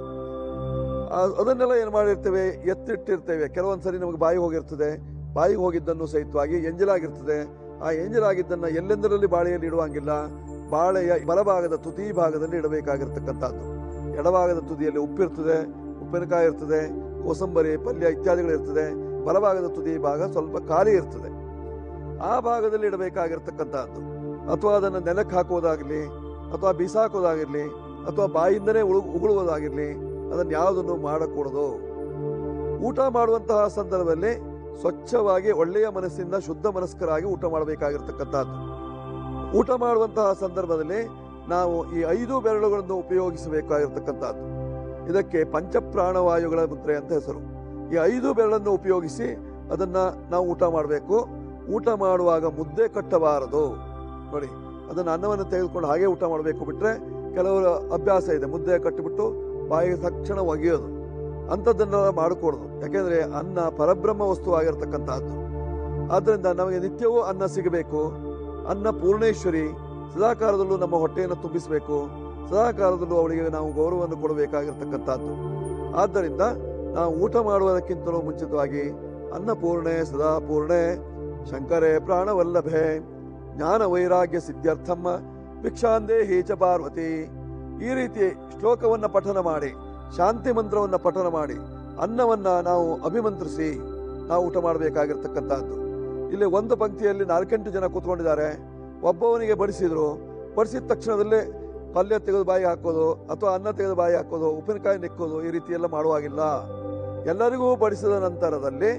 ಆ- ಅದನ್ನೆಲ್ಲ ಏನು ಮಾಡಿರ್ತೇವೆ ಎತ್ತಿಟ್ಟಿರ್ತೇವೆ ಕೆಲವೊಂದ್ಸರಿ ನಮಗೆ ಬಾಯಿ ಹೋಗಿರ್ತದೆ ಬಾಯಿಗೆ ಹೋಗಿದ್ದನ್ನು ಸಹಿತವಾಗಿ ಎಂಜಲಾಗಿರ್ತದೆ ಆ ಎಂಜಲಾಗಿದ್ದನ್ನ ಎಲ್ಲೆಂದರಲ್ಲಿ ಬಾಳೆಯಲ್ಲಿ ಇಡುವಂಗಿಲ್ಲ ಬಾಳೆಯ ಬಲಭಾಗದ ತುದಿ ಭಾಗದಲ್ಲಿ ಇಡಬೇಕಾಗಿರ್ತಕ್ಕಂಥದ್ದು ಎಡಭಾಗದ ತುದಿಯಲ್ಲಿ ಉಪ್ಪಿರ್ತದೆ ಉಪ್ಪಿನಕಾಯಿ ಇರ್ತದೆ ಕೋಸಂಬರಿ ಪಲ್ಯ ಇತ್ಯಾದಿಗಳು ಇರ್ತದೆ ಬಲಭಾಗದ ತುದಿ ಭಾಗ ಸ್ವಲ್ಪ ಖಾಲಿ ಇರ್ತದೆ ಆ ಭಾಗದಲ್ಲಿ ಇಡಬೇಕಾಗಿರ್ತಕ್ಕಂಥದ್ದು ಅಥವಾ ಅದನ್ನು ನೆಲಕ್ಕೆ ಹಾಕುವುದಾಗಲಿ ಅಥವಾ ಬಿಸಾಕೋದಾಗಿರ್ಲಿ ಅಥವಾ ಬಾಯಿಂದನೇ ಉಳು ಉಗುಳುವುದಾಗಿರ್ಲಿ ಅದನ್ನು ಯಾವುದನ್ನು ಮಾಡಕೂಡದು ಊಟ ಮಾಡುವಂತಹ ಸಂದರ್ಭದಲ್ಲಿ ಸ್ವಚ್ಛವಾಗಿ ಒಳ್ಳೆಯ ಮನಸ್ಸಿಂದ ಶುದ್ಧ ಮನಸ್ಕರಾಗಿ ಊಟ ಮಾಡಬೇಕಾಗಿರ್ತಕ್ಕಂಥದ್ದು ಊಟ ಮಾಡುವಂತಹ ಸಂದರ್ಭದಲ್ಲಿ ನಾವು ಈ ಐದು ಬೆರಳುಗಳನ್ನು ಉಪಯೋಗಿಸಬೇಕಾಗಿರ್ತಕ್ಕಂಥದ್ದು ಇದಕ್ಕೆ ಪಂಚಪ್ರಾಣವಾಯುಗಳ ಮುದ್ರೆ ಅಂತ ಹೆಸರು ಈ ಐದು ಬೆರಳನ್ನು ಉಪಯೋಗಿಸಿ ಅದನ್ನ ನಾವು ಊಟ ಮಾಡಬೇಕು ಊಟ ಮಾಡುವಾಗ ಮುದ್ದೆ ಕಟ್ಟಬಾರದು ನೋಡಿ ಅದನ್ನ ಅನ್ನವನ್ನು ತೆಗೆದುಕೊಂಡು ಹಾಗೆ ಊಟ ಮಾಡಬೇಕು ಬಿಟ್ರೆ ಕೆಲವರ ಅಭ್ಯಾಸ ಇದೆ ಮುದ್ದೆ ಕಟ್ಟಿಬಿಟ್ಟು ಬಾಯಿಗೆ ತಕ್ಷಣ ಒಗೆಯೋದು ಅಂಥದ್ದನ್ನೆಲ್ಲ ಮಾಡಕೂಡದು ಯಾಕೆಂದ್ರೆ ಅನ್ನ ಪರಬ್ರಹ್ಮ ವಸ್ತು ಆಗಿರ್ತಕ್ಕಂತಹದ್ದು ಆದ್ರಿಂದ ನಮಗೆ ನಿತ್ಯವೂ ಅನ್ನ ಸಿಗಬೇಕು ಅನ್ನ ಪೂರ್ಣೇಶ್ವರಿ ಸದಾಕಾಲದಲ್ಲೂ ನಮ್ಮ ಹೊಟ್ಟೆಯನ್ನು ತುಂಬಿಸಬೇಕು ಸದಾಕಾಲದಲ್ಲೂ ಅವಳಿಗೆ ನಾವು ಗೌರವವನ್ನು ಕೊಡಬೇಕಾಗಿರ್ತಕ್ಕಂಥದ್ದು ಆದ್ದರಿಂದ ನಾವು ಊಟ ಮಾಡುವುದಕ್ಕಿಂತಲೂ ಮುಂಚಿತವಾಗಿ ಅನ್ನಪೂರ್ಣೆ ಸದಾಪೂರ್ಣೆ ಶಂಕರೇ ಪ್ರಾಣವಲ್ಲಭೆ ಜ್ಞಾನ ವೈರಾಗ್ಯ ಸಿದ್ಧಾರ್ಥಮ್ಮ ಭಿಕ್ಷಾಂದೇ ಹೀಚ ಪಾರ್ವತಿ ಈ ರೀತಿ ಶ್ಲೋಕವನ್ನ ಪಠನ ಮಾಡಿ ಶಾಂತಿ ಮಂತ್ರವನ್ನ ಪಠನ ಮಾಡಿ ಅನ್ನವನ್ನ ನಾವು ಅಭಿಮಂತ್ರಿಸಿ ನಾವು ಊಟ ಮಾಡಬೇಕಾಗಿರ್ತಕ್ಕಂಥದ್ದು ಇಲ್ಲಿ ಒಂದು ಪಂಕ್ತಿಯಲ್ಲಿ ನಾಲ್ಕೆಂಟು ಜನ ಕೂತ್ಕೊಂಡಿದ್ದಾರೆ ಒಬ್ಬವನಿಗೆ ಬಡಿಸಿದ್ರು ಬಡಿಸಿದ ತಕ್ಷಣದಲ್ಲೇ ಪಲ್ಯ ತೆಗೆದು ಬಾಯಿ ಹಾಕೋದು ಅಥವಾ ಅನ್ನ ತೆಗೆದು ಬಾಯಿ ಹಾಕೋದು ಉಪ್ಪಿನಕಾಯಿ ನೆಕ್ಕೋದು ಈ ರೀತಿ ಎಲ್ಲ ಮಾಡುವಾಗಿಲ್ಲ ಎಲ್ಲರಿಗೂ ಬಡಿಸಿದ ನಂತರದಲ್ಲಿ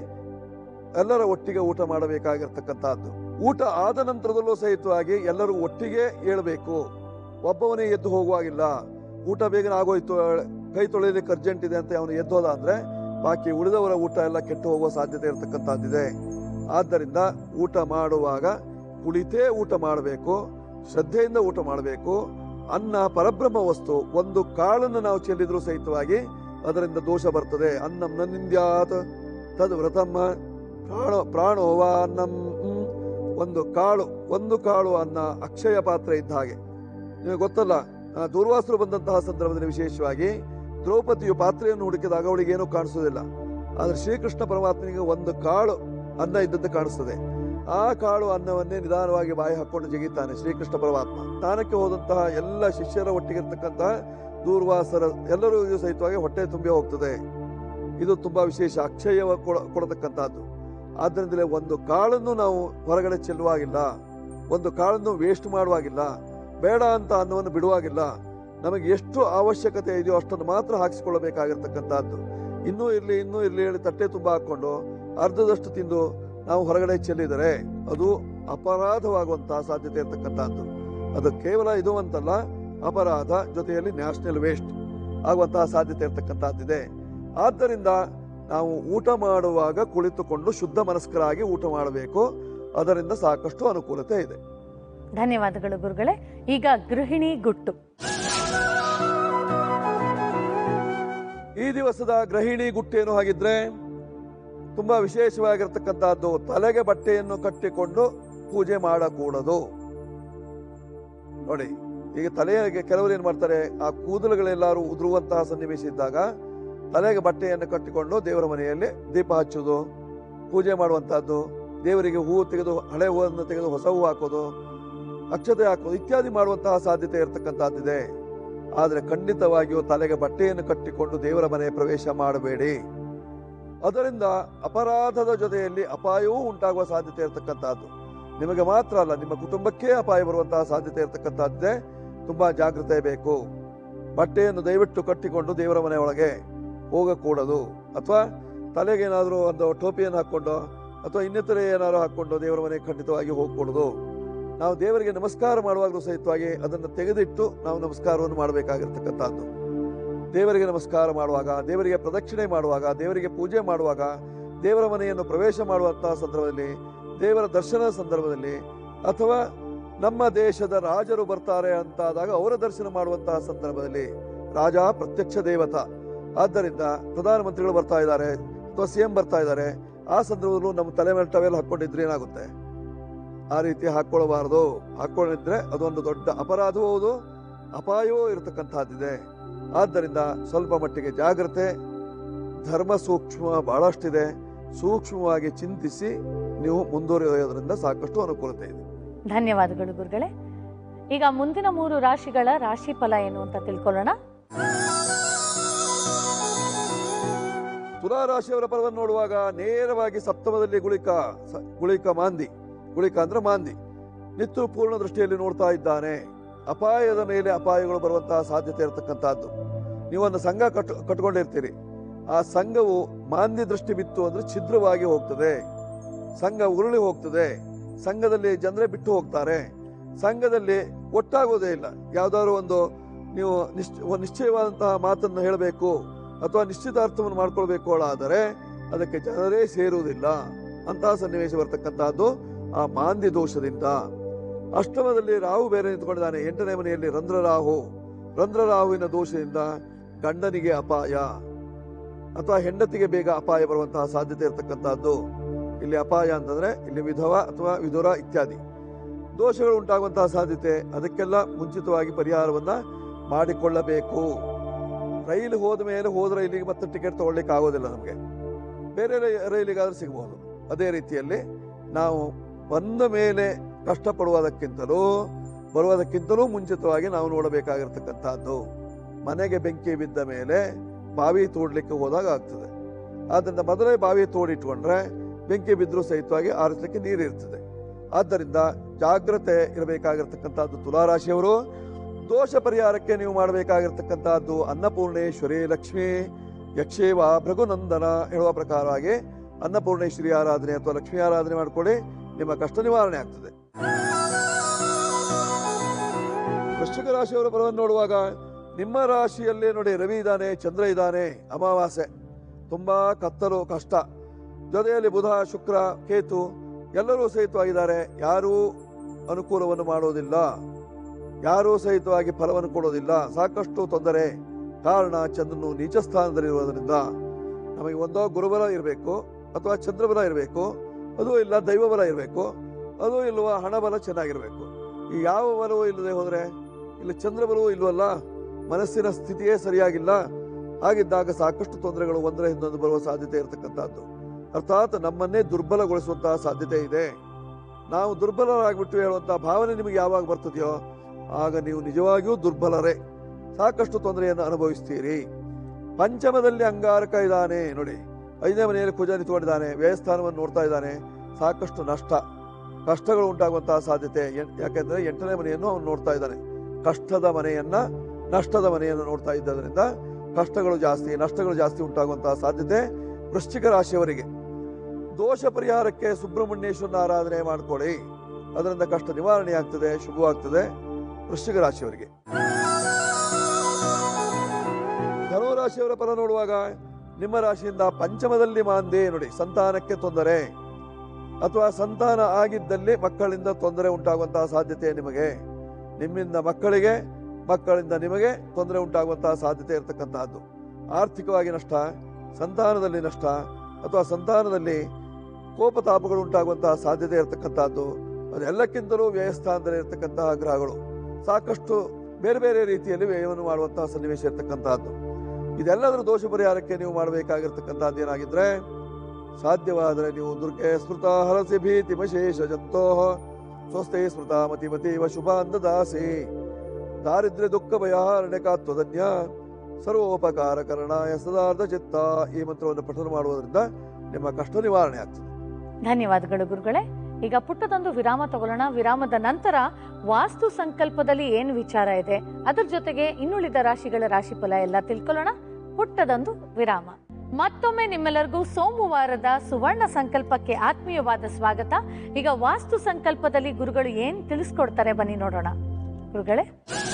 ಎಲ್ಲರ ಒಟ್ಟಿಗೆ ಊಟ ಮಾಡಬೇಕಾಗಿರ್ತಕ್ಕಂಥದ್ದು ಊಟ ಆದ ನಂತರದಲ್ಲೂ ಸಹಿತವಾಗಿ ಎಲ್ಲರೂ ಒಟ್ಟಿಗೆ ಏಳಬೇಕು ಒಬ್ಬವನೇ ಎದ್ದು ಹೋಗುವಾಗಿಲ್ಲ ಊಟ ಬೇಗನೆ ಆಗೋಯ್ತು ಕೈ ತೊಳೆಯಲಿಕ್ಕೆ ಅರ್ಜೆಂಟ್ ಇದೆ ಅಂತ ಅವನು ಎದ್ದೋದ ಅಂದ್ರೆ ಬಾಕಿ ಉಳಿದವರ ಊಟ ಎಲ್ಲ ಕೆಟ್ಟು ಹೋಗುವ ಸಾಧ್ಯತೆ ಇರತಕ್ಕಂಥದ್ದಿದೆ ಆದ್ದರಿಂದ ಊಟ ಮಾಡುವಾಗ ಕುಳಿತೇ ಊಟ ಮಾಡಬೇಕು ಶ್ರದ್ಧೆಯಿಂದ ಊಟ ಮಾಡಬೇಕು ಅನ್ನ ಪರಬ್ರಹ್ಮ ವಸ್ತು ಒಂದು ಕಾಳನ್ನು ನಾವು ಚೆಲ್ಲಿದ್ರೂ ಸಹಿತವಾಗಿ ಅದರಿಂದ ದೋಷ ಬರ್ತದೆ ಅನ್ನಂ ನನ್ನಿಂದ್ಯಾತ್ ತದ್ ವ್ರತಮ್ಮ ಪ್ರಾಣ ಪ್ರಾಣೋವ ಅನ್ನಂ ಹ್ಮ್. ಒಂದು ಕಾಳು ಒಂದು ಕಾಳು ಅನ್ನ ಅಕ್ಷಯ ಪಾತ್ರ ಇದ್ದ ಹಾಗೆ ನಿಮಗೆ ಗೊತ್ತಲ್ಲ ಆ, ದೂರ್ವಾಸರು ಬಂದಂತಹ ಸಂದರ್ಭದಲ್ಲಿ ವಿಶೇಷವಾಗಿ ದ್ರೌಪದಿಯು ಪಾತ್ರೆಯನ್ನು ಹುಡುಕಿದಾಗ ಅವಳಿಗೆ ಏನೂ ಕಾಣಿಸೋದಿಲ್ಲ ಆದ್ರೆ ಶ್ರೀಕೃಷ್ಣ ಪರಮಾತ್ಮನಿಗೆ ಒಂದು ಕಾಳು ಅನ್ನ ಇದ್ದದ್ದು ಕಾಣಿಸ್ತದೆ ಆ ಕಾಳು ಅನ್ನವನ್ನೇ ನಿಧಾನವಾಗಿ ಬಾಯಿ ಹಾಕೊಂಡು ಜಗಿತಾನೆ ಶ್ರೀಕೃಷ್ಣ ಪರಮಾತ್ಮ ಸ್ಥಾನಕ್ಕೆ ಹೋದಂತಹ ಎಲ್ಲ ಶಿಷ್ಯರ ಒಟ್ಟಿಗಿರ್ತಕ್ಕಂತಹ ದೂರ್ವಾಸರ ಎಲ್ಲರೂ ಇದು ಸಹಿತವಾಗಿ ಹೊಟ್ಟೆ ತುಂಬಿ ಹೋಗ್ತದೆ ಇದು ತುಂಬಾ ವಿಶೇಷ ಅಕ್ಷಯ ಕೊಡ- ಕೊಡತಕ್ಕಂತಹದ್ದು ಆದ್ರಿಂದಲೇ ಒಂದು ಕಾಳನ್ನು ನಾವು ಹೊರಗಡೆ ಚೆಲ್ಲುವಾಗಿಲ್ಲ ಒಂದು ಕಾಳನ್ನು ವೇಸ್ಟ್ ಮಾಡುವಾಗಿಲ್ಲ ಬೇಡ ಅಂತ ಅನ್ನವನ್ನು ಬಿಡುವಾಗಿಲ್ಲ ನಮಗೆ ಎಷ್ಟು ಅವಶ್ಯಕತೆ ಇದೆಯೋ ಅಷ್ಟನ್ನು ಮಾತ್ರ ಹಾಕಿಸಿಕೊಳ್ಳಬೇಕಾಗಿರ್ತಕ್ಕಂಥದ್ದು ಇನ್ನೂ ಇರ್ಲಿ ಇನ್ನೂ ಇರ್ಲಿ ಹೇಳಿ ತಟ್ಟೆ ತುಂಬ ಹಾಕೊಂಡು ಅರ್ಧದಷ್ಟು ತಿಂದು ನಾವು ಹೊರಗಡೆ ಚೆಲ್ಲಿದರೆ ಅದು ಅಪರಾಧವಾಗುವಂತಹ ಸಾಧ್ಯತೆ ಇರತಕ್ಕಂಥದ್ದು ಅದು ಕೇವಲ ಇದು ಅಂತಲ್ಲ ಅಪರಾಧ ಜೊತೆಯಲ್ಲಿ ನ್ಯಾಷನಲ್ ವೇಸ್ಟ್ ಆಗುವಂತಹ ಸಾಧ್ಯತೆ ಇರತಕ್ಕಂಥದ್ದಿದೆ ಆದ್ದರಿಂದ ನಾವು ಊಟ ಮಾಡುವಾಗ ಕುಳಿತುಕೊಂಡು ಶುದ್ಧ ಮನಸ್ಕರಾಗಿ ಊಟ ಮಾಡಬೇಕು ಅದರಿಂದ ಸಾಕಷ್ಟು ಅನುಕೂಲತೆ ಇದೆ ಧನ್ಯವಾದಗಳು ಗುರುಗಳೇ ಈಗ ಗೃಹಿಣಿ ಗುಟ್ಟು ಈ ದಿವಸದ ಗೃಹಿಣಿ ಗುಟ್ಟೇನು ಹಾಗಿದ್ರೆ ತುಂಬಾ ವಿಶೇಷವಾಗಿರ್ತಕ್ಕಂತಹದ್ದು ತಲೆಗೆ ಬಟ್ಟೆಯನ್ನು ಕಟ್ಟಿಕೊಂಡು ಪೂಜೆ ಮಾಡಕೂಡದು ನೋಡಿ ಈಗ ತಲೆಗೆ ಕೆಲವರು ಏನ್ ಮಾಡ್ತಾರೆ ಆ ಕೂದಲುಗಳೆಲ್ಲರೂ ಉದುರುವಂತಹ ಸನ್ನಿವೇಶ ಇದ್ದಾಗ ತಲೆಗೆ ಬಟ್ಟೆಯನ್ನು ಕಟ್ಟಿಕೊಂಡು ದೇವರ ಮನೆಯಲ್ಲಿ ದೀಪ ಹಚ್ಚುವುದು ಪೂಜೆ ಮಾಡುವಂತಹದ್ದು ದೇವರಿಗೆ ಹೂವು ತೆಗೆದು ಹಳೆ ಹೂವನ್ನು ತೆಗೆದು ಹೊಸ ಹೂವು ಹಾಕೋದು ಅಕ್ಷತೆ ಹಾಕೋದು ಇತ್ಯಾದಿ ಮಾಡುವಂತಹ ಸಾಧ್ಯತೆ ಇರತಕ್ಕಂತಹದ್ದಿದೆ ಆದರೆ ಖಂಡಿತವಾಗಿಯೂ ತಲೆಗೆ ಬಟ್ಟೆಯನ್ನು ಕಟ್ಟಿಕೊಂಡು ದೇವರ ಮನೆ ಪ್ರವೇಶ ಮಾಡಬೇಡಿ ಅದರಿಂದ ಅಪರಾಧದ ಜೊತೆಯಲ್ಲಿ ಅಪಾಯವೂ ಉಂಟಾಗುವ ಸಾಧ್ಯತೆ ಇರತಕ್ಕಂತಹದ್ದು ನಿಮಗೆ ಮಾತ್ರ ಅಲ್ಲ ನಿಮ್ಮ ಕುಟುಂಬಕ್ಕೆ ಅಪಾಯ ಬರುವಂತಹ ಸಾಧ್ಯತೆ ಇರತಕ್ಕಂತಹದ್ದೇ ತುಂಬಾ ಜಾಗೃತೆ ಬೇಕು ಬಟ್ಟೆಯನ್ನು ದಯವಿಟ್ಟು ಕಟ್ಟಿಕೊಂಡು ದೇವರ ಮನೆ ಒಳಗೆ ಹೋಗಕೂಡದು ಅಥವಾ ತಲೆಗೆ ಏನಾದರೂ ಒಂದು ಟೋಪಿಯನ್ನು ಹಾಕೊಂಡು ಅಥವಾ ಇನ್ನಿತರೆ ಏನಾದ್ರು ಹಾಕೊಂಡು ದೇವರ ಮನೆಗೆ ಖಂಡಿತವಾಗಿ ಹೋಗಕೂಡದು ನಾವು ದೇವರಿಗೆ ನಮಸ್ಕಾರ ಮಾಡುವಾಗಲೂ ಸಹಿತವಾಗಿ ಅದನ್ನು ತೆಗೆದಿಟ್ಟು ನಾವು ನಮಸ್ಕಾರವನ್ನು ಮಾಡಬೇಕಾಗಿರ್ತಕ್ಕಂಥದ್ದು ದೇವರಿಗೆ ನಮಸ್ಕಾರ ಮಾಡುವಾಗ ದೇವರಿಗೆ ಪ್ರದಕ್ಷಿಣೆ ಮಾಡುವಾಗ ದೇವರಿಗೆ ಪೂಜೆ ಮಾಡುವಾಗ ದೇವರ ಮನೆಯನ್ನು ಪ್ರವೇಶ ಮಾಡುವಂತಹ ಸಂದರ್ಭದಲ್ಲಿ ದೇವರ ದರ್ಶನದ ಸಂದರ್ಭದಲ್ಲಿ ಅಥವಾ ನಮ್ಮ ದೇಶದ ರಾಜರು ಬರ್ತಾರೆ ಅಂತಾದಾಗ ಅವರ ದರ್ಶನ ಮಾಡುವಂತಹ ಸಂದರ್ಭದಲ್ಲಿ ರಾಜ ಪ್ರತ್ಯಕ್ಷ ದೇವತ ಆದ್ದರಿಂದ ಪ್ರಧಾನಮಂತ್ರಿಗಳು ಬರ್ತಾ ಇದ್ದಾರೆ ಅಥವಾ ಸಿ ಎಂ ಬರ್ತಾ ಇದ್ದಾರೆ ಆ ಸಂದರ್ಭದಲ್ಲೂ ನಮ್ಮ ತಲೆ ಮೇಲೆ ಟವೆಲ್ ಹಾಕೊಂಡಿದ್ರೆ ಏನಾಗುತ್ತೆ ಆ ರೀತಿ ಹಾಕೊಳ್ಳಬಾರದು ಹಾಕೊಂಡಿದ್ರೆ ಅದೊಂದು ದೊಡ್ಡ ಅಪರಾಧವೂ ಹೌದು ಅಪಾಯವೂ ಇರತಕ್ಕಂತಹದ್ದಿದೆ ಆದ್ದರಿಂದ ಸ್ವಲ್ಪ ಮಟ್ಟಿಗೆ ಜಾಗ್ರತೆ ಧರ್ಮ ಸೂಕ್ಷ್ಮ ಬಹಳಷ್ಟಿದೆ ಸೂಕ್ಷ್ಮವಾಗಿ ಚಿಂತಿಸಿ ನೀವು ಮುಂದುವರಿಯೋದ್ರಿಂದ ಸಾಕಷ್ಟು ಅನುಕೂಲತೆ ಇದೆ ಧನ್ಯವಾದಗಳು ಗುರುಗಳೇ ಈಗ ಮುಂದಿನ ಮೂರು ರಾಶಿಗಳ ರಾಶಿ ಫಲ ಏನು ಅಂತ ತಿಳ್ಕೊಳ್ಳೋಣ ತುಲಾ ರಾಶಿಯವರ ಫಲವನ್ನು ನೋಡುವಾಗ ನೇರವಾಗಿ ಸಪ್ತಮದಲ್ಲಿ ಗುಳಿಕ ಸ- ಗುಳಿಕ ಮಾಂದಿ ಗುಳಿಕ ಅಂದ್ರೆ ಮಾಂದಿ ನಿತ್ಯ ಪೂರ್ಣ ದೃಷ್ಟಿಯಲ್ಲಿ ನೋಡ್ತಾ ಇದ್ದಾನೆ ಅಪಾಯದ ಮೇಲೆ ಅಪಾಯಗಳು ಬರುವಂತಹ ಸಾಧ್ಯತೆ ಇರತಕ್ಕಂತಹದ್ದು ನೀವೊಂದು ಸಂಘ ಕಟ್ ಕಟ್ಕೊಂಡಿರ್ತೀರಿ ಆ ಸಂಘವು ಮಾಂದ್ಯ ದೃಷ್ಟಿ ಬಿತ್ತು ಅಂದ್ರೆ ಛಿದ್ರವಾಗಿ ಹೋಗ್ತದೆ ಸಂಘ ಉರುಳಿ ಹೋಗ್ತದೆ ಸಂಘದಲ್ಲಿ ಜನರೇ ಬಿಟ್ಟು ಹೋಗ್ತಾರೆ ಸಂಘದಲ್ಲಿ ಒಟ್ಟಾಗೋದೇ ಇಲ್ಲ ಯಾವ್ದಾದ್ರು ಒಂದು ನೀವು ನಿಶ್ಚ ಒಂದು ನಿಶ್ಚಯವಾದಂತಹ ಮಾತನ್ನು ಹೇಳಬೇಕು ಅಥವಾ ನಿಶ್ಚಿತಾರ್ಥವನ್ನು ಮಾಡ್ಕೊಳ್ಬೇಕು ಆದರೆ ಅದಕ್ಕೆ ಜನರೇ ಸೇರುವುದಿಲ್ಲ ಅಂತಹ ಸನ್ನಿವೇಶ ಬರ್ತಕ್ಕಂತಹದ್ದು ಆ ಮಾಂದ್ಯ ದೋಷದಿಂದ ಅಷ್ಟಮದಲ್ಲಿ ರಾಹು ಬೇರೆ ನಿಂತ್ಕೊಂಡಿದ್ದಾನೆ ಎಂಟನೇ ಮನೆಯಲ್ಲಿ ರಂಧ್ರರಾಹು ರಂಧ್ರರಾಹುವಿನ ದೋಷದಿಂದ ಗಂಡನಿಗೆ ಅಪಾಯ ಅಥವಾ ಹೆಂಡತಿಗೆ ಬೇಗ ಅಪಾಯ ಬರುವಂತಹ ಸಾಧ್ಯತೆ ಇರತಕ್ಕಂತಹದ್ದು ಇಲ್ಲಿ ಅಪಾಯ ಅಂತಂದ್ರೆ ಇಲ್ಲಿ ವಿಧವ ಅಥವಾ ವಿಧುರ ಇತ್ಯಾದಿ ದೋಷಗಳು ಉಂಟಾಗುವಂತಹ ಸಾಧ್ಯತೆ ಅದಕ್ಕೆಲ್ಲ ಮುಂಚಿತವಾಗಿ ಪರಿಹಾರವನ್ನ ಮಾಡಿಕೊಳ್ಳಬೇಕು ರೈಲು ಹೋದ ಮೇಲೆ ಹೋದ ರೈಲಿಗೆ ಮತ್ತೆ ಟಿಕೆಟ್ ತಗೊಳ್ಳಿಕ್ಕೆ ಆಗೋದಿಲ್ಲ ನಮಗೆ ಬೇರೆ ರೈ- ರೈಲಿಗಾದ್ರೂ ಸಿಗಬಹುದು ಅದೇ ರೀತಿಯಲ್ಲಿ ನಾವು ಬಂದ ಮೇಲೆ ಕಷ್ಟಪಡುವುದಕ್ಕಿಂತಲೂ ಬರುವುದಕ್ಕಿಂತಲೂ ಮುಂಚಿತವಾಗಿ ನಾವು ನೋಡಬೇಕಾಗಿರ್ತಕ್ಕಂಥದ್ದು ಮನೆಗೆ ಬೆಂಕಿ ಬಿದ್ದ ಮೇಲೆ ಬಾವಿ ತೋಡ್ಲಿಕ್ಕೆ ಹೋದಾಗ ಆಗ್ತದೆ ಆದ್ದರಿಂದ ಮೊದಲೇ ಬಾವಿ ತೋಡಿಟ್ಕೊಂಡ್ರೆ ಬೆಂಕಿ ಬಿದ್ದರೂ ಸಹಿತವಾಗಿ ಆರಿಸಲಿಕ್ಕೆ ನೀರು ಇರ್ತದೆ ಆದ್ದರಿಂದ ಜಾಗ್ರತೆ ಇರಬೇಕಾಗಿರ್ತಕ್ಕಂಥದ್ದು ತುಲಾರಾಶಿಯವರು ದೋಷ ಪರಿಹಾರಕ್ಕೆ ನೀವು ಮಾಡಬೇಕಾಗಿರ್ತಕ್ಕಂಥದ್ದು ಅನ್ನಪೂರ್ಣೇಶ್ವರಿ ಲಕ್ಷ್ಮೀ ಯಕ್ಷೇವ ಭೃಗುನಂದನ ಹೇಳುವ ಪ್ರಕಾರವಾಗಿ ಅನ್ನಪೂರ್ಣೇಶ್ವರಿ ಆರಾಧನೆ ಅಥವಾ ಲಕ್ಷ್ಮೀ ಆರಾಧನೆ ಮಾಡಿಕೊಳ್ಳಿ ನಿಮ್ಮ ಕಷ್ಟ ನಿವಾರಣೆ ಆಗ್ತದೆ ವೃಶ್ಚಿಕ ರಾಶಿಯವರ ಫಲವನ್ನು ನೋಡುವಾಗ ನಿಮ್ಮ ರಾಶಿಯಲ್ಲೇ ನೋಡಿ ರವಿ ಇದ್ದಾನೆ ಚಂದ್ರ ಇದ್ದಾನೆ ಅಮಾವಾಸ್ಯೆ ತುಂಬಾ ಕತ್ತಲು ಕಷ್ಟ ಜೊತೆಯಲ್ಲಿ ಬುಧ ಶುಕ್ರ ಕೇತು ಎಲ್ಲರೂ ಸಹಿತವಾಗಿದ್ದಾರೆ ಯಾರೂ ಅನುಕೂಲವನ್ನು ಮಾಡೋದಿಲ್ಲ ಯಾರೂ ಸಹಿತವಾಗಿ ಫಲವನ್ನು ಕೊಡೋದಿಲ್ಲ ಸಾಕಷ್ಟು ತೊಂದರೆ ಕಾರಣ ಚಂದ್ರನು ನೀಚ ಸ್ಥಾನದಲ್ಲಿರುವುದರಿಂದ ನಮಗೆ ಒಂದೋ ಗುರುಬಲ ಇರಬೇಕು ಅಥವಾ ಚಂದ್ರಬಲ ಇರಬೇಕು ಅದು ಇಲ್ಲ ದೈವಬಲ ಇರಬೇಕು ಅದು ಇಲ್ವ ಹಣಬಲ ಚೆನ್ನಾಗಿರ್ಬೇಕು ಈ ಯಾವ ಬಲವೂ ಇಲ್ಲದೆ ಹೋದ್ರೆ ಇಲ್ಲಿ ಚಂದ್ರಬಲವೂ ಇಲ್ವಲ್ಲ ಮನಸ್ಸಿನ ಸ್ಥಿತಿಯೇ ಸರಿಯಾಗಿಲ್ಲ ಹಾಗಿದ್ದಾಗ ಸಾಕಷ್ಟು ತೊಂದರೆಗಳು ಒಂದರ ಹಿಂದೊಂದು ಬರುವ ಸಾಧ್ಯತೆ ಇರತಕ್ಕಂಥದ್ದು ಅರ್ಥಾತ್ ನಮ್ಮನ್ನೇ ದುರ್ಬಲಗೊಳಿಸುವಂತಹ ಸಾಧ್ಯತೆ ಇದೆ ನಾವು ದುರ್ಬಲರಾಗ್ಬಿಟ್ಟು ಹೇಳುವಂತಹ ಭಾವನೆ ನಿಮಗೆ ಯಾವಾಗ ಬರ್ತದೆಯೋ ಆಗ ನೀವು ನಿಜವಾಗಿಯೂ ದುರ್ಬಲರೇ ಸಾಕಷ್ಟು ತೊಂದರೆಯನ್ನು ಅನುಭವಿಸ್ತೀರಿ ಪಂಚಮದಲ್ಲಿ ಅಂಗಾರಕ ಇದ್ದಾನೆ ನೋಡಿ ಐದನೇ ಮನೆಯಲ್ಲಿ ಕುಜ ನಿಂತ್ಕೊಂಡಿದ್ದಾನೆ ವ್ಯಯಸ್ಥಾನವನ್ನು ನೋಡ್ತಾ ಇದ್ದಾನೆ ಸಾಕಷ್ಟು ನಷ್ಟ ಕಷ್ಟಗಳು ಉಂಟಾಗುವಂತಹ ಸಾಧ್ಯತೆ ಎನ್- ಯಾಕೆಂದ್ರೆ ಎಂಟನೇ ಮನೆಯನ್ನು ಅವನು ನೋಡ್ತಾ ಇದ್ದಾನೆ ಕಷ್ಟದ ಮನೆಯನ್ನ ನಷ್ಟದ ಮನೆಯನ್ನು ನೋಡ್ತಾ ಇದ್ದರಿಂದ ಕಷ್ಟಗಳು ಜಾಸ್ತಿ ನಷ್ಟಗಳು ಜಾಸ್ತಿ ಉಂಟಾಗುವಂತಹ ಸಾಧ್ಯತೆ ವೃಶ್ಚಿಕ ರಾಶಿಯವರಿಗೆ ದೋಷ ಪರಿಹಾರಕ್ಕೆ ಸುಬ್ರಹ್ಮಣ್ಯೇಶ್ವರನ ಆರಾಧನೆ ಮಾಡಿಕೊಳ್ಳಿ ಅದರಿಂದ ಕಷ್ಟ ನಿವಾರಣೆ ಆಗ್ತದೆ ಶುಭವಾಗ್ತದೆ ವೃಶ್ಚಿಕ ರಾಶಿಯವರಿಗೆ ಧನು ರಾಶಿಯವರ ಫಲ ನೋಡುವಾಗ ನಿಮ್ಮ ರಾಶಿಯಿಂದ ಪಂಚಮದಲ್ಲಿ ಮಾಂದೆ ನೋಡಿ ಸಂತಾನಕ್ಕೆ ತೊಂದರೆ ಅಥವಾ ಸಂತಾನ ಆಗಿದ್ದಲ್ಲಿ ಮಕ್ಕಳಿಂದ ತೊಂದರೆ ಉಂಟಾಗುವಂತಹ ಸಾಧ್ಯತೆ ನಿಮಗೆ ನಿಮ್ಮಿಂದ ಮಕ್ಕಳಿಗೆ ಮಕ್ಕಳಿಂದ ನಿಮಗೆ ತೊಂದರೆ ಉಂಟಾಗುವಂತಹ ಸಾಧ್ಯತೆ ಇರತಕ್ಕಂತಹದ್ದು ಆರ್ಥಿಕವಾಗಿ ನಷ್ಟ ಸಂತಾನದಲ್ಲಿ ನಷ್ಟ ಅಥವಾ ಸಂತಾನದಲ್ಲಿ ಕೋಪತಾಪಗಳು ಉಂಟಾಗುವಂತಹ ಸಾಧ್ಯತೆ ಇರತಕ್ಕಂತಹದ್ದು ಅದೆಲ್ಲಕ್ಕಿಂತಲೂ ವ್ಯಯಸ್ಥಾನದಲ್ಲಿ ಇರತಕ್ಕಂತಹ ಗ್ರಹಗಳು ಸಾಕಷ್ಟು ಬೇರೆ ಬೇರೆ ರೀತಿಯಲ್ಲಿ ವ್ಯಯವನ್ನು ಮಾಡುವಂತಹ ಸನ್ನಿವೇಶ ಇರತಕ್ಕಂತಹದ್ದು ಇದೆಲ್ಲದರ ದೋಷ ಪರಿಹಾರಕ್ಕೆ ನೀವು ಮಾಡಬೇಕಾಗಿರ್ತಕ್ಕಂಥದ್ದು ಏನಾಗಿದ್ರೆ ಸಾಧ್ಯವಾದರೆ ನೀವು ದುರ್ಗೆ ಸ್ಮೃತ ಹರಸಿ ಭೀತಿ ಮಶೇಷ ಜಂತೋ ಸ್ವಸ್ಥೆ ಸ್ಮೃತ ಮತಿ ಮತೀವ ಶುಭ ಅಂದದಾಸಿ ದಾರಿದ್ರ್ಯ ದುಃಖ ಭಯಾರಣ್ಯಕಾತ್ವದನ್ಯ ಸರ್ವೋಪಕಾರ ಕರಣಾಯ ಸದಾರ್ಥ ಚಿತ್ತ ಈ ಮಂತ್ರವನ್ನು ಪಠನ ಮಾಡುವುದರಿಂದ ನಿಮ್ಮ ಕಷ್ಟ ನಿವಾರಣೆ ಆಗ್ತದೆ ಧನ್ಯವಾದಗಳು ಗುರುಗಳೇ ಈಗ ಪುಟ್ಟದೊಂದು ವಿರಾಮ ತಗೊಳ್ಳೋಣ ವಿರಾಮದ ನಂತರ ವಾಸ್ತು ಸಂಕಲ್ಪದಲ್ಲಿ ಏನು ವಿಚಾರ ಇದೆ ಅದರ ಜೊತೆಗೆ ಇನ್ನುಳಿದ ರಾಶಿಗಳ ರಾಶಿಫಲ ಎಲ್ಲ ತಿಳ್ಕೊಳ್ಳೋಣ ಪುಟ್ಟದೊಂದು ವಿರಾಮ ಮತ್ತೊಮ್ಮೆ ನಿಮ್ಮೆಲ್ಲರಿಗೂ ಸೋಮವಾರದ ಸುವರ್ಣ ಸಂಕಲ್ಪಕ್ಕೆ ಆತ್ಮೀಯವಾದ ಸ್ವಾಗತ ಈಗ ವಾಸ್ತು ಸಂಕಲ್ಪದಲ್ಲಿ ಗುರುಗಳು ಏನ್ ತಿಳಿಸ್ಕೊಡ್ತಾರೆ ಬನ್ನಿ ನೋಡೋಣ ಗುರುಗಳೇ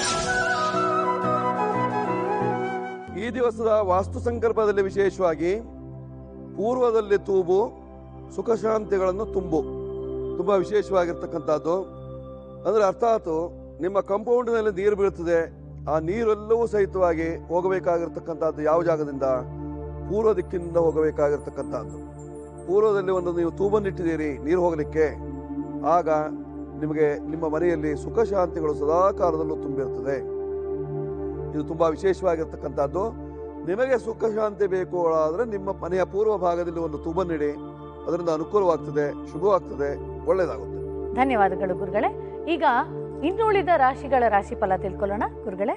ಈ ದಿವಸದ ವಾಸ್ತು ಸಂಕಲ್ಪದಲ್ಲಿ ವಿಶೇಷವಾಗಿ ಪೂರ್ವದಲ್ಲಿ ತೂಬು ಸುಖ ಶಾಂತಿಗಳನ್ನು ತುಂಬು ತುಂಬಾ ವಿಶೇಷವಾಗಿರ್ತಕ್ಕಂಥದ್ದು ಅಂದ್ರೆ ಅರ್ಥಾತ್ ನಿಮ್ಮ ಕಂಪೌಂಡ್ನಲ್ಲಿ ನೀರು ಬೀಳ್ತದೆ ಆ ನೀರೆಲ್ಲವೂ ಸಹಿತವಾಗಿ ಹೋಗಬೇಕಾಗಿರ್ತಕ್ಕಂಥದ್ದು ಯಾವ ಜಾಗದಿಂದ ಪೂರ್ವ ದಿಕ್ಕಿನಿಂದ ಹೋಗಬೇಕಾಗಿರ್ತಕ್ಕಂಥದ್ದು ಪೂರ್ವದಲ್ಲಿ ಒಂದು ನೀವು ತೂಬನ್ನಿಟ್ಟಿದ್ದೀರಿ ನೀರು ಹೋಗಲಿಕ್ಕೆ ಆಗ ನಿಮಗೆ ನಿಮ್ಮ ಮನೆಯಲ್ಲಿ ಸುಖ ಶಾಂತಿಗಳು ಸದಾ ಕಾಲದಲ್ಲೂ ತುಂಬಿರ್ತದೆ ಇದು ತುಂಬಾ ವಿಶೇಷವಾಗಿರ್ತಕ್ಕಂಥದ್ದು ನಿಮಗೆ ಸುಖ ಶಾಂತಿ ಬೇಕು ಆದ್ರೆ ನಿಮ್ಮ ಮನೆಯ ಪೂರ್ವ ಭಾಗದಲ್ಲಿ ಒಂದು ತೂಬನ್ನಿಡಿ ಅದರಿಂದ ಅನುಕೂಲವಾಗ್ತದೆ ಶುಭವಾಗ್ತದೆ ಒಳ್ಳೆಯದಾಗುತ್ತೆ ಧನ್ಯವಾದಗಳು ಗುರುಗಳೇ ಈಗ ಇನ್ನುಳಿದ ರಾಶಿಗಳ ರಾಶಿಫಲ ತಿಳ್ಕೊಳ್ಳೋಣ ಗುರುಗಳೇ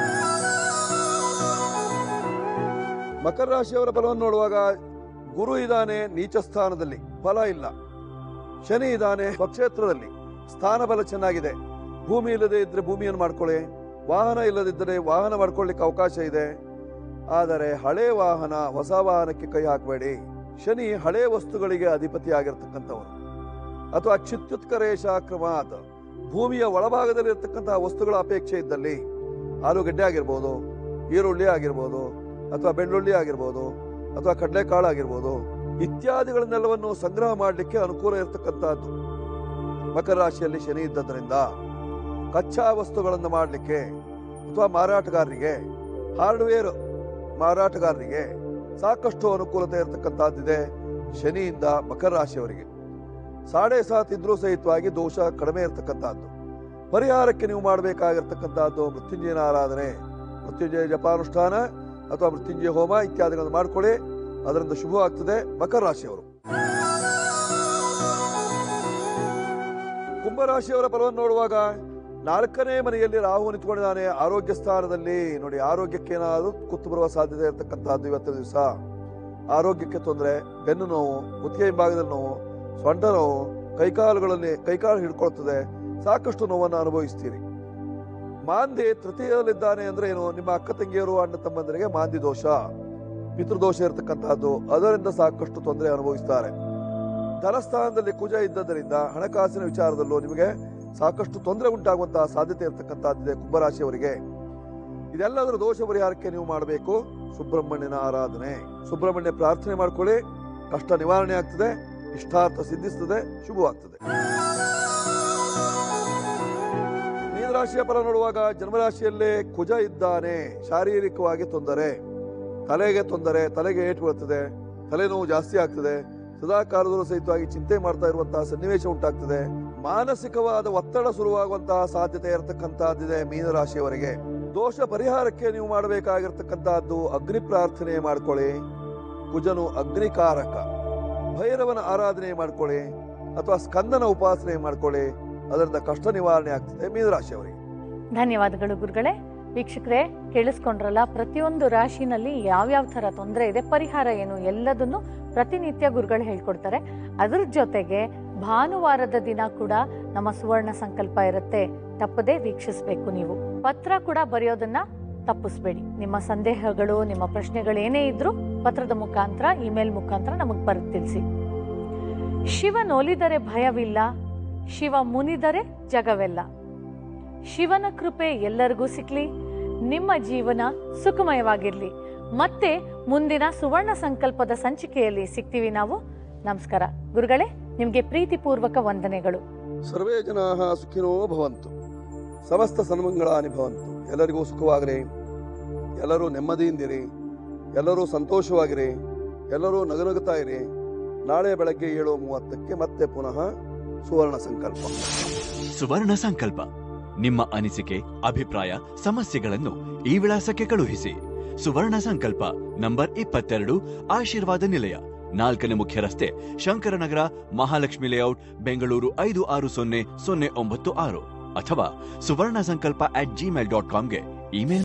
ಮಕರ ರಾಶಿಯವರ ಫಲವನ್ನು ನೋಡುವಾಗ ಗುರು ಇದ್ದಾನೆ ನೀಚ ಸ್ಥಾನದಲ್ಲಿ ಫಲ ಇಲ್ಲ ಶನಿ ಇದ್ದಾನೆ ಸ್ವಕ್ಷೇತ್ರದಲ್ಲಿ ಸ್ಥಾನ ಬಲ ಚೆನ್ನಾಗಿದೆ ಭೂಮಿ ಇಲ್ಲದೆ ಇದ್ರೆ ಭೂಮಿಯನ್ನು ಮಾಡ್ಕೊಳ್ಳಿ ವಾಹನ ಇಲ್ಲದಿದ್ದರೆ ವಾಹನ ಮಾಡ್ಕೊಳ್ಳಿಕ್ಕೆ ಅವಕಾಶ ಇದೆ ಆದರೆ ಹಳೆ ವಾಹನ ಹೊಸ ವಾಹನಕ್ಕೆ ಕೈ ಹಾಕಬೇಡಿ ಶನಿ ಹಳೆ ವಸ್ತುಗಳಿಗೆ ಅಧಿಪತಿ ಆಗಿರ್ತಕ್ಕಂಥವರು ಅಥವಾ ಚಿತ್ಯುತ್ಕರೇಶ ಕ್ರಮಾತ್ ಭೂಮಿಯ ಒಳಭಾಗದಲ್ಲಿ ಇರತಕ್ಕಂತಹ ವಸ್ತುಗಳ ಅಪೇಕ್ಷೆ ಇದ್ದಲ್ಲಿ ಆಲೂಗಡ್ಡೆ ಆಗಿರ್ಬೋದು ಈರುಳ್ಳಿ ಆಗಿರ್ಬೋದು ಅಥವಾ ಬೆಳ್ಳುಳ್ಳಿ ಆಗಿರ್ಬೋದು ಅಥವಾ ಕಡಲೆಕಾಳು ಆಗಿರ್ಬೋದು ಇತ್ಯಾದಿಗಳನ್ನೆಲ್ಲವನ್ನು ಸಂಗ್ರಹ ಮಾಡಲಿಕ್ಕೆ ಅನುಕೂಲ ಇರತಕ್ಕಂತಹದ್ದು ಮಕರ ರಾಶಿಯಲ್ಲಿ ಶನಿ ಇದ್ದದ್ರಿಂದ ಕಚ್ಚಾ ವಸ್ತುಗಳನ್ನು ಮಾಡಲಿಕ್ಕೆ ಅಥವಾ ಮಾರಾಟಗಾರರಿಗೆ ಹಾರ್ಡ್ವೇರ್ ಮಾರಾಟಗಾರರಿಗೆ ಸಾಕಷ್ಟು ಅನುಕೂಲತೆ ಇರತಕ್ಕಂತಹದ್ದಿದೆ ಶನಿಯಿಂದ ಮಕರ ರಾಶಿಯವರಿಗೆ ಸಾಡೆ ಸಾತ್ ಇದ್ರೂ ಸಹಿತವಾಗಿ ದೋಷ ಕಡಿಮೆ ಇರತಕ್ಕಂತಹದ್ದು ಪರಿಹಾರಕ್ಕೆ ನೀವು ಮಾಡಬೇಕಾಗಿರ್ತಕ್ಕಂತಹದ್ದು ಮೃತ್ಯುಂಜಯನ ಆರಾಧನೆ ಮೃತ್ಯುಂಜಯ ಜಪಾನುಷ್ಠಾನ ಅಥವಾ ಮೃತ್ಯುಂಜಯ ಹೋಮ ಇತ್ಯಾದಿಗಳನ್ನು ಮಾಡಿಕೊಳ್ಳಿ ಅದರಿಂದ ಶುಭವಾಗ್ತದೆ ಮಕರ ರಾಶಿಯವರು ಕುಂಭರಾಶಿಯವರ ಫಲವನ್ನು ನೋಡುವಾಗ ನಾಲ್ಕನೇ ಮನೆಯಲ್ಲಿ ರಾಹು ನಿಂತ್ಕೊಂಡಿದ್ದಾನೆ ಆರೋಗ್ಯ ಸ್ಥಾನದಲ್ಲಿ ನೋಡಿ ಆರೋಗ್ಯಕ್ಕೆ ಏನಾದರೂ ಕುತ್ತು ಬರುವ ಸಾಧ್ಯತೆ ಇರತಕ್ಕಂತಹದ್ದು ಇವತ್ತಿನ ದಿವಸ ಆರೋಗ್ಯಕ್ಕೆ ತೊಂದರೆ ಬೆನ್ನು ನೋವು ಕುತ್ತಿಗೆ ಹಿಂಭಾಗದಲ್ಲಿ ನೋವು ಸೊಂಟ ನೋವು ಕೈಕಾಲುಗಳಲ್ಲಿ ಕೈಕಾಲು ಹಿಡ್ಕೊಳ್ತದೆ ಸಾಕಷ್ಟು ನೋವನ್ನು ಅನುಭವಿಸ್ತೀರಿ ಮಾಂದಿ ತೃತೀಯದಲ್ಲಿದ್ದಾನೆ ಅಂದ್ರೆ ಏನು ನಿಮ್ಮ ಅಕ್ಕ ತಂಗಿಯರು ಅಣ್ಣ ತಮ್ಮಂದರಿಗೆ ಮಾಂದಿ ದೋಷ ಪಿತೃದೋಷ ಇರತಕ್ಕಂತಹದ್ದು ಅದರಿಂದ ಸಾಕಷ್ಟು ತೊಂದರೆ ಅನುಭವಿಸ್ತಾರೆ ಧನಸ್ಥಾನದಲ್ಲಿ ಕುಜ ಇದ್ದದರಿಂದ ಹಣಕಾಸಿನ ವಿಚಾರದಲ್ಲೂ ನಿಮಗೆ ಸಾಕಷ್ಟು ತೊಂದರೆ ಉಂಟಾಗುವಂತಹ ಸಾಧ್ಯತೆ ಇರತಕ್ಕಂತಹದ್ದಿದೆ ಕುಂಭರಾಶಿಯವರಿಗೆ ಇದೆಲ್ಲದರ ದೋಷ ಪರಿಹಾರಕ್ಕೆ ನೀವು ಮಾಡಬೇಕು ಸುಬ್ರಹ್ಮಣ್ಯನ ಆರಾಧನೆ ಸುಬ್ರಹ್ಮಣ್ಯ ಪ್ರಾರ್ಥನೆ ಮಾಡ್ಕೊಳ್ಳಿ ಕಷ್ಟ ನಿವಾರಣೆ ಆಗ್ತದೆ ಇಷ್ಟಾರ್ಥ ಸಿದ್ಧಿಸ್ತದೆ ಶುಭವಾಗ್ತದೆ ಮೀನರಾಶಿಯ ಫಲ ನೋಡುವಾಗ ಜನ್ಮರಾಶಿಯಲ್ಲೇ ಕುಜ ಇದ್ದಾನೆ ಶಾರೀರಿಕವಾಗಿ ತೊಂದರೆ ತಲೆಗೆ ತೊಂದರೆ ತಲೆಗೆ ಏಟು ಬೀಳ್ತದೆ ತಲೆನೋವು ಜಾಸ್ತಿ ಆಗ್ತದೆ ಸದಾ ಕಾಲದಲ್ಲೂ ಸಹಿತವಾಗಿ ಚಿಂತೆ ಮಾಡ್ತಾ ಇರುವಂತಹ ಸನ್ನಿವೇಶ ಉಂಟಾಗ್ತದೆ ಮಾನಸಿಕವಾದ ಒತ್ತಡ ಶುರುವಾಗುವಂತಹ ಸಾಧ್ಯತೆ ಇರತಕ್ಕಂತಹದ್ದಿದೆ ಮೀನರಾಶಿಯವರಿಗೆ ದೋಷ ಪರಿಹಾರಕ್ಕೆ ನೀವು ಮಾಡಬೇಕಾಗಿರ್ತಕ್ಕಂತಹದ್ದು ಅಗ್ನಿ ಪ್ರಾರ್ಥನೆ ಮಾಡ್ಕೊಳ್ಳಿ ಕುಜನು ಅಗ್ನಿಕಾರಕ ಭೈರವನ ಆರಾಧನೆ ಮಾಡ್ಕೊಳ್ಳಿ ಅಥವಾ ಸ್ಕಂದನ ಉಪಾಸನೆ ಮಾಡ್ಕೊಳ್ಳಿ ಅದರಿಂದ ಕಷ್ಟ ನಿವಾರಣೆ ಆಗ್ತದೆ ಮೀನರಾಶಿಯವರಿಗೆ ಧನ್ಯವಾದಗಳು ಗುರುಗಳೇ ವೀಕ್ಷಕರೇ ಕೇಳಿಸ್ಕೊಂಡ್ರಲ್ಲ ಪ್ರತಿಯೊಂದು ರಾಶಿನಲ್ಲಿ ಯಾವ್ಯಾವ ಥರ ತೊಂದರೆ ಇದೆ ಪರಿಹಾರ ಏನು ಎಲ್ಲದನ್ನು ಪ್ರತಿನಿತ್ಯ ಗುರುಗಳು ಹೇಳ್ಕೊಡ್ತಾರೆ ಅದ್ರ ಜೊತೆಗೆ ಭಾನುವಾರದ ದಿನ ಕೂಡ ನಮ್ಮ ಸುವರ್ಣ ಸಂಕಲ್ಪ ಇರುತ್ತೆ ತಪ್ಪದೇ ವೀಕ್ಷಿಸಬೇಕು ನೀವು ಪತ್ರ ಕೂಡ ಬರೆಯೋದನ್ನ ತಪ್ಪಿಸ್ಬೇಡಿ ನಿಮ್ಮ ಸಂದೇಹಗಳು ನಿಮ್ಮ ಪ್ರಶ್ನೆಗಳು ಏನೇ ಇದ್ರೂ ಪತ್ರದ ಮುಖಾಂತರ ಇಮೇಲ್ ಮುಖಾಂತರ ನಮಗೆ ಬರೆದು ತಿಳಿಸಿ ಶಿವನೊಲಿದರೆ ಭಯವಿಲ್ಲ ಶಿವ ಮುನಿದರೆ ಜಗವೆಲ್ಲ ಶಿವನ ಕೃಪೆ ಎಲ್ಲರಿಗೂ ಸಿಕ್ಲಿ ನಿಮ್ಮ ಜೀವನ ಸುಖಮಯವಾಗಿರ್ಲಿ ಮತ್ತೆ ಮುಂದಿನ ಸುವರ್ಣ ಸಂಕಲ್ಪದ ಸಂಚಿಕೆಯಲ್ಲಿ ಸಿಗ್ತೀವಿ ನಾವು ನಮಸ್ಕಾರ ಗುರುಗಳೇ ನಿಮ್ಗೆ ಪ್ರೀತಿಪೂರ್ವಕ ವಂದನೆಗಳು ಸರ್ವೇ ಜನಾ ಸುಖಿನೋ ಭವಂತು ಸಮಸ್ತ ಸನ್ಮಂಗಳಾನಿ ಭವಂತು ಎಲ್ಲರಿಗೂ ಸುಖವಾಗಲಿ ಎಲ್ಲರೂ ನೆಮ್ಮದಿಯಿಂದಿರಿ ಎಲ್ಲರೂ ಸಂತೋಷವಾಗಿರಿ ಎಲ್ಲರೂ ನಗುನಗುತ್ತಾ ಇರಿ ನಾಳೆ ಬೆಳಗ್ಗೆ ಏಳು ಮೂವತ್ತಕ್ಕೆ ಮತ್ತೆ ಪುನಃ ಸುವರ್ಣ ಸಂಕಲ್ಪ ಸುವರ್ಣ ಸಂಕಲ್ಪ ನಿಮ್ಮ ಅನಿಸಿಕೆ ಅಭಿಪ್ರಾಯ ಸಮಸ್ಯೆಗಳನ್ನು ಈ ವಿಳಾಸಕ್ಕೆ ಕಳುಹಿಸಿ ಸುವರ್ಣ ಸಂಕಲ್ಪ ನಂಬರ್ ಇಪ್ಪತ್ತೆರಡು ಆಶೀರ್ವಾದ ನಿಲಯ ನಾಲ್ಕನೇ ಮುಖ್ಯ ರಸ್ತೆ ಶಂಕರನಗರ ಮಹಾಲಕ್ಷ್ಮಿ ಲೇಔಟ್ ಬೆಂಗಳೂರು ಐದು ಆರು ಸೊನ್ನೆ ಸೊನ್ನೆ ಒಂಬತ್ತು ಆರು ಅಥವಾ Suvarna Sankalpa at Gmail dot ಕಾಮ್ಗೆ ಇಮೇಲ್